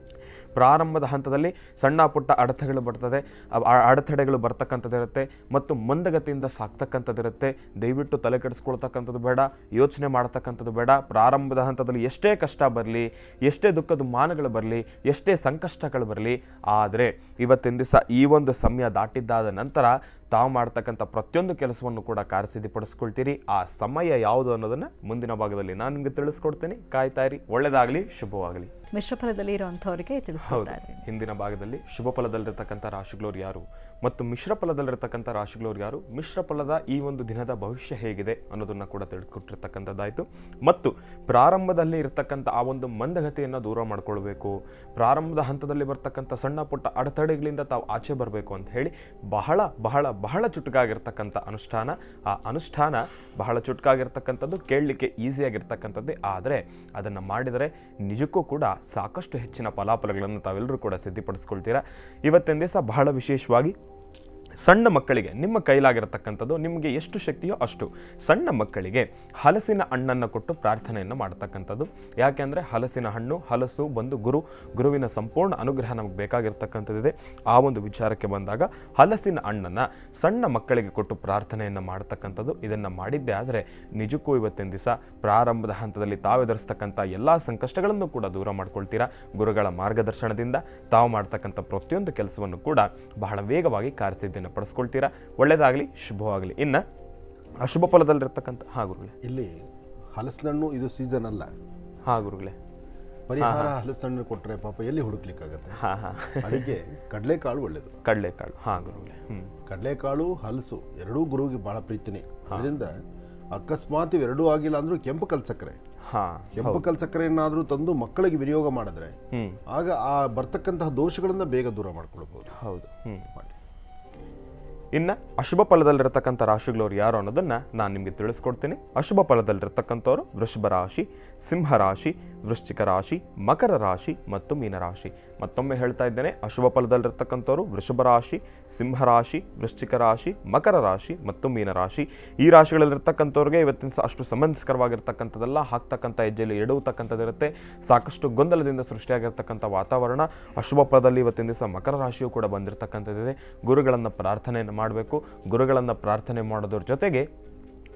ಪ್ರಾರಂಭದ ಹಂತದಲ್ಲಿ ಸಣ್ಣ ಪುಟ್ಟ ಅಡೆತಡೆಗಳು ಬರ್ತದೆ ಆ ಆ ಅಡೆತಡೆಗಳು ಬರ್ತಕ್ಕಂಥದ್ದಿರುತ್ತೆ ಮತ್ತು ಮಂದಗತಿಯಿಂದ ಸಾಕ್ತಕ್ಕಂಥದ್ದಿರುತ್ತೆ ದಯವಿಟ್ಟು ತಲೆ ಕೆಡಿಸ್ಕೊಳ್ತಕ್ಕಂಥದ್ದು ಬೇಡ ಯೋಚನೆ ಮಾಡ್ತಕ್ಕಂಥದ್ದು ಬೇಡ ಪ್ರಾರಂಭದ ಹಂತದಲ್ಲಿ ಎಷ್ಟೇ ಕಷ್ಟ ಬರಲಿ ಎಷ್ಟೇ ದುಃಖದ ಮಾನಗಳು ಬರಲಿ ಎಷ್ಟೇ ಸಂಕಷ್ಟಗಳು ಬರಲಿ ಆದರೆ ಇವತ್ತಿನ ದಿವಸ ಈ ಒಂದು ಸಮಯ ದಾಟಿದ್ದಾದ ನಂತರ ತಾವು ಮಾಡ್ತಕ್ಕಂಥ ಪ್ರತಿಯೊಂದು ಕೆಲಸವನ್ನು ಕೂಡ ಕಾರ್ಯಸಿದ್ಧಿಪಡಿಸ್ಕೊಳ್ತೀರಿ ಆ ಸಮಯ ಯಾವುದು ಅನ್ನೋದನ್ನು ಮುಂದಿನ ಭಾಗದಲ್ಲಿ ನಾನು ನಿಮಗೆ ತಿಳಿಸ್ಕೊಡ್ತೀನಿ ಕಾಯ್ತಾ ಇರಿ ಒಳ್ಳೆಯದಾಗಲಿ ಶುಭವಾಗಲಿ ಮಿಶ್ರ ಫಲದಲ್ಲಿ ಇರುವಂಥವ್ರಿಗೆ ಹೌದು ತಿಳಿಸ್ಕೊಡ್ತಾ ಇದ್ದೀನಿ ಹಿಂದಿನ ಭಾಗದಲ್ಲಿ ಶುಭ ಫಲದಲ್ಲಿರ್ತಕ್ಕಂಥ ರಾಶಿಗಳವ್ರು ಯಾರು ಮತ್ತು ಮಿಶ್ರ ಫಲದಲ್ಲಿರ್ತಕ್ಕಂಥ ರಾಶಿಗಳವ್ರು ಯಾರು ಮಿಶ್ರ ಫಲದ ಈ ಒಂದು ದಿನದ ಭವಿಷ್ಯ ಹೇಗಿದೆ ಅನ್ನೋದನ್ನ ಕೂಡ ತಿಳ್ಕೊಟ್ಟಿರ್ತಕ್ಕಂಥದ್ದಾಯಿತು ಮತ್ತು ಪ್ರಾರಂಭದಲ್ಲಿ ಇರತಕ್ಕಂಥ ಆ ಒಂದು ಮಂದಗತಿಯನ್ನು ದೂರ ಮಾಡ್ಕೊಳ್ಬೇಕು ಪ್ರಾರಂಭದ ಹಂತದಲ್ಲಿ ಬರ್ತಕ್ಕಂಥ ಸಣ್ಣ ಪುಟ್ಟ ಅಡೆತಡೆಗಳಿಂದ ತಾವು ಆಚೆ ಬರಬೇಕು ಅಂತ ಹೇಳಿ ಬಹಳ ಬಹಳ ಬಹಳ ಚುಟುಕಾಗಿರ್ತಕ್ಕಂಥ ಅನುಷ್ಠಾನ ಆ ಅನುಷ್ಠಾನ ಬಹಳ ಚುಟುಕಾಗಿರ್ತಕ್ಕಂಥದ್ದು ಕೇಳಲಿಕ್ಕೆ ಈಸಿಯಾಗಿರ್ತಕ್ಕಂಥದ್ದೇ ಆದರೆ ಅದನ್ನು ಮಾಡಿದರೆ ನಿಜಕ್ಕೂ ಕೂಡ ಸಾಕಷ್ಟು ಹೆಚ್ಚಿನ ಫಲಾಫಲಗಳನ್ನು ತಾವೆಲ್ಲರೂ ಕೂಡ ಸಿದ್ಧಿಪಡಿಸ್ಕೊಳ್ತೀರಾ ಇವತ್ತಿನ ದಿವಸ ಬಹಳ ವಿಶೇಷವಾಗಿ ಸಣ್ಣ ಮಕ್ಕಳಿಗೆ ನಿಮ್ಮ ಕೈಲಾಗಿರತಕ್ಕಂಥದ್ದು ನಿಮಗೆ ಎಷ್ಟು ಶಕ್ತಿಯೋ ಅಷ್ಟು ಸಣ್ಣ ಮಕ್ಕಳಿಗೆ ಹಲಸಿನ ಹಣ್ಣನ್ನು ಕೊಟ್ಟು ಪ್ರಾರ್ಥನೆಯನ್ನು ಮಾಡ್ತಕ್ಕಂಥದ್ದು ಯಾಕೆಂದರೆ ಹಲಸಿನ ಹಣ್ಣು ಹಲಸು ಬಂದು ಗುರು ಗುರುವಿನ ಸಂಪೂರ್ಣ ಅನುಗ್ರಹ ನಮಗೆ ಬೇಕಾಗಿರ್ತಕ್ಕಂಥದ್ದಿದೆ ಆ ಒಂದು ವಿಚಾರಕ್ಕೆ ಬಂದಾಗ ಹಲಸಿನ ಹಣ್ಣನ್ನು ಸಣ್ಣ ಮಕ್ಕಳಿಗೆ ಕೊಟ್ಟು ಪ್ರಾರ್ಥನೆಯನ್ನು ಮಾಡ್ತಕ್ಕಂಥದ್ದು ಇದನ್ನು ಮಾಡಿದ್ದೇ ಆದರೆ ನಿಜಕ್ಕೂ ಇವತ್ತಿನ ದಿವಸ ಪ್ರಾರಂಭದ ಹಂತದಲ್ಲಿ ತಾವು ಎದುರಿಸ್ತಕ್ಕಂಥ ಎಲ್ಲ ಸಂಕಷ್ಟಗಳನ್ನು ಕೂಡ ದೂರ ಮಾಡ್ಕೊಳ್ತೀರಾ ಗುರುಗಳ ಮಾರ್ಗದರ್ಶನದಿಂದ ತಾವು ಮಾಡ್ತಕ್ಕಂಥ ಪ್ರತಿಯೊಂದು ಕೆಲಸವನ್ನು ಕೂಡ ಬಹಳ ವೇಗವಾಗಿ ಕಾರ್ಯಸಿದ್ಧಿಯನ್ನು ಪಡಿಸ್ಕೊಳ್ತೀರಾ ಒಳ್ಳೆಯದಾಗಲಿ ಶುಭವಾಗಲಿ ಇನ್ನು ಅಶುಭ ಫಲದಲ್ಲಿರ್ತಕ್ಕಂಥ ಹಾ ಗುರುಗಳೇ ಇಲ್ಲಿ ಹಲಸಿನಣ್ಣು ಇದು ಸೀಸನ್ ಅಲ್ಲ ಹಾ ಗುರುಗಳೇ ಪರಿಹಾರ ಹಲಸಿನಣ್ಣು ಕೊಟ್ಟರೆ ಪಾಪ ಎಲ್ಲಿ ಹುಡುಕ್ಲಿಕ್ಕಾಗತ್ತೆ ಹಾ ಹಾ ಅದಕ್ಕೆ ಕಡಲೆಕಾಳು ಒಳ್ಳೆಯದು ಕಡಲೆಕಾಳು ಹಾ ಗುರುಗಳೇ ಹ್ಞೂ ಕಡಲೆಕಾಳು ಹಲಸು ಎರಡೂ ಗುರುವಿಗೆ ಭಾಳ ಪ್ರೀತಿನೇ ಅದರಿಂದ ಅಕಸ್ಮಾತ್ ಇವೆರಡೂ ಆಗಿಲ್ಲ ಅಂದ್ರೂ ಕೆಂಪು ಕಲ್ ಸಕ್ಕರೆ ಹಾ ಕೆಂಪು ಕಲ್ ಸಕ್ಕರೆಯನ್ನಾದರೂ ತಂದು ಮಕ್ಕಳಿಗೆ ವಿನಿಯೋಗ ಮಾಡಿದ್ರೆ ಹ್ಞೂ ಆಗ ಆ ಬರ್ತಕ್ಕಂತಹ ದೋಷಗಳನ್ನ ಬೇಗ ದೂರ ಮಾಡ್ಕೊಳ್ಬಹುದು ಹೌದು ಹ್ಞೂ ಇನ್ನು ಅಶುಭ ಫಲದಲ್ಲಿರತಕ್ಕಂಥ ರಾಶಿಗಳವ್ರು ಯಾರು ಅನ್ನೋದನ್ನ ನಾನು ನಿಮಗೆ ತಿಳಿಸ್ಕೊಡ್ತೀನಿ ಅಶುಭ ಫಲದಲ್ಲಿರ್ತಕ್ಕಂಥವ್ರು ವೃಷಭ ರಾಶಿ ಸಿಂಹ ರಾಶಿ ವೃಶ್ಚಿಕ ರಾಶಿ ಮಕರ ರಾಶಿ ಮತ್ತು ಮೀನರಾಶಿ ಮತ್ತೊಮ್ಮೆ ಹೇಳ್ತಾ ಇದ್ದೇನೆ ಅಶುಭ ಫಲದಲ್ಲಿರ್ತಕ್ಕಂಥವ್ರು ವೃಷಭ ರಾಶಿ ಸಿಂಹ ರಾಶಿ ವೃಶ್ಚಿಕ ರಾಶಿ ಮಕರ ರಾಶಿ ಮತ್ತು ಮೀನರಾಶಿ ಈ ರಾಶಿಗಳಲ್ಲಿರ್ತಕ್ಕಂಥವ್ರಿಗೆ ಇವತ್ತಿನ ಸ- ಅಷ್ಟು ಸಮಂಜಸ್ಕರವಾಗಿರ್ತಕ್ಕಂಥದ್ದೆಲ್ಲ ಹಾಕ್ತಕ್ಕಂಥ ಹೆಜ್ಜೆಯಲ್ಲಿ ಎಡವತಕ್ಕಂಥದ್ದಿರುತ್ತೆ ಸಾಕಷ್ಟು ಗೊಂದಲದಿಂದ ಸೃಷ್ಟಿಯಾಗಿರ್ತಕ್ಕಂಥ ವಾತಾವರಣ ಅಶುಭ ಫಲದಲ್ಲಿ ಇವತ್ತಿನ ದಿವಸ ಮಕರ ರಾಶಿಯು ಕೂಡ ಬಂದಿರತಕ್ಕಂಥದ್ದಿದೆ ಗುರುಗಳನ್ನು ಪ್ರಾರ್ಥನೆಯನ್ನು ಮಾಡಬೇಕು ಗುರುಗಳನ್ನು ಪ್ರಾರ್ಥನೆ ಮಾಡೋದ್ರ ಜೊತೆಗೆ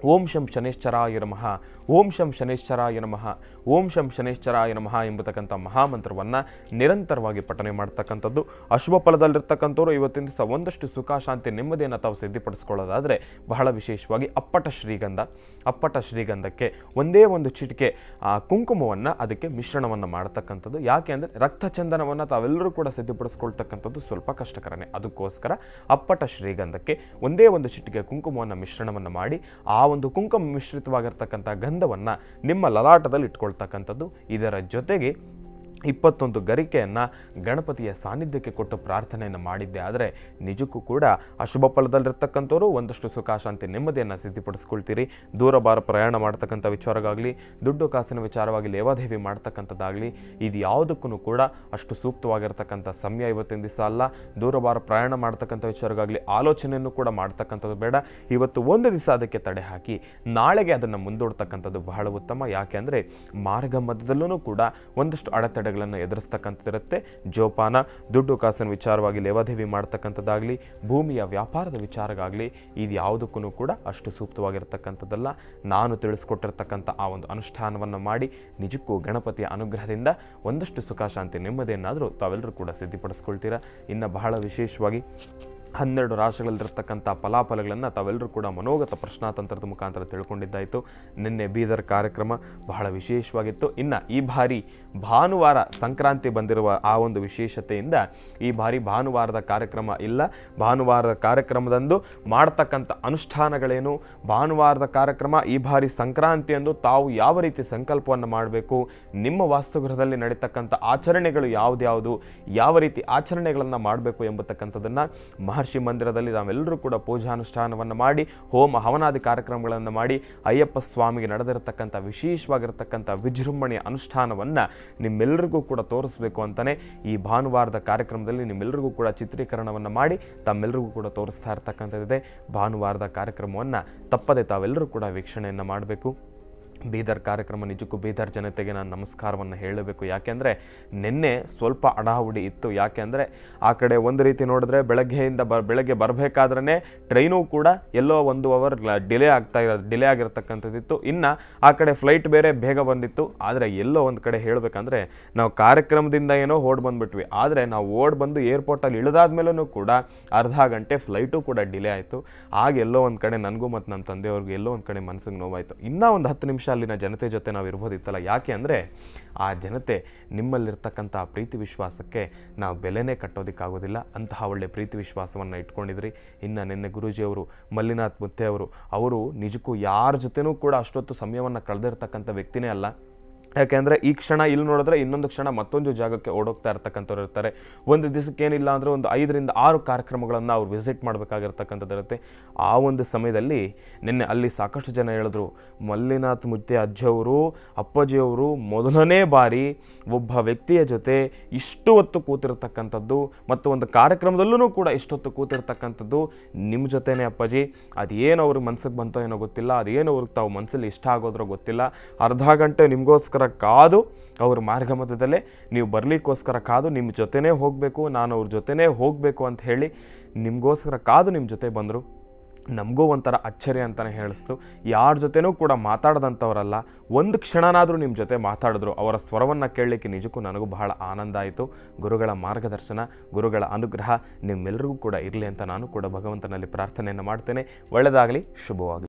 ಓಂ ಶಂ ಶನೇಶ್ಚರಾಯ ನಮಃ ಓಂ ಶಂ ಶನೇಶ್ಚರಾಯ ನಮಃ ಓಂ ಶಂ ಶನೇಶ್ಚರಾಯ ನಮಃ ಎಂಬತಕ್ಕಂಥ ಮಹಾಮಂತ್ರವನ್ನು ನಿರಂತರವಾಗಿ ಪಠನೆ ಮಾಡ್ತಕ್ಕಂಥದ್ದು ಅಶುಭ ಫಲದಲ್ಲಿರ್ತಕ್ಕಂಥವ್ರು ಇವತ್ತಿನ ದಿವಸ ಒಂದಷ್ಟು ಸುಖ ಶಾಂತಿ ನೆಮ್ಮದಿಯನ್ನು ತಾವು ಸಿದ್ಧಿಪಡಿಸ್ಕೊಳ್ಳೋದಾದರೆ ಬಹಳ ವಿಶೇಷವಾಗಿ ಅಪ್ಪಟ ಶ್ರೀಗಂಧ ಅಪ್ಪಟ ಶ್ರೀಗಂಧಕ್ಕೆ ಒಂದೇ ಒಂದು ಚಿಟಿಕೆ ಆ ಕುಂಕುಮವನ್ನು ಅದಕ್ಕೆ ಮಿಶ್ರಣವನ್ನು ಮಾಡ್ತಕ್ಕಂಥದ್ದು ಯಾಕೆ ಅಂದರೆ ರಕ್ತಚಂದನವನ್ನು ತಾವೆಲ್ಲರೂ ಕೂಡ ಸಿದ್ಧಪಡಿಸ್ಕೊಳ್ತಕ್ಕಂಥದ್ದು ಸ್ವಲ್ಪ ಕಷ್ಟಕರನೇ ಅದಕ್ಕೋಸ್ಕರ ಅಪ್ಪಟ ಶ್ರೀಗಂಧಕ್ಕೆ ಒಂದೇ ಒಂದು ಚಿಟಿಕೆ ಕುಂಕುಮವನ್ನು ಮಿಶ್ರಣವನ್ನು ಮಾಡಿ ಆ ಒಂದು ಕುಂಕುಮ ಮಿಶ್ರಿತವಾಗಿರ್ತಕ್ಕಂಥ ಗಂಧವನ್ನು ನಿಮ್ಮ ಲಲಾಟದಲ್ಲಿ ಇಟ್ಕೊಳ್ತಕ್ಕಂಥದ್ದು ಇದರ ಜೊತೆಗೆ ಇಪ್ಪತ್ತೊಂದು ಗರಿಕೆಯನ್ನು ಗಣಪತಿಯ ಸಾನ್ನಿಧ್ಯಕ್ಕೆ ಕೊಟ್ಟು ಪ್ರಾರ್ಥನೆಯನ್ನು ಮಾಡಿದ್ದೆ ಆದರೆ ನಿಜಕ್ಕೂ ಕೂಡ ಅಶುಭ ಫಲದಲ್ಲಿರ್ತಕ್ಕಂಥವ್ರು ಒಂದಷ್ಟು ಸುಖ ಶಾಂತಿ ನೆಮ್ಮದಿಯನ್ನು ಸಿದ್ಧಿಪಡಿಸ್ಕೊಳ್ತೀರಿ ದೂರ ಬಾರ ಪ್ರಯಾಣ ಮಾಡ್ತಕ್ಕಂಥ ವಿಚಾರವಾಗಲಿ ದುಡ್ಡು ಕಾಸಿನ ವಿಚಾರವಾಗಿ ಲೇವಾದೇವಿ ಮಾಡ್ತಕ್ಕಂಥದ್ದಾಗಲಿ ಇದು ಯಾವುದಕ್ಕೂ ಕೂಡ ಅಷ್ಟು ಸೂಕ್ತವಾಗಿರ್ತಕ್ಕಂಥ ಸಮಯ ಇವತ್ತಿನ ದಿವಸ ಅಲ್ಲ ದೂರ ಬಾರ ಪ್ರಯಾಣ ಮಾಡ್ತಕ್ಕಂಥ ವಿಚಾರವಾಗಲಿ ಆಲೋಚನೆಯನ್ನು ಕೂಡ ಮಾಡ್ತಕ್ಕಂಥದ್ದು ಬೇಡ ಇವತ್ತು ಒಂದು ದಿವಸ ಅದಕ್ಕೆ ತಡೆ ಹಾಕಿ ನಾಳೆಗೆ ಅದನ್ನು ಮುಂದೂಡ್ತಕ್ಕಂಥದ್ದು ಬಹಳ ಉತ್ತಮ ಯಾಕೆ ಅಂದರೆ ಮಾರ್ಗ ಮಧ್ಯದಲ್ಲೂ ಕೂಡ ಒಂದಷ್ಟು ಅಡೆತಡೆಗಳನ್ನು ಎದುರಿಸ್ತಕ್ಕಂಥದ್ದಿರುತ್ತೆ ಜೋಪಾನ ದುಡ್ಡು ಕಾಸಿನ ವಿಚಾರವಾಗಿ ಲೇವಾದೇವಿ ಮಾಡ್ತಕ್ಕಂಥದ್ದಾಗಲಿ ಭೂಮಿಯ ವ್ಯಾಪಾರದ ವಿಚಾರಗಾಗಲಿ ಇದು ಯಾವುದಕ್ಕೂ ಕೂಡ ಅಷ್ಟು ಸೂಕ್ತವಾಗಿರ್ತಕ್ಕಂಥದ್ದಲ್ಲ ನಾನು ತಿಳಿಸ್ಕೊಟ್ಟಿರ್ತಕ್ಕಂಥ ಆ ಒಂದು ಅನುಷ್ಠಾನವನ್ನು ಮಾಡಿ ನಿಜಕ್ಕೂ ಗಣಪತಿಯ ಅನುಗ್ರಹದಿಂದ ಒಂದಷ್ಟು ಸುಖ ಶಾಂತಿ ನೆಮ್ಮದಿಯನ್ನಾದರೂ ತಾವೆಲ್ಲರೂ ಕೂಡ ಸಿದ್ಧಿಪಡಿಸ್ಕೊಳ್ತೀರಾ ಇನ್ನು ಬಹಳ ವಿಶೇಷವಾಗಿ ಹನ್ನೆರಡು ರಾಶಿಗಳಲ್ಲಿರ್ತಕ್ಕಂಥ ಫಲಾಫಲಗಳನ್ನು ತಾವೆಲ್ಲರೂ ಕೂಡ ಮನೋಗತ ಪ್ರಶ್ನಾತಂತ್ರದ ಮುಖಾಂತರ ತಿಳ್ಕೊಂಡಿದ್ದಾಯಿತು ನಿನ್ನೆ ಬೀದರ್ ಕಾರ್ಯಕ್ರಮ ಬಹಳ ವಿಶೇಷವಾಗಿತ್ತು ಇನ್ನು ಈ ಬಾರಿ ಭಾನುವಾರ ಸಂಕ್ರಾಂತಿ ಬಂದಿರುವ ಆ ಒಂದು ವಿಶೇಷತೆಯಿಂದ ಈ ಬಾರಿ ಭಾನುವಾರದ ಕಾರ್ಯಕ್ರಮ ಇಲ್ಲ ಭಾನುವಾರದ ಕಾರ್ಯಕ್ರಮದಂದು ಮಾಡ್ತಕ್ಕಂಥ ಅನುಷ್ಠಾನಗಳೇನು ಭಾನುವಾರದ ಕಾರ್ಯಕ್ರಮ ಈ ಬಾರಿ ಸಂಕ್ರಾಂತಿಯಂದು ತಾವು ಯಾವ ರೀತಿ ಸಂಕಲ್ಪವನ್ನು ಮಾಡಬೇಕು ನಿಮ್ಮ ವಾಸ್ತುಗೃಹದಲ್ಲಿ ನಡೀತಕ್ಕಂಥ ಆಚರಣೆಗಳು ಯಾವ್ದ್ಯಾವುದು ಯಾವ ರೀತಿ ಆಚರಣೆಗಳನ್ನು ಮಾಡಬೇಕು ಎಂಬತಕ್ಕಂಥದ್ದನ್ನು ಮಹರ್ಷಿ ಮಂದಿರದಲ್ಲಿ ನಾವೆಲ್ಲರೂ ಕೂಡ ಪೂಜಾನುಷ್ಠಾನವನ್ನು ಮಾಡಿ ಹೋಮ ಹವನಾದಿ ಕಾರ್ಯಕ್ರಮಗಳನ್ನು ಮಾಡಿ ಅಯ್ಯಪ್ಪ ಸ್ವಾಮಿಗೆ ನಡೆದಿರತಕ್ಕಂಥ ವಿಶೇಷವಾಗಿರ್ತಕ್ಕಂಥ ವಿಜೃಂಭಣೆಯ ಅನುಷ್ಠಾನವನ್ನು ನಿಮ್ಮೆಲ್ಲರಿಗೂ ಕೂಡ ತೋರಿಸ್ಬೇಕು ಅಂತಲೇ ಈ ಭಾನುವಾರದ ಕಾರ್ಯಕ್ರಮದಲ್ಲಿ ನಿಮ್ಮೆಲ್ಲರಿಗೂ ಕೂಡ ಚಿತ್ರೀಕರಣವನ್ನು ಮಾಡಿ ತಮ್ಮೆಲ್ಲರಿಗೂ ಕೂಡ ತೋರಿಸ್ತಾ ಇರ್ತಕ್ಕಂಥದ್ದಿದೆ ಭಾನುವಾರದ ಕಾರ್ಯಕ್ರಮವನ್ನು ತಪ್ಪದೆ ತಾವೆಲ್ಲರೂ ಕೂಡ ವೀಕ್ಷಣೆಯನ್ನು ಮಾಡಬೇಕು ಬೀದರ್ ಕಾರ್ಯಕ್ರಮ ನಿಜಕ್ಕೂ ಬೀದರ್ ಜನತೆಗೆ ನಾನು ನಮಸ್ಕಾರವನ್ನು ಹೇಳಬೇಕು ಯಾಕೆಂದರೆ ನಿನ್ನೆ ಸ್ವಲ್ಪ ಅಡಾವುಡಿ ಇತ್ತು ಯಾಕೆಂದರೆ ಆ ಕಡೆ ಒಂದು ರೀತಿ ನೋಡಿದ್ರೆ ಬೆಳಗ್ಗೆಯಿಂದ ಬ ಬೆಳಗ್ಗೆ ಬರಬೇಕಾದ್ರೆ ಟ್ರೈನು ಕೂಡ ಎಲ್ಲೋ ಒಂದು ಅವರ್ ಡಿಲೇ ಆಗ್ತಾ ಇರೋದು ಡಿಲೇ ಆಗಿರ್ತಕ್ಕಂಥದ್ದಿತ್ತು ಇನ್ನು ಆ ಕಡೆ ಫ್ಲೈಟ್ ಬೇರೆ ಬೇಗ ಬಂದಿತ್ತು ಆದರೆ ಎಲ್ಲೋ ಒಂದು ಕಡೆ ಹೇಳಬೇಕಂದ್ರೆ ನಾವು ಕಾರ್ಯಕ್ರಮದಿಂದ ಏನೋ ಓಡ್ ಬಂದ್ಬಿಟ್ವಿ ಆದರೆ ನಾವು ಓಡ್ ಬಂದು ಏರ್ಪೋರ್ಟಲ್ಲಿ ಇಳಿದಾದ್ಮೇಲೂ ಕೂಡ ಅರ್ಧ ಗಂಟೆ ಫ್ಲೈಟು ಕೂಡ ಡಿಲೇ ಆಯಿತು ಆಗ ಎಲ್ಲೋ ಒಂದು ಕಡೆ ನನಗೂ ಮತ್ತು ನನ್ನ ತಂದೆಯವ್ರಿಗೆ ಎಲ್ಲೋ ಒಂದು ಕಡೆ ಮನಸ್ಸಿಗೆ ನೋವಾಯಿತು ಇನ್ನೂ ಒಂದು ಹತ್ತು ನಿಮಿಷ ಅಲ್ಲಿನ ಜನತೆ ಜೊತೆ ನಾವು ಇರ್ಬೋದಿತ್ತಲ್ಲ ಯಾಕೆ ಅಂದರೆ ಆ ಜನತೆ ನಿಮ್ಮಲ್ಲಿರ್ತಕ್ಕಂಥ ಆ ಪ್ರೀತಿ ವಿಶ್ವಾಸಕ್ಕೆ ನಾವು ಬೆಲೆನೇ ಕಟ್ಟೋದಕ್ಕಾಗೋದಿಲ್ಲ ಅಂತಹ ಒಳ್ಳೆ ಪ್ರೀತಿ ವಿಶ್ವಾಸವನ್ನು ಇಟ್ಕೊಂಡಿದ್ರಿ ಇನ್ನು ನಿನ್ನೆ ಗುರೂಜಿಯವರು ಮಲ್ಲಿನಾಥ್ ಮುತ್ತೆ ಅವರು ಅವರು ನಿಜಕ್ಕೂ ಯಾರ ಜೊತೆನೂ ಕೂಡ ಅಷ್ಟೊತ್ತು ಸಮಯವನ್ನು ಕಳೆದಿರ್ತಕ್ಕಂಥ ವ್ಯಕ್ತಿನೇ ಅಲ್ಲ ಯಾಕೆಂದರೆ ಈ ಕ್ಷಣ ಇಲ್ಲಿ ನೋಡಿದ್ರೆ ಇನ್ನೊಂದು ಕ್ಷಣ ಮತ್ತೊಂದು ಜಾಗಕ್ಕೆ ಓಡೋಗ್ತಾ ಇರ್ತಕ್ಕಂಥವ್ರು ಇರ್ತಾರೆ ಒಂದು ದಿವಸಕ್ಕೆ ಏನಿಲ್ಲ ಅಂದರೆ ಒಂದು ಐದರಿಂದ ಆರು ಕಾರ್ಯಕ್ರಮಗಳನ್ನು ಅವ್ರು ವಿಸಿಟ್ ಮಾಡಬೇಕಾಗಿರ್ತಕ್ಕಂಥದ್ದು ಇರುತ್ತೆ ಆ ಒಂದು ಸಮಯದಲ್ಲಿ ನಿನ್ನೆ ಅಲ್ಲಿ ಸಾಕಷ್ಟು ಜನ ಹೇಳಿದ್ರು ಮಲ್ಲಿನಾಥ್ ಮುತ್ತೆ ಅಜ್ಜವರು ಅಪ್ಪಾಜಿಯವರು ಮೊದಲನೇ ಬಾರಿ ಒಬ್ಬ ವ್ಯಕ್ತಿಯ ಜೊತೆ ಇಷ್ಟು ಹೊತ್ತು ಕೂತಿರ್ತಕ್ಕಂಥದ್ದು ಮತ್ತು ಒಂದು ಕಾರ್ಯಕ್ರಮದಲ್ಲೂ ಕೂಡ ಇಷ್ಟೊತ್ತು ಕೂತಿರ್ತಕ್ಕಂಥದ್ದು ನಿಮ್ಮ ಜೊತೆನೇ ಅಪ್ಪಾಜಿ ಅದೇನು ಅವ್ರಿಗೆ ಮನ್ಸಿಗೆ ಬಂತೋ ಏನೋ ಗೊತ್ತಿಲ್ಲ ಅದೇನು ಅವ್ರಿಗೆ ತಾವು ಮನಸ್ಸಲ್ಲಿ ಇಷ್ಟ ಆಗೋದ್ರೋ ಗೊತ್ತಿಲ್ಲ ಅರ್ಧ ಗಂಟೆ ನಿಮಗೋಸ್ಕರ ಕಾದು ಅವ್ರ ಮಾರ್ಗ ಮಧ್ಯದಲ್ಲೇ ನೀವು ಬರಲಿಕ್ಕೋಸ್ಕರ ಕಾದು ನಿಮ್ಮ ಜೊತೆನೇ ಹೋಗಬೇಕು ನಾನು ಅವ್ರ ಜೊತೆನೇ ಹೋಗಬೇಕು ಅಂತ ಹೇಳಿ ನಿಮಗೋಸ್ಕರ ಕಾದು ನಿಮ್ಮ ಜೊತೆ ಬಂದರು ನಮಗೂ ಒಂಥರ ಅಚ್ಚರಿ ಅಂತಲೇ ಹೇಳಿಸ್ತು ಯಾರ ಜೊತೆನೂ ಕೂಡ ಮಾತಾಡದಂಥವರಲ್ಲ ಒಂದು ಕ್ಷಣನಾದರೂ ನಿಮ್ಮ ಜೊತೆ ಮಾತಾಡಿದ್ರು ಅವರ ಸ್ವರವನ್ನು ಕೇಳಲಿಕ್ಕೆ ನಿಜಕ್ಕೂ ನನಗೂ ಬಹಳ ಆನಂದ ಆಯಿತು ಗುರುಗಳ ಮಾರ್ಗದರ್ಶನ ಗುರುಗಳ ಅನುಗ್ರಹ ನಿಮ್ಮೆಲ್ಲರಿಗೂ ಕೂಡ ಇರಲಿ ಅಂತ ನಾನು ಕೂಡ ಭಗವಂತನಲ್ಲಿ ಪ್ರಾರ್ಥನೆಯನ್ನು ಮಾಡ್ತೇನೆ ಒಳ್ಳೆಯದಾಗಲಿ ಶುಭವಾಗಲಿ